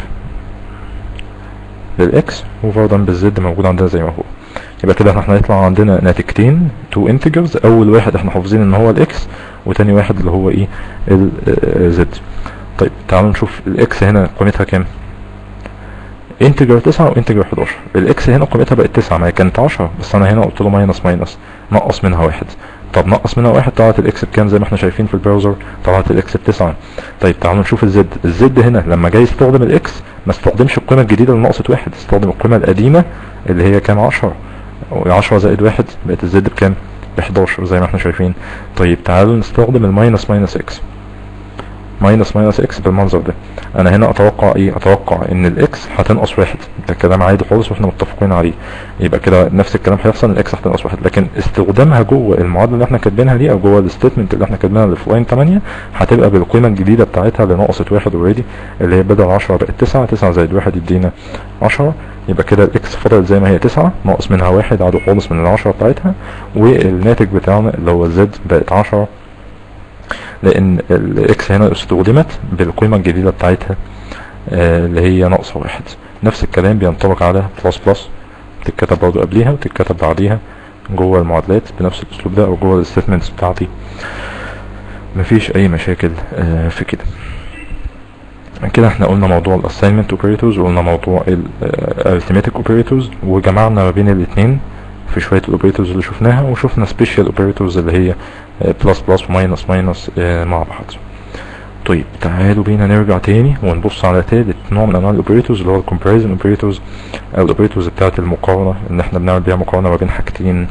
للاكس وفار دمب للزد موجود عندنا زي ما هو يبقى كده احنا هيطلع عندنا ناتجتين تو انتجرز اول واحد احنا حافظين ان هو الاكس وتاني واحد اللي هو ايه الزد طيب تعالوا نشوف الاكس هنا قيمتها كام انتجر 9 وانتجر 11 الاكس هنا قيمتها بقت 9 ما هي كانت 10 بس انا هنا قلت له ماينس ماينس نقص منها واحد طب نقص منها واحد طلعت الاكس بكام زي ما احنا شايفين في البراوزر طلعت الاكس بتسعة طيب تعالوا نشوف الزد الزد هنا لما جاي يستخدم الاكس ما استخدمش القيمة الجديدة اللي نقصت واحد استخدم القيمة القديمة اللي هي كام 10 10 زائد واحد بقت الزد بكام ب 11 زي ما احنا شايفين طيب تعالوا نستخدم الماينس ماينس اكس ماينس ماينس اكس بالمنظر ده انا هنا اتوقع ايه اتوقع ان الاكس هتنقص واحد ده كلام عادي خالص واحنا متفقين عليه يبقى كده نفس الكلام هيحصل الاكس هتنقص واحد لكن استخدامها جوه المعادله اللي احنا كاتبينها دي او جوه الستيتمنت اللي احنا كاتبينها اللي في لاين 8 هتبقى بالقيمه الجديده بتاعتها اللي نقصت واحد اوريدي اللي هي بدل 10 بقت 9 9 زائد واحد يدينا 10 يبقى كده الاكس فضلت زي ما هي 9 ناقص منها واحد عدو خالص من العشرة بتاعتها والناتج بتاعنا اللي هو الزد بقت 10 لان الاكس هنا استخدمت بالقيمة الجديدة بتاعتها آه اللي هي ناقصة واحد نفس الكلام بينطبق على بلس بلس تتكتب برضه قبليها وتتكتب بعديها جوه المعادلات بنفس الاسلوب ده او جوه الستمنتس بتاعتي مفيش اي مشاكل آه في كده كده احنا قلنا موضوع الاساينمنت اوبريتورز وقلنا موضوع الارثماتيك اوبريتورز وجمعنا ما بين الاثنين في شوية الاوبريتورز اللي شفناها وشفنا سبيشال اوبريتورز اللي هي بلس بلس وماينس ماينس مع بعض طيب تعالوا بينا نرجع تاني ونبص على تالت نوع من انواع الاوبريتورز اللي هو الكومباريزن اوبريتورز او الاوبريتورز بتاعت المقارنة ان احنا بنعمل بيها مقارنة ما بين حاجتين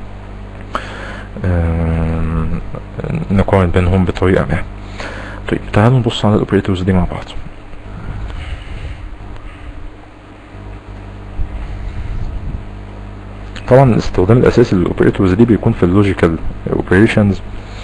نقارن بينهم بطريقة ما طيب تعالوا نبص على الاوبريتورز دي مع بعض طبعا الاستخدام الاساسي للاوبريتورز دي بيكون في اللوجيكال اوبريشنز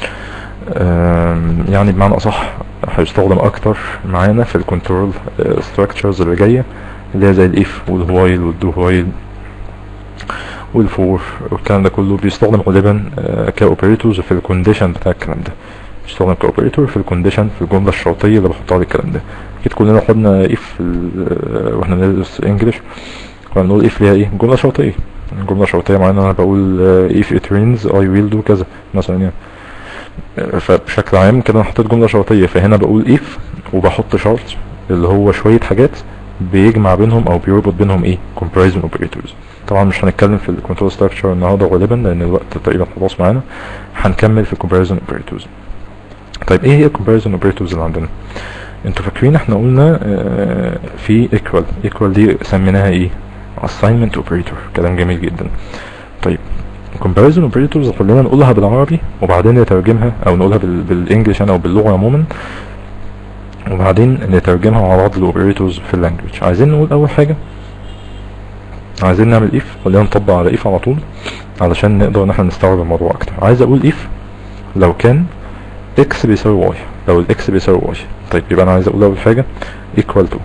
يعني بمعنى اصح هيستخدم اكتر معانا في الكنترول ستراكشرز اللي جايه اللي هي زي الاف والوايل والدو وايل والفور والكلام ده كله بيستخدم غالبا كاوبريتورز في الكونديشن بتاع الكلام ده بيستخدم كاوبريتور في الكونديشن في الجمله الشرطيه اللي بحطها على الكلام ده اكيد كلنا خدنا اف واحنا بندرس انجلش كنا بنقول اف ليها ايه جمله شرطيه جمله شرطيه معينه انا بقول if it rains I will do كذا مثلا يعني فبشكل عام كده انا حطيت جمله شرطيه فهنا بقول if وبحط شرط اللي هو شويه حاجات بيجمع بينهم او بيربط بينهم ايه comparison operators طبعا مش هنتكلم في الكنترول ستراكشر النهارده غالبا لان الوقت تقريبا خلاص معانا هنكمل في comparison operators طيب ايه هي comparison operators اللي عندنا انتوا فاكرين احنا قلنا اه في equal equal دي سميناها ايه assignment operator كلام جميل جدا طيب comparison operators خلينا نقولها بالعربي وبعدين نترجمها او نقولها بال... بالانجلش انا او باللغه عموما وبعدين نترجمها مع بعض الاوبريتورز في اللانجوج عايزين نقول اول حاجه عايزين نعمل if خلينا نطبق على if على طول علشان نقدر ان احنا نستوعب الموضوع اكتر عايز اقول if لو كان x بيساوي y لو الاكس بيساوي y طيب يبقى انا عايز اقول اول حاجه equal to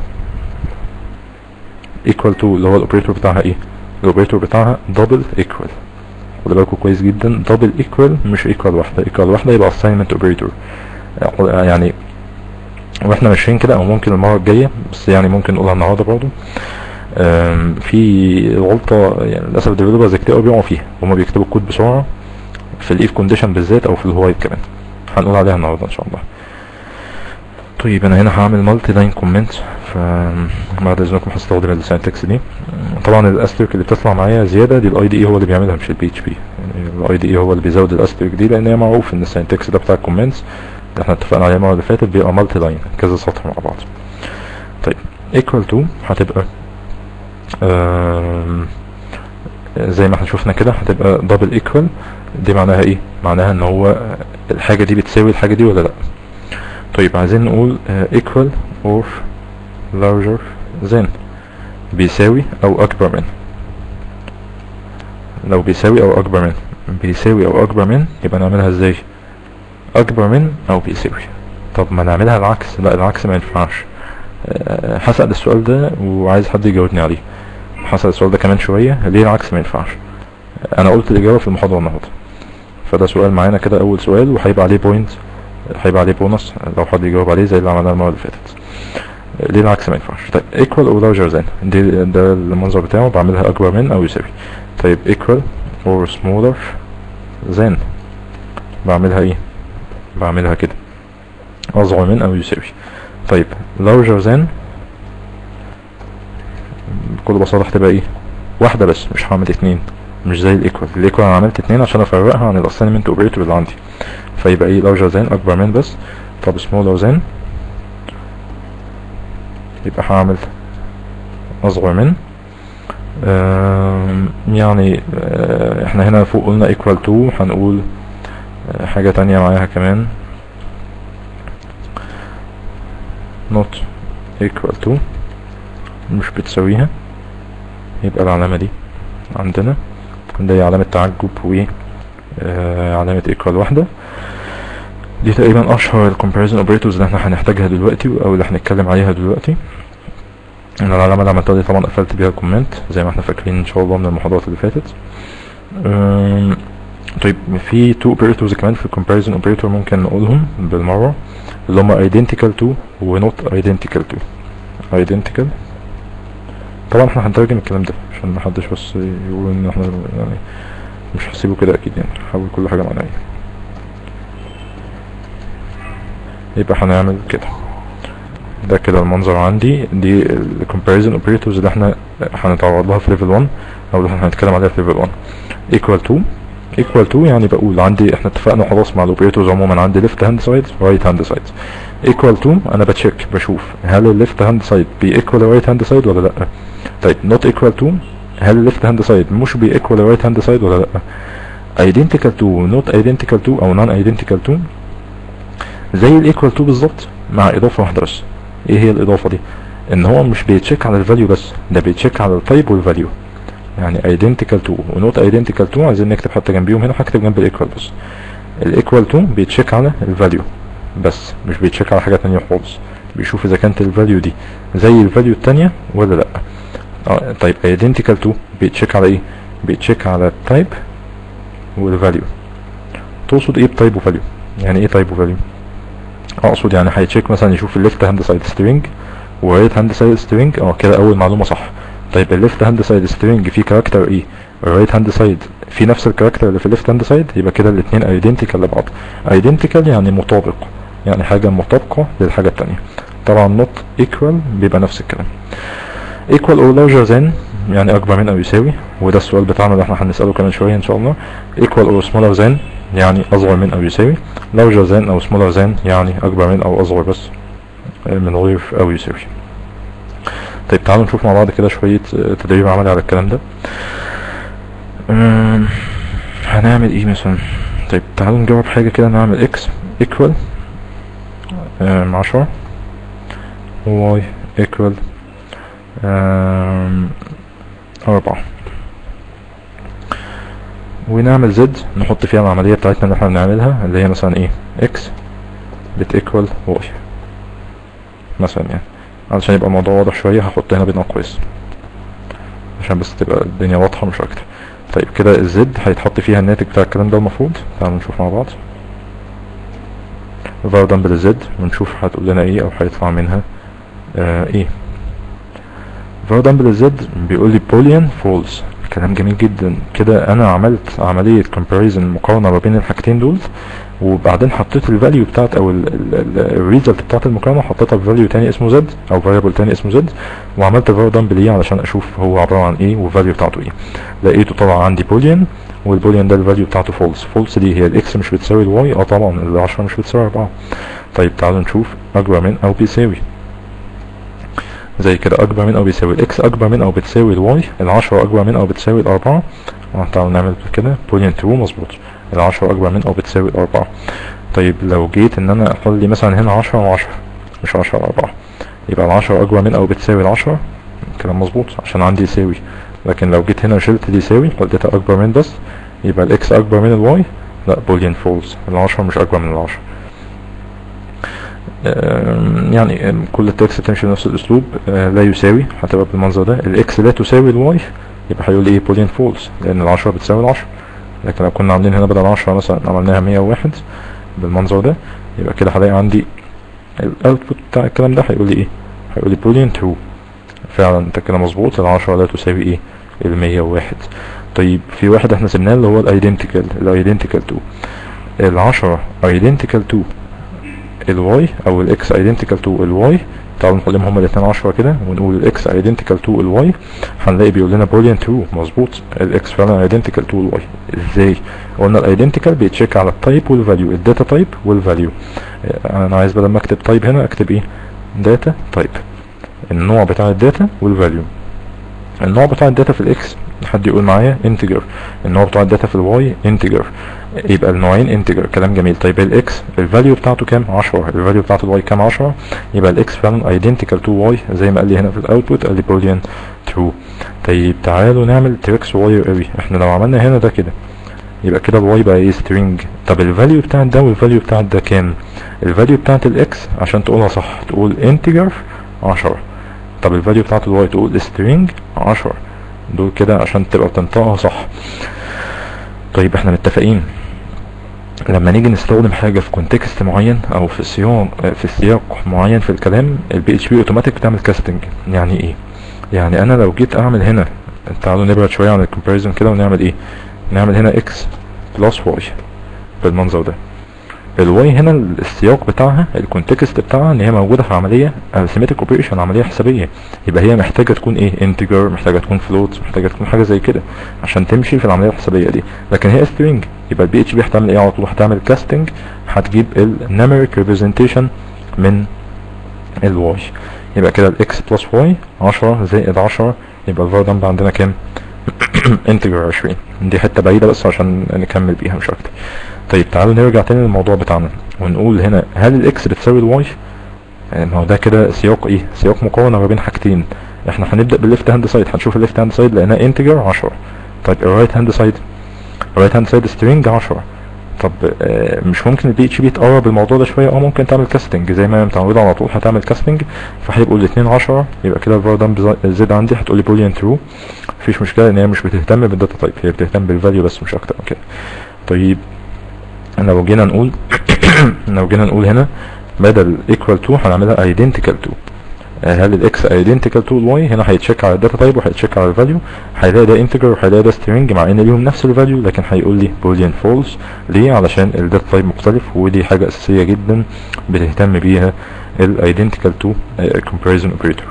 equal to اللي هو الاوبريتور بتاعها ايه الاوبريتور بتاعها double equal خد بالكم كويس جدا double equal مش equal واحده equal واحده يبقى assignment operator يعني واحنا ماشيين كده او ممكن المره الجايه بس يعني ممكن نقولها النهارده برضو آم، في غلطة يعني للأسف الديفلوبرز كتير قوي بيقعوا فيها هما بيكتبوا الكود بسرعة في الايف كونديشن بالذات او في الوايل كمان هنقول عليها النهارده ان شاء الله طيب انا هنا هعمل مالتي لاين كومنت فبعد اذنكم هستخدم الساينتكس دي طبعا الاستريك اللي بتطلع معايا زياده دي الاي دي اي هو اللي بيعملها مش البي اتش بي يعني الاي دي اي هو اللي بيزود الاستريك دي لان هي معروف ان الساينتكس ده بتاع الكومنتس اللي احنا اتفقنا عليه المره اللي فاتت بيبقى مالتي لاين كذا سطر مع بعض طيب equal to هتبقى آم، زي ما احنا شفنا كده هتبقى دبل ايكوال دي معناها ايه معناها ان هو الحاجة دي بتساوي الحاجة دي ولا لا طيب عايزين نقول آه، equal or larger than بيساوي او اكبر من لو بيساوي او اكبر من بيساوي او اكبر من يبقى نعملها ازاي اكبر من او بيساوي طب ما نعملها العكس لا العكس ما ينفعش آه، هسأل السؤال ده وعايز حد يجاوبني عليه هسأل السؤال ده كمان شوية ليه العكس ما ينفعش انا قلت الاجابة في المحاضرة النهاردة فده سؤال معانا كده اول سؤال وهيبقى عليه بوينت هيبقى عليه بونص لو حد يجاوب عليه زي اللي عملناه المرة اللي فاتت ليه العكس ما ينفعش طيب equal or larger than دي ده المنظر بتاعه بعملها اكبر من او يساوي طيب equal or smaller than بعملها ايه بعملها كده اصغر من او يساوي طيب larger than بكل بساطة هتبقى ايه واحدة بس مش هعمل اتنين مش زي الايكوال الايكوال انا عملت اتنين عشان افرقها عن الاساينمنت اوبريتور اللي عندي فيبقى ايه larger than اكبر من بس طب smaller than يبقى هعمل اصغر من آم، يعني آه، احنا هنا فوق قلنا equal to هنقول آه، حاجة تانية معاها كمان not equal to مش بتساويها يبقى العلامة دي عندنا اللي هي علامة تعجب و آه، علامة equal واحدة دي تقريبا اشهر الكومباريزن اوبريتورز اللي احنا هنحتاجها دلوقتي او اللي هنتكلم عليها دلوقتي انا العلامة اللي عملتها دي طبعا قفلت بيها الكومنت زي ما احنا فاكرين ان شاء الله من المحاضرات اللي فاتت أم، طيب في تو اوبريتورز كمان في الكومباريزن اوبريتور ممكن نقولهم بالمرة اللي هما identical to و not identical to identical طبعا احنا هنترجم الكلام ده عشان محدش بس يقول ان احنا يعني مش هسيبه كده اكيد يعني هحاول كل حاجة معنوية يبقى هنعمل كده ده كده المنظر عندي دي ال comparison operators اللي احنا هنتعرض لها في level 1 او اللي احنا هنتكلم عليها في level 1 equal to equal to يعني بقول عندي احنا اتفقنا خلاص مع الاوبريتورز عموما عندي left hand side right hand side equal to انا بتشيك بشوف هل ال left hand side بي equal ال right hand side ولا لا طيب not equal to هل ال left hand side مش بي equal ال right hand side ولا لا identical to not identical to او non identical to زي الايكوال تو بالظبط مع اضافه واحده بس ايه هي الاضافه دي ان هو مش بيتشيك على الفاليو بس ده بيتشيك على التايب والفاليو يعني identical to ونوت identical to عايزين نكتب حتى جنبيهم هنا هكتب جنب الايكوال بس الايكوال تو بيتشيك على الفاليو بس مش بيتشيك على حاجه تانية خالص بيشوف اذا كانت الفاليو دي زي الفاليو التانية ولا لا اه طيب identical to بيتشيك على ايه بيتشيك على التايب والفاليو تقصد ايه بتايب وفاليو يعني ايه تايب وفاليو اقصد يعني هيتشيك مثلا يشوف الليفت هاند سايد سترينج ورايت هاند سايد سترينج اه كده اول معلومه صح طيب الليفت هاند سايد سترينج فيه كاركتر ايه الرايت هاند سايد في نفس الكاركتر اللي في الليفت هاند سايد يبقى كده الاثنين ايدنتيكال لبعض ايدنتيكال يعني مطابق يعني حاجه مطابقه للحاجه الثانيه طبعا not equal بيبقى نفس الكلام equal or larger than يعني اكبر من او يساوي وده السؤال بتاعنا اللي احنا هنساله كمان شويه ان شاء الله equal or smaller than يعني اصغر من او يساوي larger than او smaller than يعني اكبر من او اصغر بس من غير او يساوي طيب تعالوا نشوف مع بعض كده شوية تدريب عملي على الكلام ده أم، هنعمل ايه مثلا طيب تعالوا نجرب حاجة كده نعمل x equal أم، عشرة y equal أم، أربعة ونعمل زد نحط فيها العملية بتاعتنا اللي احنا بنعملها اللي هي مثلا ايه x بتيكوال y مثلا يعني علشان يبقى الموضوع واضح شوية هحط هنا بين اقواس عشان بس تبقى الدنيا واضحة مش اكتر طيب كده الزد هيتحط فيها الناتج بتاع الكلام ده المفروض تعالوا نشوف مع بعض فاردن بالزد ونشوف هتقول لنا ايه او هيطلع منها آه ايه var dump للزد بيقول لي boolean false كلام جميل جدا كده انا عملت عملية comparison مقارنة ما بين الحاجتين دول وبعدين حطيت الفاليو بتاعت او الريزلت بتاعت المقارنة حطيتها في فاليو تاني اسمه زد او variable تاني اسمه زد وعملت var dump ليه علشان اشوف هو عبارة عن ايه والفاليو بتاعته ايه لقيته طبعا عندي boolean والبوليان ده الفاليو بتاعته فولس فولس دي هي الاكس مش بتساوي الواي اه طبعا ال 10 مش بتساوي 4 طيب تعالوا نشوف اكبر من او بيساوي زي كده اكبر من او بيساوي الاكس اكبر من او بتساوي الواي ال10 اكبر من او بتساوي الاربعة اه تعالوا نعمل كده بوليان ترو مظبوط ال10 اكبر من او بتساوي الاربعة طيب لو جيت ان انا اخلي مثلا هنا 10 و10 مش 10 4 يبقى ال10 اكبر من او بتساوي ال10 كلام مظبوط عشان عندي يساوي لكن لو جيت هنا وشلت دي يساوي خليتها اكبر من بس يبقى الاكس اكبر من الواي لا بوليان فولس العشرة مش اكبر من العشرة يعني كل التكست تمشي بنفس الاسلوب لا يساوي هتبقى بالمنظر ده الاكس لا تساوي الواي يبقى هيقول لي ايه بوليان فولس لان العشرة بتساوي العشرة لكن لو كنا عاملين هنا بدل عشرة مثلا عملناها مية وواحد بالمنظر ده يبقى كده هلاقي عندي الاوتبوت بتاع الكلام ده هيقول لي ايه هيقول لي بوليان ترو فعلا انت كده مظبوط العشرة لا تساوي ايه المية وواحد طيب في واحد احنا سيبناه اللي هو الايدنتيكال الايدنتيكال تو العشرة ايدنتيكال تو الواي او الاكس ايدنتيكال تو الواي تعالوا نخليهم هما الاتنين عشرة كده ونقول الاكس ايدنتيكال تو الواي هنلاقي بيقول لنا بوليان ترو مظبوط الاكس فعلا ايدنتيكال تو الواي ازاي قلنا الايدنتيكال بيتشيك على التايب والفاليو الداتا تايب والفاليو انا عايز بدل ما اكتب تايب هنا اكتب ايه داتا تايب النوع بتاع الداتا والفاليو النوع بتاع الداتا في الاكس حد يقول معايا انتجر النوع بتاع الداتا في الواي انتجر يبقى النوعين انتجر كلام جميل طيب الاكس الفاليو بتاعته كام 10 الفاليو بتاعته الواي كام 10 يبقى الاكس فعلا ايدنتيكال تو واي زي ما قال لي هنا في الاوتبوت قال لي بوليان ترو طيب تعالوا نعمل تريك صغير قوي احنا لو عملنا هنا ده كده يبقى كده الواي بقى ايه سترينج طب الفاليو بتاع ده والفاليو بتاع ده كام الفاليو بتاعت الاكس عشان تقولها صح تقول انتجر 10 طب الفاليو بتاعت الواي تقول سترينج 10 دول كده عشان تبقى بتنطقها صح طيب احنا متفقين لما نيجي نستخدم حاجة في كونتكست معين او في سياق في سياق معين في الكلام البي اتش بي اوتوماتيك بتعمل كاستنج يعني ايه يعني انا لو جيت اعمل هنا تعالوا نبعد شوية عن الكومباريزون كده ونعمل ايه نعمل هنا اكس بلس واي بالمنظر ده الواي هنا السياق بتاعها الكونتكست بتاعها ان هي موجوده في عمليه arithmetic اوبريشن عمليه حسابيه يبقى هي محتاجه تكون ايه انتجر محتاجه تكون فلوت محتاجه تكون حاجه زي كده عشان تمشي في العمليه الحسابيه دي لكن هي سترينج يبقى البي اتش بي هتعمل ايه على طول هتعمل كاستنج هتجيب النيميريك ريبريزنتيشن من الواي يبقى كده الاكس بلس واي 10 زائد 10 يبقى الفار دمب عندنا كام انتجر 20 دي حته بعيده بس عشان نكمل بيها مش اكتر طيب تعالوا نرجع تاني للموضوع بتاعنا ونقول هنا هل الاكس بتساوي الواي ما هو ده كده سياق ايه سياق مقارنه ما بين حاجتين احنا هنبدا بالليفت هاند سايد هنشوف الليفت هاند سايد لقيناه انتجر 10 طيب الرايت هاند سايد الرايت هاند سايد سترينج 10 طب آه مش ممكن البي اتش بي تقرب الموضوع ده شويه اه ممكن تعمل كاستنج زي ما هي متعوده على طول هتعمل كاستنج فهيبقوا الاثنين 10 يبقى كده الفار دمب زد عندي هتقول لي بوليان ترو مفيش مشكله ان هي مش بتهتم بالداتا تايب هي بتهتم بالفاليو بس مش اكتر من كده طيب لو جينا نقول لو جينا نقول هنا بدل equal to هنعملها identical to هل الاكس identical to الواي هنا هيتشيك على الداتا تايب وهيتشيك على الفاليو هيلاقي ده انتجر وهيلاقي ده string مع ان ليهم نفس الفاليو لكن هيقول لي boolean false ليه علشان الداتا تايب مختلف ودي حاجه اساسيه جدا بتهتم بيها الايدنتيكال تو comparison operator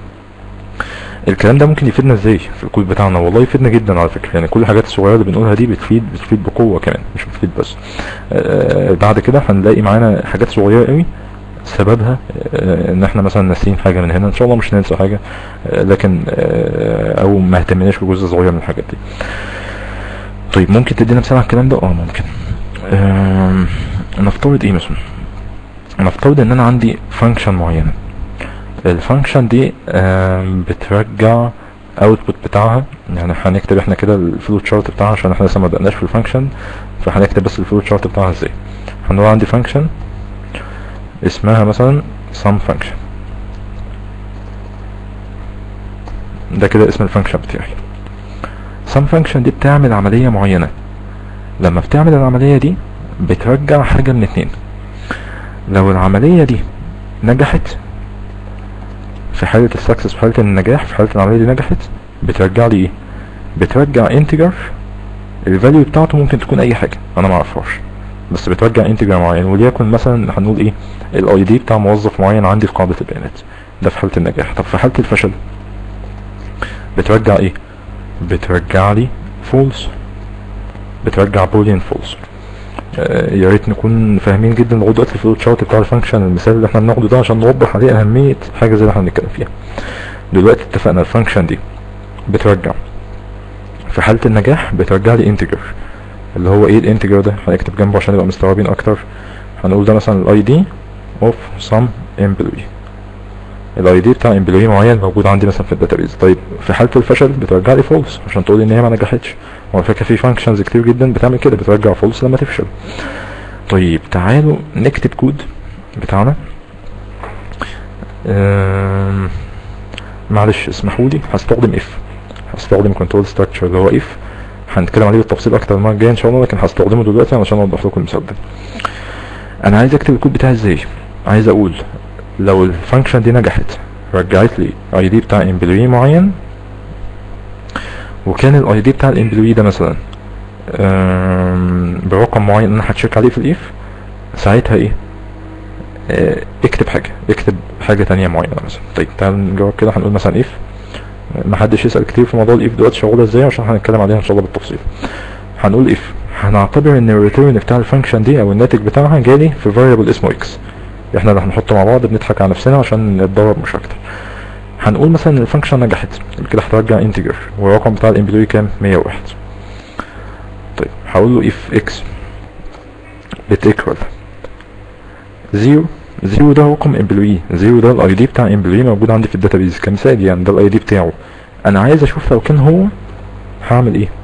الكلام ده ممكن يفيدنا ازاي في الكود بتاعنا والله يفيدنا جدا على فكره يعني كل الحاجات الصغيره اللي بنقولها دي بتفيد بتفيد بقوه كمان مش بتفيد بس آه بعد كده هنلاقي معانا حاجات صغيره قوي سببها آه ان احنا مثلا ناسيين حاجه من هنا ان شاء الله مش ننسى حاجه آه لكن آه او ما اهتمناش بجزء صغير من الحاجات دي طيب ممكن تدينا مثال على الكلام ده اه ممكن آه نفترض ايه مثلا نفترض ان انا عندي فانكشن معينه الفانكشن دي بترجع اوتبوت بتاعها يعني هنكتب احنا كده الفلو تشارت بتاعها عشان احنا لسه ما بدأناش في الفانكشن فهنكتب بس الفلو تشارت بتاعها ازاي هنقول عندي فانكشن اسمها مثلا sum function ده كده اسم الفانكشن بتاعي sum function دي بتعمل عملية معينة لما بتعمل العملية دي بترجع حاجة من اتنين لو العملية دي نجحت في حالة السكسس في حالة النجاح في حالة العملية دي نجحت بترجع لي ايه بترجع انتجر الفاليو بتاعته ممكن تكون اي حاجة انا ما اعرفهاش بس بترجع انتجر معين وليكن مثلا هنقول ايه الاي دي بتاع موظف معين عندي في قاعدة البيانات ده في حالة النجاح طب في حالة الفشل بترجع ايه بترجع لي فولس بترجع بوليان فولس آه، يا ريت نكون فاهمين جدا لغايه دلوقتي الفلوت شارت بتاع الفانكشن المثال اللي احنا بناخده ده عشان نوضح عليه اهميه حاجه زي اللي احنا بنتكلم فيها دلوقتي اتفقنا الفانكشن دي بترجع في حاله النجاح بترجع لي انتجر اللي هو ايه الانتجر ده هنكتب جنبه عشان نبقى مستوعبين اكتر هنقول ده مثلا الاي دي اوف سم امبلوي الاي دي بتاع امبلوي معين موجود عندي مثلا في الداتابيز طيب في حاله الفشل بترجع لي فولس عشان تقول ان هي ما نجحتش وعلى فكره في فانكشنز كتير جدا بتعمل كده بترجع فولس لما تفشل طيب تعالوا نكتب كود بتاعنا أم، معلش اسمحوا لي هستخدم اف هستخدم كنترول ستراكشر اللي هو اف هنتكلم عليه بالتفصيل اكتر المره الجايه ان شاء الله لكن هستخدمه دلوقتي علشان اوضح لكم المثال ده انا عايز اكتب الكود بتاعي ازاي عايز اقول لو الفانكشن دي نجحت رجعت لي اي دي بتاع امبلوي معين وكان الاي دي بتاع الامبلوي ده مثلا أم، برقم معين انا هتشيك عليه في الاف ساعتها ايه آه، اكتب حاجة اكتب حاجة تانية معينة مثلا طيب تعال نجرب كده هنقول مثلا اف محدش يسأل كتير في موضوع الاف دلوقتي شغالة ازاي عشان هنتكلم عليها ان شاء الله بالتفصيل هنقول اف هنعتبر ان الريتيرن بتاع الفانكشن دي او الناتج بتاعها جالي في فاريبل اسمه اكس احنا اللي هنحطه مع بعض بنضحك على نفسنا عشان نتدرب مش اكتر هنقول مثلا ان الفانكشن نجحت يبقى كده هترجع انتجر والرقم بتاع الامبلوي كام 101 طيب هقول له if x بتيكوال زيرو زيرو ده رقم امبلوي زيرو ده الاي دي بتاع امبلوي موجود عندي في الداتابيز كمثال يعني ده الاي دي بتاعه انا عايز اشوف لو كان هو هعمل ايه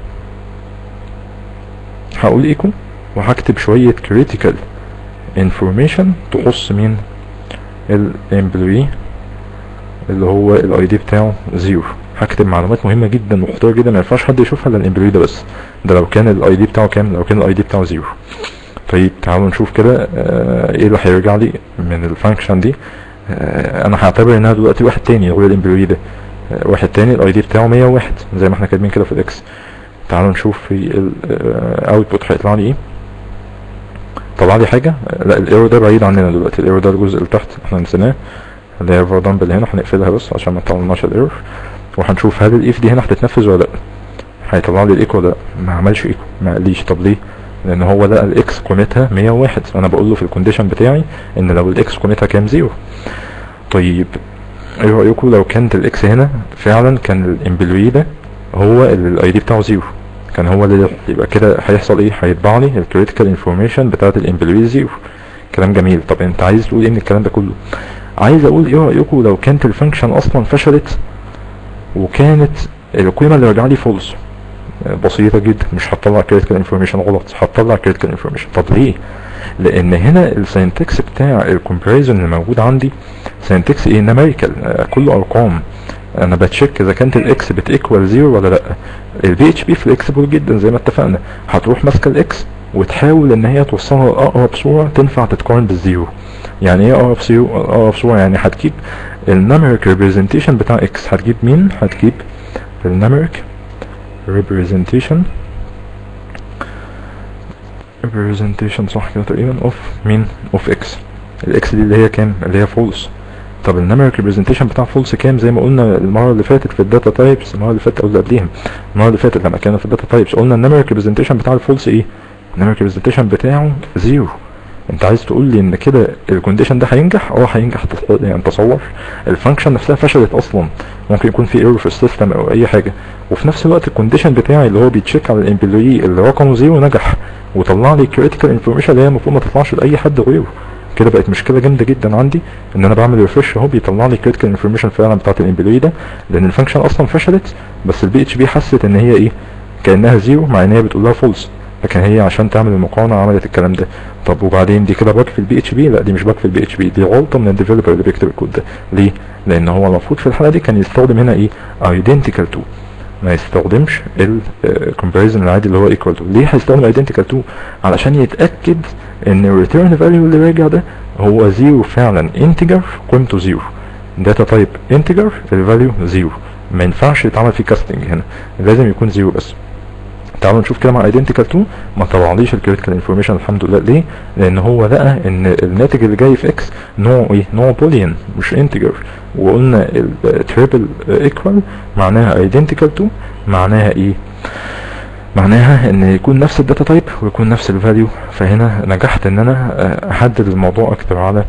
هقول ايكو وهكتب شوية critical information تخص مين الامبلوي اللي هو الاي دي بتاعه زيرو هكتب معلومات مهمة جدا وخطيرة جدا ما ينفعش حد يشوفها الا الامبلوي ده بس ده لو كان الاي دي بتاعه كام لو كان الاي دي بتاعه زيرو طيب تعالوا نشوف كده آه، ايه اللي هيرجع لي من الفانكشن دي آه، انا هعتبر انها دلوقتي واحد تاني غير الامبلوي ده آه، واحد تاني الاي دي بتاعه 101 زي ما احنا كاتبين كده في الاكس تعالوا نشوف في الاوتبوت هيطلع لي ايه طلع لي حاجة آه، لا الايرور ده بعيد عننا دلوقتي الايرور ده الجزء اللي تحت احنا نسيناه اللي هي فور دامبل هنا هنقفلها بس عشان ما تطلعناش الايرور وهنشوف هل الاف دي هنا هتتنفذ ولا لا هيطلع لي الايكو ولا لا ما عملش ايكو ما قاليش طب ليه لان هو لقى الاكس قيمتها 101 انا بقول له في الكونديشن بتاعي ان لو الاكس قيمتها كام زيرو طيب ايه رايكم لو كانت الاكس هنا فعلا كان الامبلوي ده هو اللي الاي دي بتاعه زيرو كان هو اللي يبقى كده هيحصل ايه هيطبع لي الكريتيكال انفورميشن بتاعت الامبلوي زيرو كلام جميل طب انت عايز تقول ايه من الكلام ده كله عايز اقول ايه رايكم لو كانت الفانكشن اصلا فشلت وكانت القيمه اللي راجعه لي فولس بسيطة جدا مش هتطلع كريتيكال انفورميشن غلط هتطلع كريتيكال انفورميشن طب ليه؟ لان هنا السينتكس بتاع الكومباريزون اللي موجود عندي سينتكس ايه نمريكال كله ارقام انا بتشيك اذا كانت الاكس بتيكوال زيرو ولا لا البي اتش بي فليكسبل جدا زي ما اتفقنا هتروح ماسكه الاكس وتحاول ان هي توصلها لاقرب صوره تنفع تتقارن بالزيرو يعني ايه اقرب صوره اقرب صوره يعني هتجيب النمريك ريبريزنتيشن بتاع اكس هتجيب مين هتجيب النمريك representation representation صح كده تقريبا of مين of x الاكس دي اللي هي كام اللي هي false طب النمريك representation بتاع false كام زي ما قلنا المره اللي فاتت في الداتا تايبس المره اللي فاتت او اللي قبليها المره اللي فاتت لما كنا في الداتا تايبس قلنا النمريك representation بتاع الفولس ايه النمريك representation بتاعه زيرو انت عايز تقول لي ان كده الكونديشن ده هينجح اه هينجح تص- يعني تصور الفانكشن نفسها فشلت اصلا ممكن يكون في ايرور في السيستم او اي حاجه وفي نفس الوقت الكونديشن بتاعي اللي هو بيتشيك على الامبلوي اللي رقمه زيرو نجح وطلع لي كريتيكال انفورميشن اللي هي المفروض ما تطلعش لاي حد غيره كده بقت مشكله جامده جدا عندي ان انا بعمل ريفرش اهو بيطلع لي كريتيكال انفورميشن فعلا بتاعت الامبلوي ده لان الفانكشن اصلا فشلت بس البي اتش بي حست ان هي ايه كانها زيرو مع ان هي بتقول لها فولس لكن هي عشان تعمل المقارنه عملت الكلام ده طب وبعدين دي كده باك في البي اتش بي لا دي مش باك في البي اتش بي دي غلطه من الديفلوبر اللي بيكتب الكود ده ليه لان هو المفروض في الحاله دي كان يستخدم هنا ايه identical to ما يستخدمش الكومباريزن العادي اللي هو equal to ليه هيستخدم identical to علشان يتاكد ان الريتيرن فاليو اللي راجع ده هو زيرو فعلا انتجر قيمته زيرو داتا تايب انتجر الفاليو زيرو ما ينفعش يتعمل فيه كاستنج هنا لازم يكون زيرو بس تعالوا نشوف كده مع ايدنتيكال 2 ما طلعليش الكريتيكال انفورميشن الحمد لله ليه لان هو لقى ان الناتج اللي جاي في اكس نوع ايه نوع بوليان مش انتجر وقلنا التريبل ايكوال معناها ايدنتيكال 2 معناها ايه معناها ان يكون نفس الداتا تايب ويكون نفس الفاليو فهنا نجحت ان انا احدد الموضوع اكتر على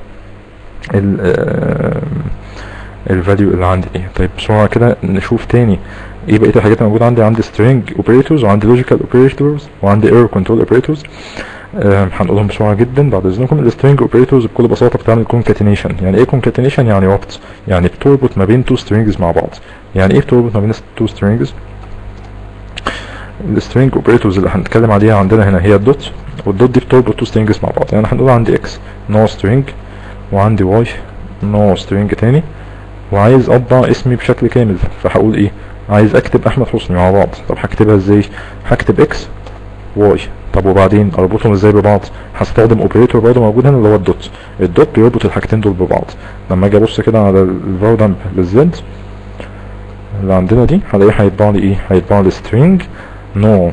الفاليو اللي عندي ايه طيب بسرعه كده نشوف تاني ايه بقيه الحاجات اللي موجوده عندي عندي string operators وعندي logical operators وعندي error control operators هنقولهم بسرعه جدا بعد اذنكم السترينج اوبريتورز بكل بساطه بتعمل concatenation يعني ايه concatenation يعني ربط يعني بتربط ما بين two strings مع بعض يعني ايه بتربط ما بين two strings السترينج اوبريتورز اللي هنتكلم عليها عندنا هنا هي الدوت والدوت دي بتربط تو سترينجز مع بعض يعني هنقول عندي اكس نوع سترينج وعندي واي نوع سترينج تاني وعايز اطبع اسمي بشكل كامل فهقول ايه عايز اكتب احمد حسني مع بعض طب هكتبها ازاي هكتب اكس واي طب وبعدين اربطهم ازاي ببعض هستخدم اوبريتور برضه موجود هنا اللي هو الدوت الدوت بيربط الحاجتين دول ببعض لما اجي ابص كده على الفاردامب بالزد اللي عندنا دي هلاقيه هيطبع لي ايه هيطبع لي string نوع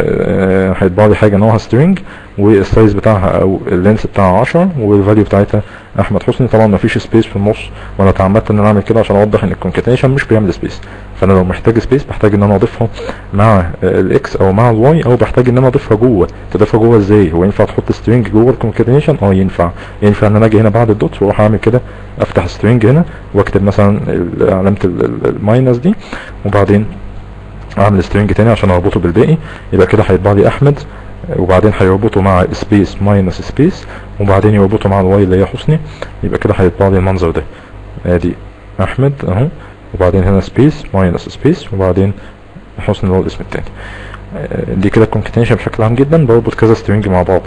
هيطبع لي حاجه نوعها string والسايز بتاعها او اللينس بتاعها 10 والفاليو بتاعتها احمد حسني طبعا ما فيش سبيس في النص وانا اتعمدت ان انا اعمل كده عشان اوضح ان الكونكاتيشن مش بيعمل سبيس فانا لو محتاج سبيس بحتاج ان انا اضيفها مع الاكس او مع الواي او بحتاج ان انا اضيفها جوه تضيفها جوه ازاي هو ينفع تحط سترينج جوه الكونكاتيشن اه ينفع ينفع ان انا اجي هنا بعد الدوت واروح اعمل كده افتح سترينج هنا واكتب مثلا علامه الماينس دي وبعدين اعمل سترينج تاني عشان اربطه بالباقي يبقى كده هيطبع لي احمد وبعدين هيربطه مع سبيس ماينس سبيس وبعدين يربطه مع الواي اللي هي حسني يبقى كده هيطبع لي المنظر ده ادي احمد اهو وبعدين هنا سبيس ماينس سبيس وبعدين حسني اللي هو الاسم التاني دي كده الكونكتيشن بشكل عام جدا بربط كذا سترينج مع بعض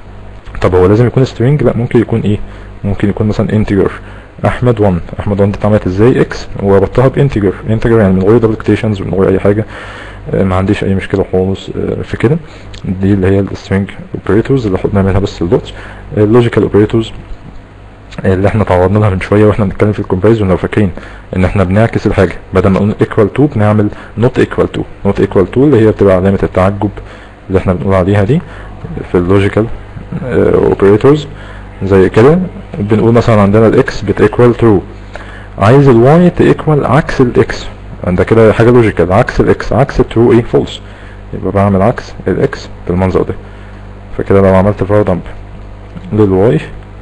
طب هو لازم يكون سترينج لا ممكن يكون ايه ممكن يكون مثلا انتجر احمد 1 احمد 1 دي اتعملت ازاي اكس وربطتها بانتجر انتجر يعني من غير دبل كوتيشنز ومن غير اي حاجه ما عنديش اي مشكله خالص في كده دي اللي هي السترينج اوبريتورز اللي بنعملها بس الدوت اللوجيكال اوبريتورز اللي احنا تعرضنا لها من شويه واحنا بنتكلم في الكومباريزون لو فاكرين ان احنا بنعكس الحاجه بدل ما نقول ايكوال تو بنعمل نوت ايكوال تو نوت ايكوال تو اللي هي بتبقى علامه التعجب اللي احنا بنقول عليها دي في اللوجيكال اوبريتورز زي كده بنقول مثلا عندنا الاكس بتيكوال ترو عايز الواي تيكوال عكس الاكس ده كده حاجه لوجيكال عكس الاكس عكس الترو ايه فولس يبقى بعمل عكس الاكس بالمنظر ده فكده لو عملت فار دمب للواي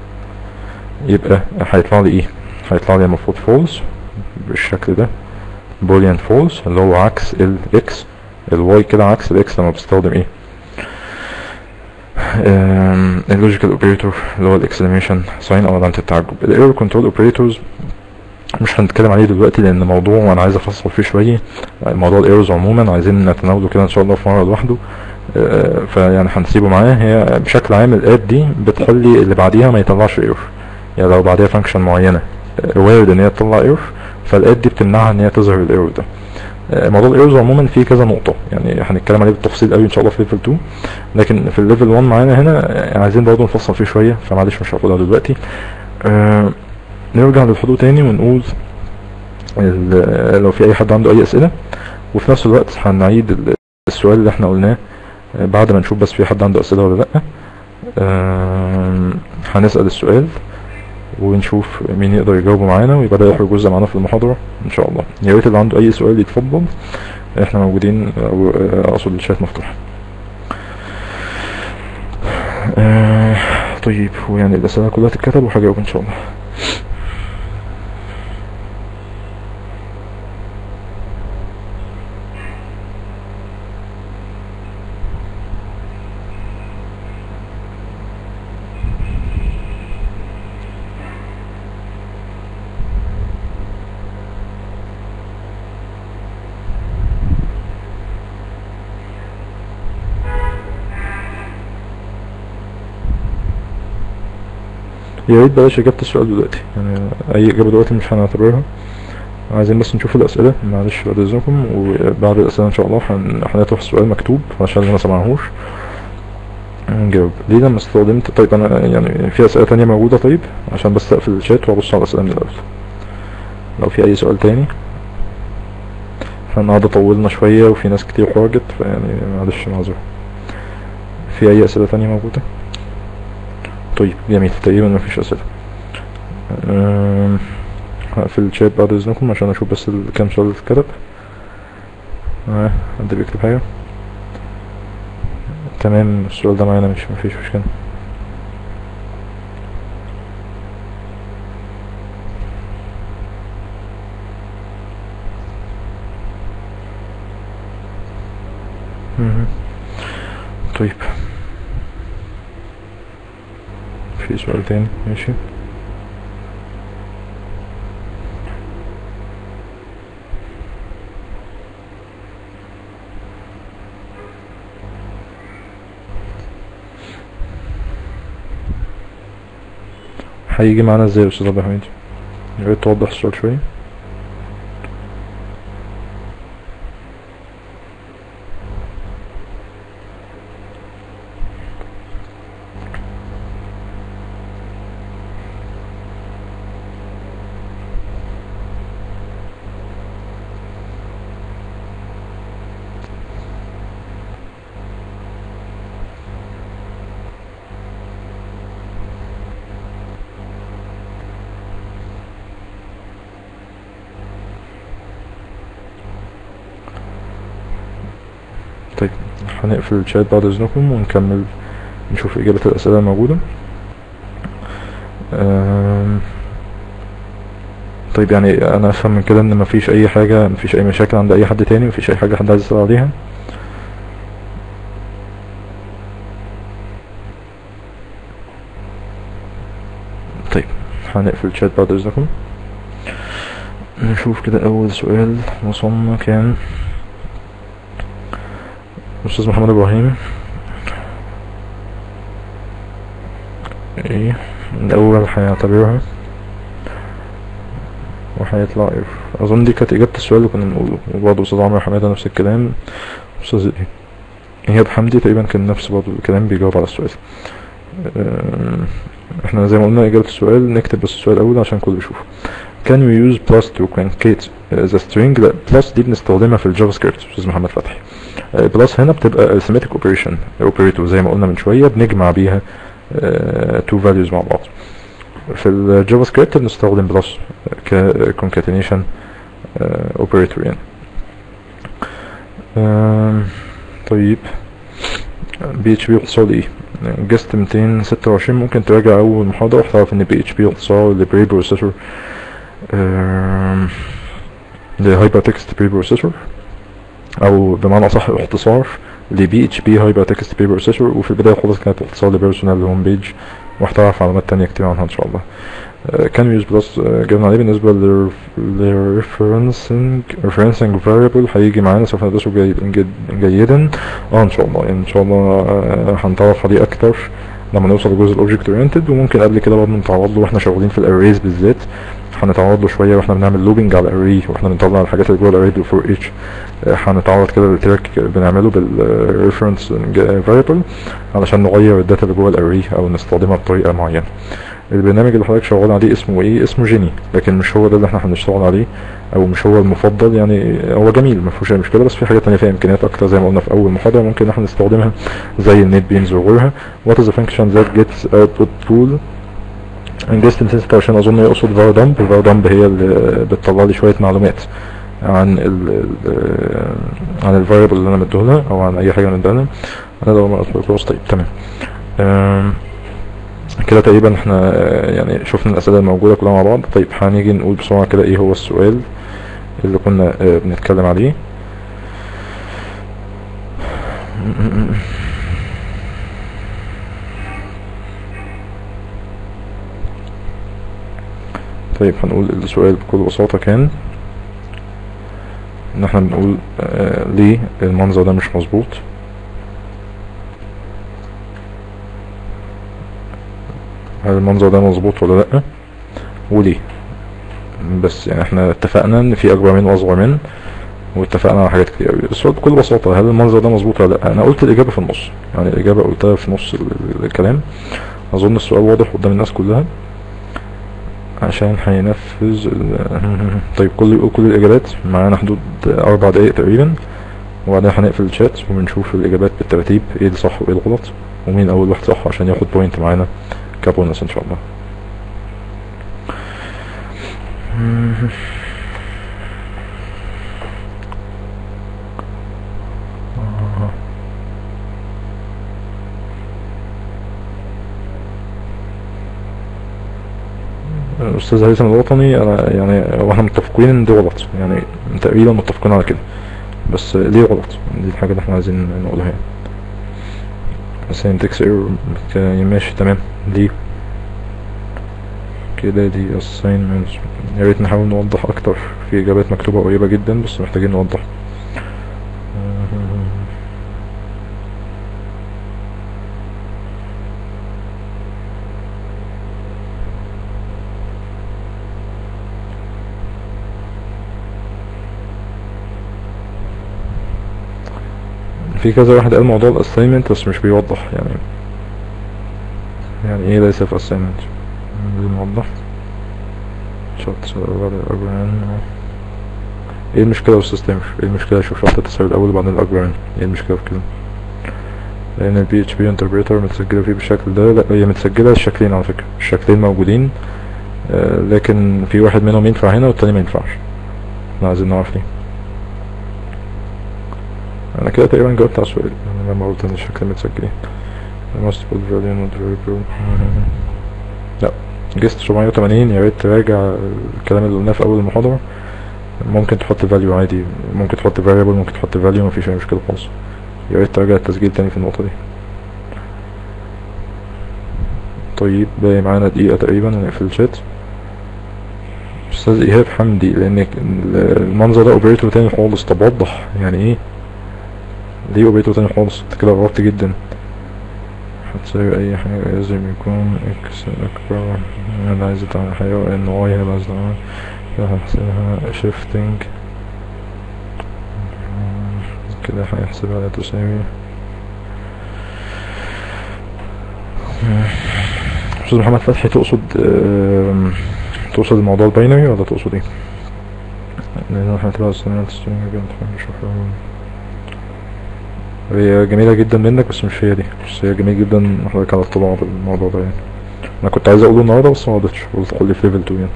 يبقى هيطلع لي ايه هيطلع لي المفروض فولس بالشكل ده بوليان فولس اللي هو عكس الاكس الواي كده عكس الاكس لما بستخدم ايه اللوجيكال اوبريتور اللي هو الاكسلاميشن ساين او علامه التعجب الايرور كنترول اوبريتورز مش هنتكلم عليه دلوقتي لان موضوع وانا عايز افصل فيه شويه موضوع الايرورز عموما عايزين نتناوله كده ان شاء الله في مره لوحده فيعني هنسيبه معاه هي بشكل عام الاد دي بتخلي اللي بعديها ما يطلعش ايرور يعني لو بعديها فانكشن معينه وارد ان هي تطلع ايرور فالاد دي بتمنعها ان هي تظهر الايرور ده موضوع الايرورز عموما فيه كذا نقطة يعني هنتكلم عليه بالتفصيل قوي ان شاء الله في ليفل 2 لكن في الليفل 1 معانا هنا عايزين برضه نفصل فيه شوية فمعلش مش هاخدها دلوقتي آه نرجع للحدود تاني ونقول لو في اي حد عنده اي اسئلة وفي نفس الوقت هنعيد السؤال اللي احنا قلناه بعد ما نشوف بس في حد عنده اسئلة ولا لا آه هنسأل السؤال ونشوف مين يقدر يجاوبه معانا ويبقى ده يحضر جزء معانا في المحاضرة ان شاء الله يا ريت اللي عنده اي سؤال يتفضل احنا موجودين او اقصد الشات مفتوح آه طيب ويعني الاسئلة كلها تتكتب وهجاوب ان شاء الله يا ريت بلاش اجابة السؤال دلوقتي يعني اي اجابة دلوقتي مش هنعتبرها عايزين بس نشوف الاسئلة معلش بعد اذنكم وبعد الاسئلة ان شاء الله هنطرح السؤال مكتوب عشان اللي ما سمعهوش نجاوب ليه لما استخدمت طيب انا يعني في اسئلة تانية موجودة طيب عشان بس اقفل الشات وابص على الاسئلة من الاول لو في اي سؤال تاني احنا النهارده طولنا شوية وفي ناس كتير خرجت فيعني معلش معذور في اي اسئلة تانية موجودة طيب جميل تقريبا مفيش اسئلة أم، هقفل الشات بعد اذنكم عشان اشوف بس ال- كام سؤال اتكتب اه حد بيكتب حاجة تمام السؤال ده معانا مش مفيش مشكلة مهم. طيب في سؤال تاني ماشي هيجي معانا ازاي يا استاذ عبد الحميد يا ريت توضح السؤال شوية طيب هنقفل الشات بعد اذنكم ونكمل نشوف اجابة الاسئلة الموجودة أم، طيب يعني انا افهم من كده ان مفيش اي حاجة مفيش اي مشاكل عند اي حد تاني مفيش اي حاجة حد عايز يسأل عليها طيب هنقفل الشات بعد اذنكم نشوف كده اول سؤال وصلنا كان استاذ محمد ابراهيم ايه الاول هيعتبرها وهيطلع اف اظن دي كانت اجابة السؤال اللي كنا بنقوله وبرضه استاذ عمرو حمادة نفس الكلام استاذ ايه ايهاب حمدي تقريبا كان نفس برضه الكلام بيجاوب على السؤال أم، احنا زي ما قلنا اجابة السؤال نكتب بس السؤال الاول عشان الكل يشوفه can we use plus to truncate uh, the string لا plus دي بنستخدمها في الجافا سكريبت استاذ محمد فتحي بلس هنا بتبقى arithmetic operation operator زي ما قلنا من شوية بنجمع بيها uh, two values مع بعض في الجافا سكريبت بنستخدم بلس ك concatenation uh, operator يعني um, طيب بي اتش بي اختصار لايه جست 226 ممكن تراجع اول محاضرة وتعرف ان بي اتش بي اختصار لبري بروسيسور لهايبر تكست بري بروسيسور او بمعنى اصح اختصار لبي اتش بي هايبر تكست بري بروسيسور وفي البداية خالص كانت اختصار لبيرسونال هوم بيج وهتعرف معلومات تانية كتير عنها ان شاء الله كان يوز بلس جبنا عليه بالنسبة للريفرنسنج ريفرنسنج فاريبل هيجي معانا سوف ندرسه جيد- جد- جيدا اه ان شاء الله يعني ان شاء الله آه، هنتعرف عليه اكتر لما نوصل لجزء الاوبجكت اورينتد وممكن قبل كده برضه نتعرض له واحنا شغالين في الاريز بالذات هنتعرض له شويه واحنا بنعمل لوبينج على الاري واحنا بنطلع الحاجات اللي جوه الاري بالفور اتش هنتعرض كده للتراك بنعمله بالريفرنس فاريبل علشان نغير الداتا اللي جوه الاري او نستخدمها بطريقه معينه البرنامج اللي حضرتك شغال عليه اسمه ايه اسمه جيني لكن مش هو ده اللي احنا هنشتغل عليه او مش هو المفضل يعني هو جميل ما فيهوش اي مشكله بس في حاجات تانية فيها امكانيات اكتر زي ما قلنا في اول محاضره ممكن احنا نستخدمها زي النت بينز وغيرها what is the function that gets output pool انجزت 226 اظن يقصد var dump var dump هي اللي بتطلع لي شويه معلومات عن ال ال عن الفاريبل اللي انا مديهولها او عن اي حاجه انا مديها لها انا لو ما خلاص طيب تمام أم، كده تقريبا احنا آه، يعني شفنا الاسئله الموجوده كلها مع بعض طيب هنيجي نقول بسرعه كده ايه هو السؤال اللي كنا آه، بنتكلم عليه طيب هنقول السؤال بكل بساطة كان ان احنا بنقول آه ليه المنظر ده مش مظبوط هل المنظر ده مظبوط ولا لأ وليه بس يعني احنا اتفقنا ان في اكبر من واصغر من واتفقنا على حاجات كتير قوي السؤال بكل بساطة هل المنظر ده مظبوط ولا لا انا قلت الاجابة في النص يعني الاجابة قلتها في نص ال- ال- الكلام اظن السؤال واضح قدام الناس كلها عشان هينفذ ال- طيب كل كل الاجابات معانا حدود اربع دقايق تقريبا وبعدين هنقفل الشات ونشوف الاجابات بالترتيب ايه الصح وايه الغلط ومين اول واحد صح عشان ياخد بوينت معانا كبونس ان شاء الله الاستاذ هيثم الوطني انا يعني واحنا متفقين ان ده غلط يعني تقريبا متفقين على كده بس ليه غلط دي الحاجه اللي احنا عايزين نقولها يعني syntax error ماشي تمام ليه كده دي assignments يا ريت نحاول نوضح اكتر في اجابات مكتوبة قريبة جدا بس محتاجين نوضح في كذا واحد قال موضوع الاساينمنت بس مش بيوضح يعني يعني ايه ليس في اساينمنت بنوضح شرط الأربعين ايه المشكلة يا استاذ تامر ايه المشكلة اشوف شرط التساوي الاول وبعدين الأربعين ايه المشكلة في كده لان البي اتش بي انتربريتر متسجلة فيه بالشكل ده لا هي متسجلة الشكلين على فكرة الشكلين موجودين آه لكن في واحد منهم ينفع هنا والتاني ما ينفعش احنا عايزين نعرف ليه انا كده تقريبا جاوبت على السؤال انا لما قلت ان الشكل متسجلين must put value not variable لا جست 780 يا ريت تراجع الكلام اللي قلناه في اول المحاضرة ممكن تحط value عادي ممكن تحط variable ممكن تحط value مفيش اي مشكلة خالص يا ريت تراجع التسجيل تاني في النقطة دي طيب باقي معانا دقيقة تقريبا ونقفل الشات استاذ ايهاب حمدي لان المنظر ده اوبريتور تاني خالص طب وضح يعني ايه ليه اوبريتور تاني خالص انت كده غلطت جدا هتساوي اي حاجة لازم يكون اكس اكبر انا عايز اتعمل حاجة وان واي هي لازم كده هحسبها شيفتنج كده هيحسبها لا تساوي استاذ محمد فتحي تقصد آم، تقصد الموضوع الباينري ولا تقصد ايه؟ لان احنا هتبقى استنى تستنى هي جميلة جدا منك بس مش هي دي بس هي جميل جدا إن حضرتك على اطلاع بالموضوع ده يعني انا كنت عايز اقوله النهارده بس ما قدرتش قلت خليه في ليفل 2 يعني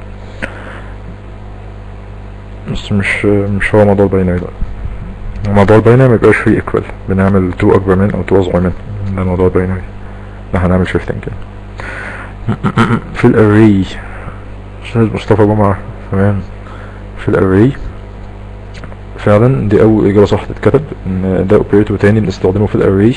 بس مش مش هو موضوع الباينري لا موضوع الباينري ما يبقاش فيه ايكوال بنعمل 2 اكبر من او 2 اصغر من ده موضوع الباينري لا هنعمل شيفتنج كده في الاري استاذ مصطفى جمعة تمام في الاري فعلا دي اول اجابة صح تتكتب ان ده اوبريتور تاني بنستخدمه في الاري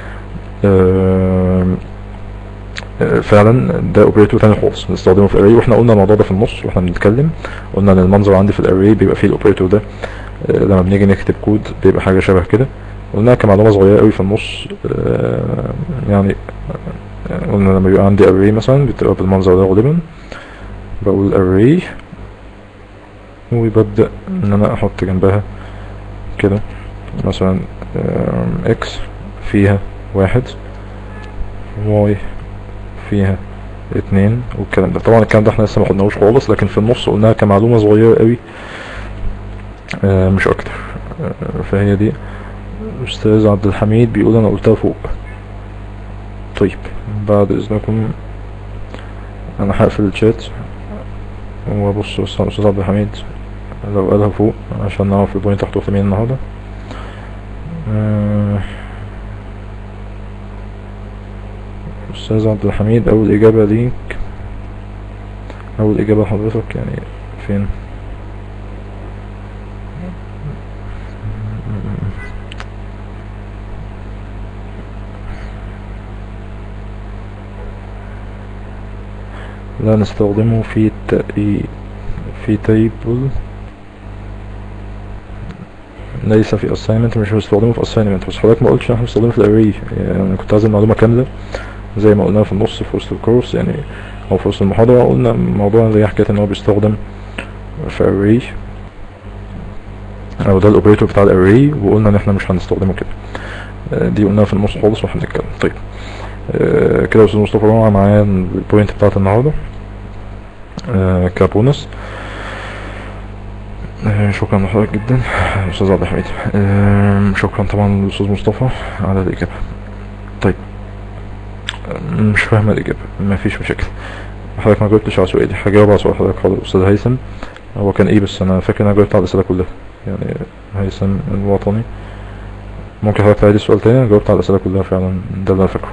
آم، آه، فعلا ده اوبريتور تاني خالص بنستخدمه في الاري واحنا قلنا الموضوع ده في النص واحنا بنتكلم قلنا ان المنظر عندي في الاري بيبقى فيه الاوبريتور ده آه، لما بنيجي نكتب كود بيبقى حاجة شبه كده قلناها كمعلومة صغيرة قوي في النص آه، يعني آه، قلنا لما بيبقى عندي array مثلا بتبقى بالمنظر ده غالبا بقول array وببدأ ان انا احط جنبها كده مثلا آم، x فيها واحد y فيها اتنين والكلام ده طبعا الكلام ده احنا لسه ما خدناهوش خالص لكن في النص قلناها كمعلومة صغيرة قوي آه، مش اكتر آه، فهي دي استاذ عبد الحميد بيقول انا قلتها فوق طيب بعد اذنكم انا هقفل الشات وابص بص على الاستاذ عبد الحميد لو قالها فوق عشان نعرف البوينت هتروح لمين النهارده آه، استاذ عبد الحميد اول اجابة ليك اول اجابة لحضرتك يعني فين لا نستخدمه في التأييد في تيبل ليس في assignment مش بستخدمه في assignment بس حضرتك ما قلتش احنا بنستخدمه في الاري يعني انا كنت عايز المعلومة كاملة زي ما قلنا في النص في وسط الكورس يعني او في وسط المحاضرة قلنا موضوع زي حكاية ان هو بيستخدم في array او ده الاوبريتور بتاع الاري وقلنا ان احنا مش هنستخدمه كده آه، دي قلناها في النص خالص واحنا بنتكلم طيب آه، كده يا استاذ مصطفى جمعة معايا البوينت بتاعت النهارده آه كبونص آه شكرا لحضرتك جدا استاذ عبد الحميد آه شكرا طبعا للاستاذ مصطفى على الاجابه طيب آه، مش فاهم الاجابه مفيش مشاكل حضرتك ما جاوبتش على سؤالي هجاوب على سؤال حضرتك حاضر استاذ هيثم هو كان ايه بس انا فاكر ان انا جاوبت على الاسئله كلها يعني هيثم الوطني ممكن حضرتك تعيد السؤال تاني انا جاوبت على الاسئله كلها فعلا ده اللي انا فاكره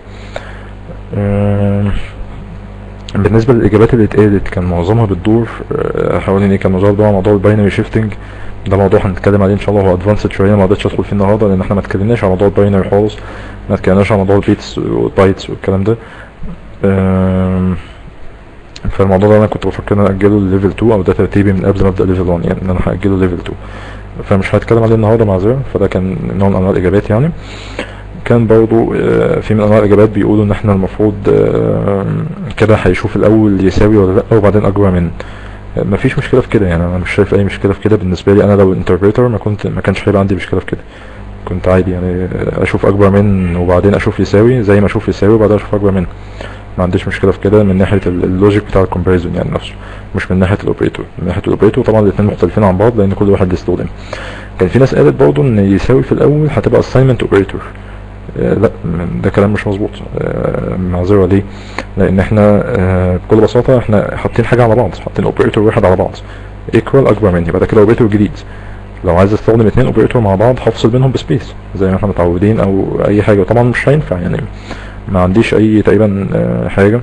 آم، بالنسبه للاجابات اللي اتقالت كان معظمها بتدور آه، حوالين ايه كان معظمها بتدور على موضوع الباينري شيفتنج ده موضوع هنتكلم عليه ان شاء الله هو ادفانسد شويه ما قدرتش ادخل فيه النهارده لان احنا ما اتكلمناش على موضوع الباينري خالص ما اتكلمناش على موضوع البيتس والبايتس والكلام ده آم، فالموضوع ده انا كنت بفكر ان انا اجله لليفل 2 او ده ترتيبي من قبل ما ابدا ليفل 1 يعني ان انا هاجله ليفل 2 فمش هتكلم عليه النهارده معذره فده كان نوع من انواع الاجابات يعني كان برضو آه، في من انواع الاجابات بيقولوا ان احنا المفروض آه، كده هيشوف الاول يساوي ولا لا وبعدين اكبر من آه، مفيش مشكله في كده يعني انا مش شايف اي مشكله في كده بالنسبه لي انا لو انتربريتور ما كنت ما كانش هيبقى عندي مشكله في كده كنت عادي يعني آه، اشوف اكبر من وبعدين اشوف يساوي زي ما اشوف يساوي وبعدين اشوف اكبر من ما عنديش مشكله في كده من ناحيه ال- اللوجيك بتاع الكومباريزون يعني نفسه مش من ناحيه الاوبريتور من ناحيه الاوبريتور طبعا الاثنين مختلفين عن بعض لان كل واحد بيستخدم كان في ناس قالت برضه ان يساوي في الاول هتبقى assignment operator آه، لا م- ده كلام مش مظبوط آه، معذره ليه لان احنا آه، بكل بساطه احنا حاطين حاجه على بعض حاطين اوبريتور واحد على بعض ايكوال اكبر من يبقى ده كده اوبريتور جديد لو عايز استخدم اتنين اوبريتور مع بعض هفصل بينهم بسبيس زي ما احنا متعودين او اي حاجه طبعا مش هينفع يعني ما عنديش اي تقريبا آه، حاجه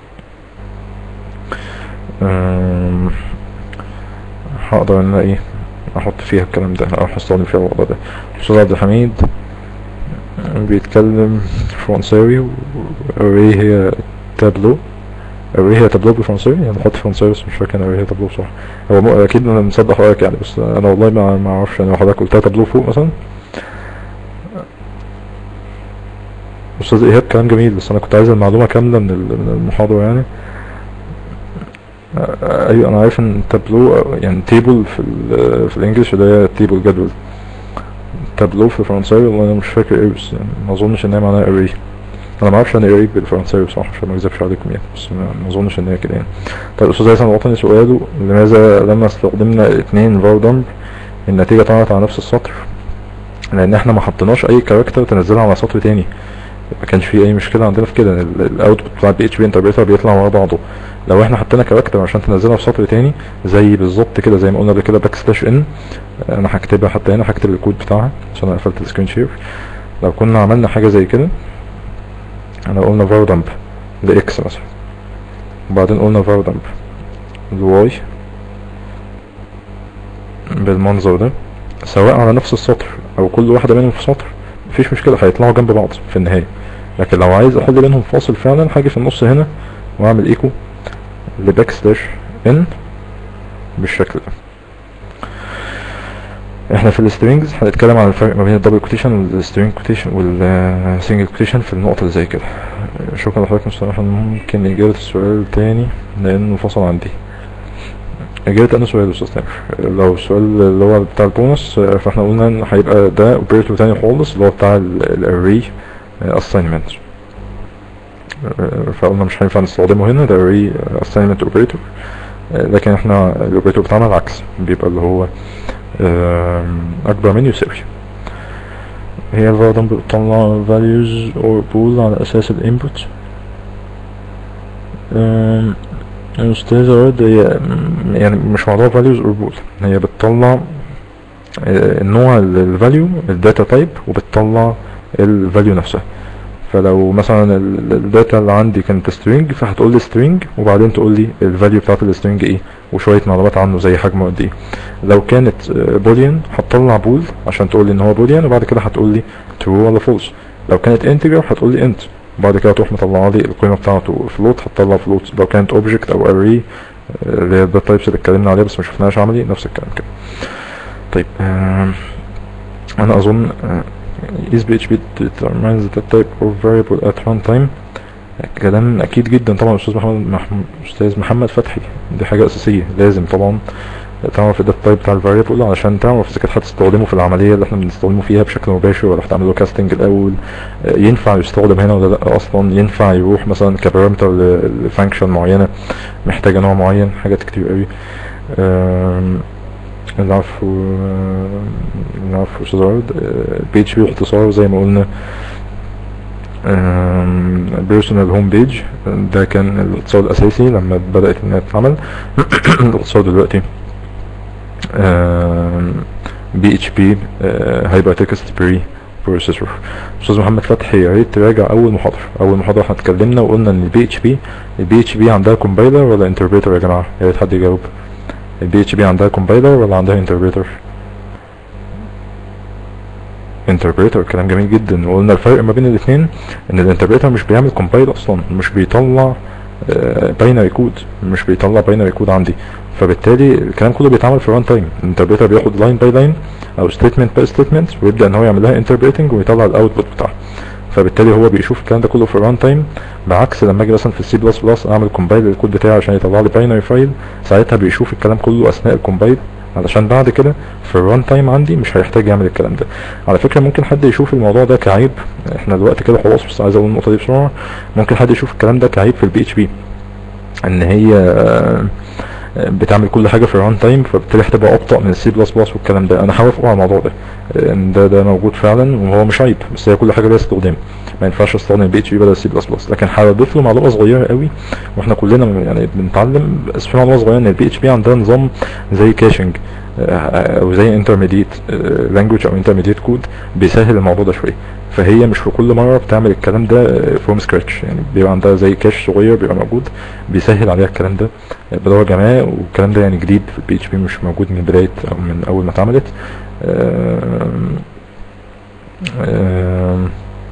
آم، هقدر ان انا ايه احط فيها الكلام ده او هستخدم فيها الوضع ده استاذ عبد الحميد بيتكلم فرنساوي واري هي تابلو اري هي تابلو بالفرنساوي يعني بحط فرنساوي بس مش فاكر ان اري هي تابلو بصراحه هو مو- اكيد انا مصدق حضرتك يعني بس انا والله ما ما اعرفش يعني لو حضرتك قلتها تابلو فوق مثلا استاذ ايهاب كلام جميل بس انا كنت عايز المعلومه كامله من ال- من المحاضره يعني آه، ايوه انا عارف ان تابلو يعني تيبل في ال في الانجليش اللي هي تيبل جدول تابلو في الفرنساوي والله انا مش فاكر ايه بس يعني ما اظنش ان هي معناها اري انا ما اعرفش يعني اري بالفرنساوي بصراحه عشان ما اكذبش عليكم يعني بس ما ما اظنش ان هي كده يعني طيب الاستاذ هيثم الوطني سؤاله لماذا لما استخدمنا اتنين var dump النتيجه طلعت على نفس السطر لان احنا ما حطيناش اي كاركتر تنزلها على سطر تاني ما كانش في اي مشكله عندنا في كده الاوتبوت بتاع البي اتش بي انتربريتر بيطلع ورا بعضه لو احنا حطينا كاركتر عشان تنزلها في سطر تاني زي بالظبط كده زي ما قلنا قبل كده باك سلاش ان انا هكتبها حتى هنا هكتب الكود بتاعها عشان انا قفلت السكرين شير لو كنا عملنا حاجه زي كده انا قلنا var dump لاكس مثلا وبعدين قلنا var dump لواي بالمنظر ده سواء على نفس السطر او كل واحده منهم في سطر مفيش مشكله هيطلعوا جنب بعض في النهايه لكن لو عايز احل بينهم فاصل فعلا هاجي في النص هنا واعمل ايكو لباك سلاش ان بالشكل ده احنا في السترينجز هنتكلم عن الفرق ما بين الدبل كوتيشن والسترينج كوتيشن والسنجل كوتيشن في النقطة اللي زي كده شكرا لحضرتك مصطفى ممكن إجابة السؤال تاني لأنه فصل عندي إجابة أنا سؤال يا أستاذ تامر لو السؤال اللي هو بتاع البونص آه، فاحنا قلنا إن هيبقى ده اوبريتور تاني خالص اللي هو بتاع الاري اساينمنت فقلنا مش هينفع نستخدمه هنا ده array assignment operator آه، لكن احنا الاوبريتور بتاعنا العكس بيبقى اللي هو آم، اكبر من يساوي هي الفالدم بتطلع values or bool على اساس الانبوت الأستاذة ورد هي م- يعني مش موضوع values or bool هي بتطلع آه، النوع الفاليو الداتا تايب وبتطلع الفاليو نفسها فلو مثلا ال- الداتا اللي عندي كانت string فهتقول لي string وبعدين تقول لي الفاليو بتاعت السترينج ايه وشويه معلومات عنه زي حجمه قد ايه لو كانت بوليان هتطلع بول عشان تقول لي ان هو بوليان وبعد كده هتقول لي true ولا false لو كانت integer هتقول لي int وبعد كده تروح مطلعه لي القيمه بتاعته float هتطلع float لو كانت object او array آه، اللي هي الداتا تايبس اللي اتكلمنا عليها بس ما شفناهاش عملي نفس الكلام كده طيب آم، انا اظن آه، is PHP determines the type of variable at runtime كلام اكيد جدا طبعا استاذ محمد محمود استاذ محمد فتحي دي حاجه اساسيه لازم طبعا تعرف الداتا تايب بتاع الفاريبل علشان تعرف اذا كنت هتستخدمه في العمليه اللي احنا بنستخدمه فيها بشكل مباشر ولا هتعمل له كاستنج الاول آه، ينفع يستخدم هنا ولا لا اصلا ينفع يروح مثلا كبارامتر لفانكشن معينه محتاجه نوع معين حاجات كتير قوي آم، العفو آم، العفو استاذ عرض بي اتش بي باختصار زي ما قلنا بيرسونال هوم بيج ده كان الاتصال الاساسي لما بدات انها تتعمل الاتصال دلوقتي بي اتش بي هيبقى تكست بري بروسيسور استاذ محمد فتحي يا ريت تراجع اول محاضره اول محاضره احنا اتكلمنا وقلنا ان البي اتش بي البي اتش بي عندها كومبايلر ولا انتربريتر يا جماعه يا ريت حد يجاوب البي اتش بي عندها كومبايلر ولا عندها انتربريتر انتربريتر كلام جميل جدا وقلنا الفرق ما بين الاثنين ان الانتربريتر مش بيعمل كومبايل اصلا مش بيطلع باينري كود مش بيطلع باينري كود عندي فبالتالي الكلام كله بيتعمل في ران تايم الانتربريتر بياخد لاين باي لاين او ستيتمنت باي ستيتمنت ويبدا ان هو يعمل لها انتربريتنج ويطلع الاوتبوت بتاعها فبالتالي هو بيشوف الكلام ده كله في الران تايم بعكس لما اجي مثلا في السي بلس بلس اعمل كومبايل للكود بتاعي عشان يطلع لي باينري فايل ساعتها بيشوف الكلام كله اثناء الكومبايل علشان بعد كده في الران تايم عندي مش هيحتاج يعمل الكلام ده على فكره ممكن حد يشوف الموضوع ده كعيب احنا دلوقتي كده خلاص بس عايز اقول النقطه دي بسرعه ممكن حد يشوف الكلام ده كعيب في البي اتش بي ان هي آه، بتعمل كل حاجه في الران تايم فبالتالي هتبقى ابطا من السي بلس بلس والكلام ده انا هوافق على الموضوع ده ان ده ده موجود فعلا وهو مش عيب بس هي كل حاجه ليها استخدام ما ينفعش استخدم البي اتش بي بدل السي بلس بلس لكن هضيف له معلومه صغيره قوي واحنا كلنا يعني بنتعلم بس في معلومه صغيره ان البي اتش بي عندها نظام زي كاشنج او زي انترميديت لانجوج او انترميديت كود بيسهل الموضوع ده شويه فهي مش في كل مره بتعمل الكلام ده فروم سكراتش يعني بيبقى عندها زي كاش صغير بيبقى موجود بيسهل عليها الكلام ده بدرجه ما والكلام ده يعني جديد في البي اتش بي مش موجود من بدايه او من اول ما اتعملت آم، آم،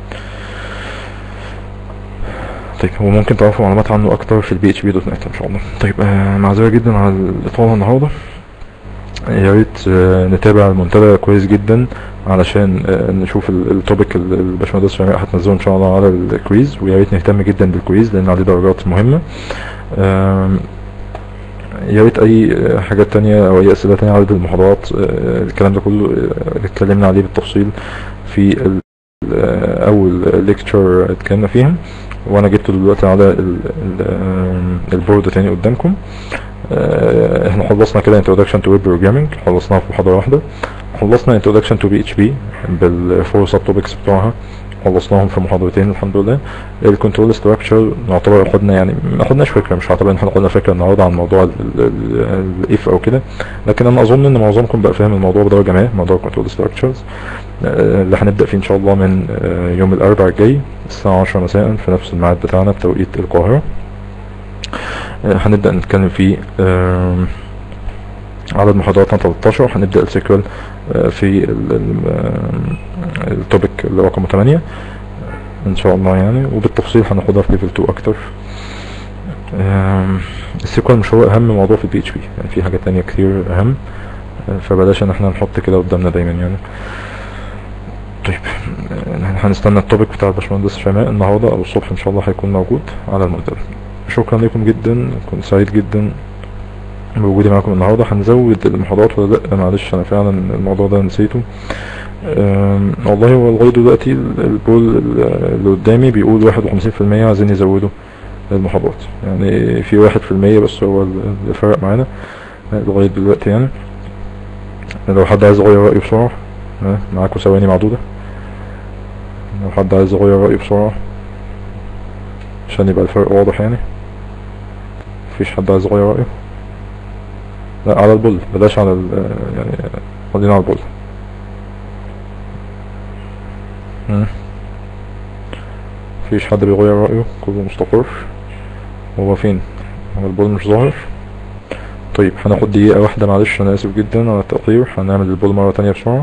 طيب هو ممكن تعرفوا معلومات عنه اكتر في البي اتش بي دوت نت ان شاء الله طيب آه، معذره جدا على الاطاله النهارده يا ريت آه، نتابع المنتدى كويس جدا علشان آه، نشوف ال- التوبيك اللي الباشمهندس شيماء هتنزله ان شاء الله على الكويز ويا ريت نهتم جدا بالكويز لان عليه درجات مهمه آم، يا ريت اي آه، حاجات تانية او اي اسئله تانية على المحاضرات آه، الكلام ده كله آه، اللي اتكلمنا عليه بالتفصيل في ال- آه، اول ليكتشر اتكلمنا فيها وانا جبته دلوقتي على ال- ال- آم، البورد تاني قدامكم آه، احنا خلصنا كده introduction to web programming خلصناها في محاضرة واحدة خلصنا introduction to PHP بالفور سب توبكس بتوعها خلصناهم في محاضرتين الحمد لله الكنترول ستراكشر نعتبر خدنا يعني ما خدناش فكره مش هعتبر ان احنا خدنا فكره النهارده عن موضوع الاف او كده لكن انا اظن ان معظمكم بقى فاهم الموضوع بدرجه ما موضوع الكنترول ستراكشرز اللي هنبدا فيه ان شاء الله من آه، يوم الاربعاء الجاي الساعه 10 مساء في نفس الميعاد بتاعنا بتوقيت القاهره آه، هنبدا نتكلم فيه آم، عدد محاضراتنا 13 هنبدا السيكوال آه، في ال- ال- آم، التوبيك اللي رقم 8 ان شاء الله يعني وبالتفصيل هناخدها في ليفل 2 اكتر آم، السيكوال مش هو اهم موضوع في البي اتش بي يعني في حاجات تانية كتير اهم آه، فبلاش ان احنا نحط كده قدامنا دايما يعني طيب آه، هنستنى التوبيك بتاع الباشمهندس شيماء النهارده او الصبح ان شاء الله هيكون موجود على المنتدى شكرا لكم جدا كنت سعيد جدا بوجودي معاكم النهارده هنزود المحاضرات ولا لا معلش انا فعلا الموضوع ده نسيته أم، والله هو لغايه دلوقتي ال- البول ال- اللي قدامي بيقول واحد وخمسين في المية عايزين يزودوا المحاضرات يعني في واحد في المية بس هو اللي فرق معانا لغاية دلوقتي يعني لو حد عايز يغير رأيه بسرعة ها، معاكم ثواني معدودة لو حد عايز يغير رأيه بسرعة عشان يبقى الفرق واضح يعني مفيش حد عايز يغير رأيه لا على البول بلاش على ال يعني خلينا على البول مم. مفيش حد بيغير رأيه كله مستقر هو فين هو البول مش ظاهر طيب هناخد دقيقة واحدة معلش أنا آسف جدا على التأخير هنعمل البول مرة تانية بسرعة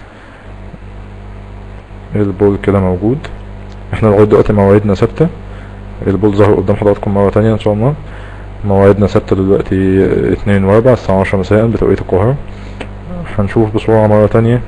البول كده موجود احنا لغاية دلوقتي مواعيدنا ثابتة البول ظهر قدام حضراتكم مرة تانية ان شاء الله مواعيدنا ثابتة دلوقتي اتنين واربع الساعة عشرة مساء بتوقيت القاهرة هنشوف بسرعة مرة تانية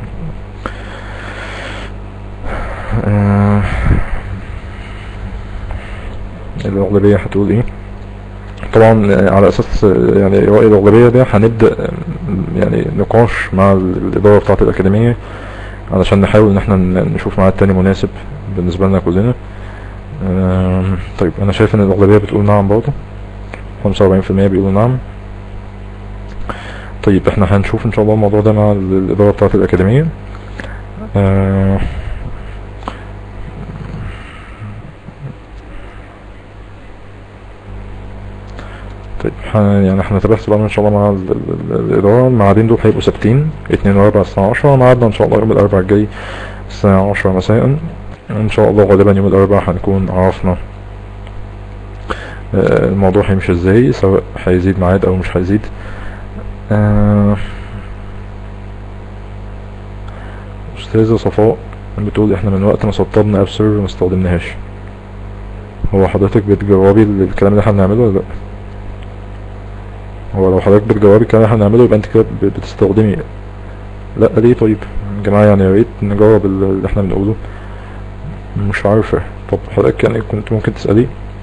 آه، الأغلبية هتقول ايه طبعا على اساس يعني رأي الاغلبية ده هنبدأ يعني نقاش مع الادارة بتاعة الاكاديمية علشان نحاول ان احنا نشوف ميعاد تاني مناسب بالنسبة لنا كلنا آم، طيب انا شايف ان الاغلبية بتقول نعم برضه خمسة واربعين في المية بيقولوا نعم طيب احنا هنشوف ان شاء الله الموضوع ده مع الادارة بتاعة الاكاديمية آه، طيب ح- يعني احنا تابعت بقى ان شاء الله مع ال- ال- ال- الاداره الميعادين دول هيبقوا ثابتين اتنين واربعة الساعه 10 ميعادنا ان شاء الله يوم الاربعاء الجاي الساعه 10 مساء ان شاء الله غالبا يوم الاربعاء هنكون عرفنا آه، الموضوع هيمشي ازاي سواء هيزيد ميعاد او مش هيزيد آه، استاذة صفاء بتقول احنا من وقت ما سطبنا اب سيرفر ما استخدمناهاش هو حضرتك بتجاوبي الكلام اللي احنا بنعمله ولا لا هو لو حضرتك بتجاوبي الكلام اللي احنا بنعمله يبقى انت كده ب- بتستخدمي لا ليه طيب يا جماعة يعني يا ريت نجرب ال- اللي احنا بنقوله مش عارفة طب حضرتك يعني كنت ممكن تسأليه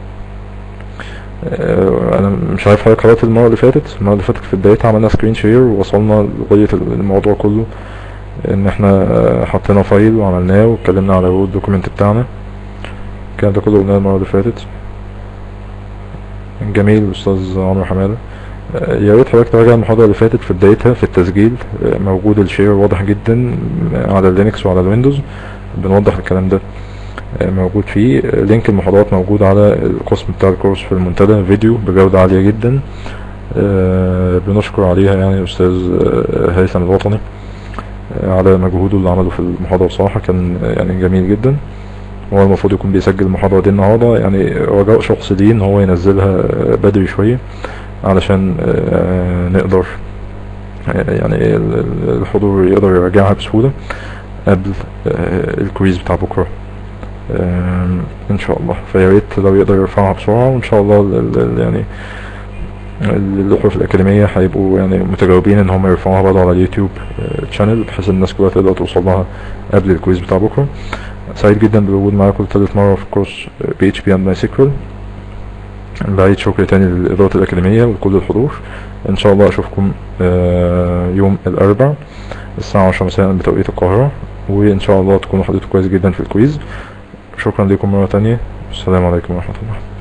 آه، انا مش عارف حضرتك قرأت المرة اللي فاتت المرة اللي فاتت في بدايتها عملنا سكرين شير ووصلنا لغاية الموضوع كله ان احنا آه، حطينا فايل وعملناه واتكلمنا على الوورد دوكيمنت بتاعنا الكلام ده كله قلناه المرة اللي فاتت جميل استاذ عمرو حمادة آه، يا ريت حضرتك تراجع المحاضرة اللي فاتت في بدايتها في التسجيل آه، موجود الشير واضح جدا على اللينكس وعلى الويندوز بنوضح الكلام ده آه، موجود فيه آه، لينك المحاضرات موجود على القسم بتاع الكورس في المنتدى فيديو بجودة عالية جدا آه، بنشكر عليها يعني الأستاذ آه، هيثم الوطني آه، على مجهوده اللي عمله في المحاضرة بصراحة كان آه، يعني جميل جدا هو المفروض يكون بيسجل المحاضرة دي النهاردة يعني رجاء شخص ليه ان هو ينزلها آه، بدري شوية علشان آه، نقدر آه، يعني ال- ال- الحضور يقدر يراجعها بسهولة قبل آه، الكويز بتاع بكرة آم، ان شاء الله فيا ريت لو يقدر يرفعها بسرعة وان شاء الله ال- ال- يعني الأخوة في الأكاديمية هيبقوا يعني متجاوبين إن هم يرفعوها برضه على اليوتيوب تشانل بحيث الناس كلها تقدر توصل لها قبل الكويز بتاع بكرة سعيد جدا بالوجود معاكم لتالت مرة في كورس بي اتش بي اند ماي سيكوال بعيد شكر تاني لإدارة الأكاديمية ولكل الحضور إن شاء الله أشوفكم آه، يوم الأربع الساعة عشرة مساء بتوقيت القاهرة وإن شاء الله تكونوا حضرتوا كويس جدا في الكويز شكرا لكم مرة تانية السلام عليكم ورحمة الله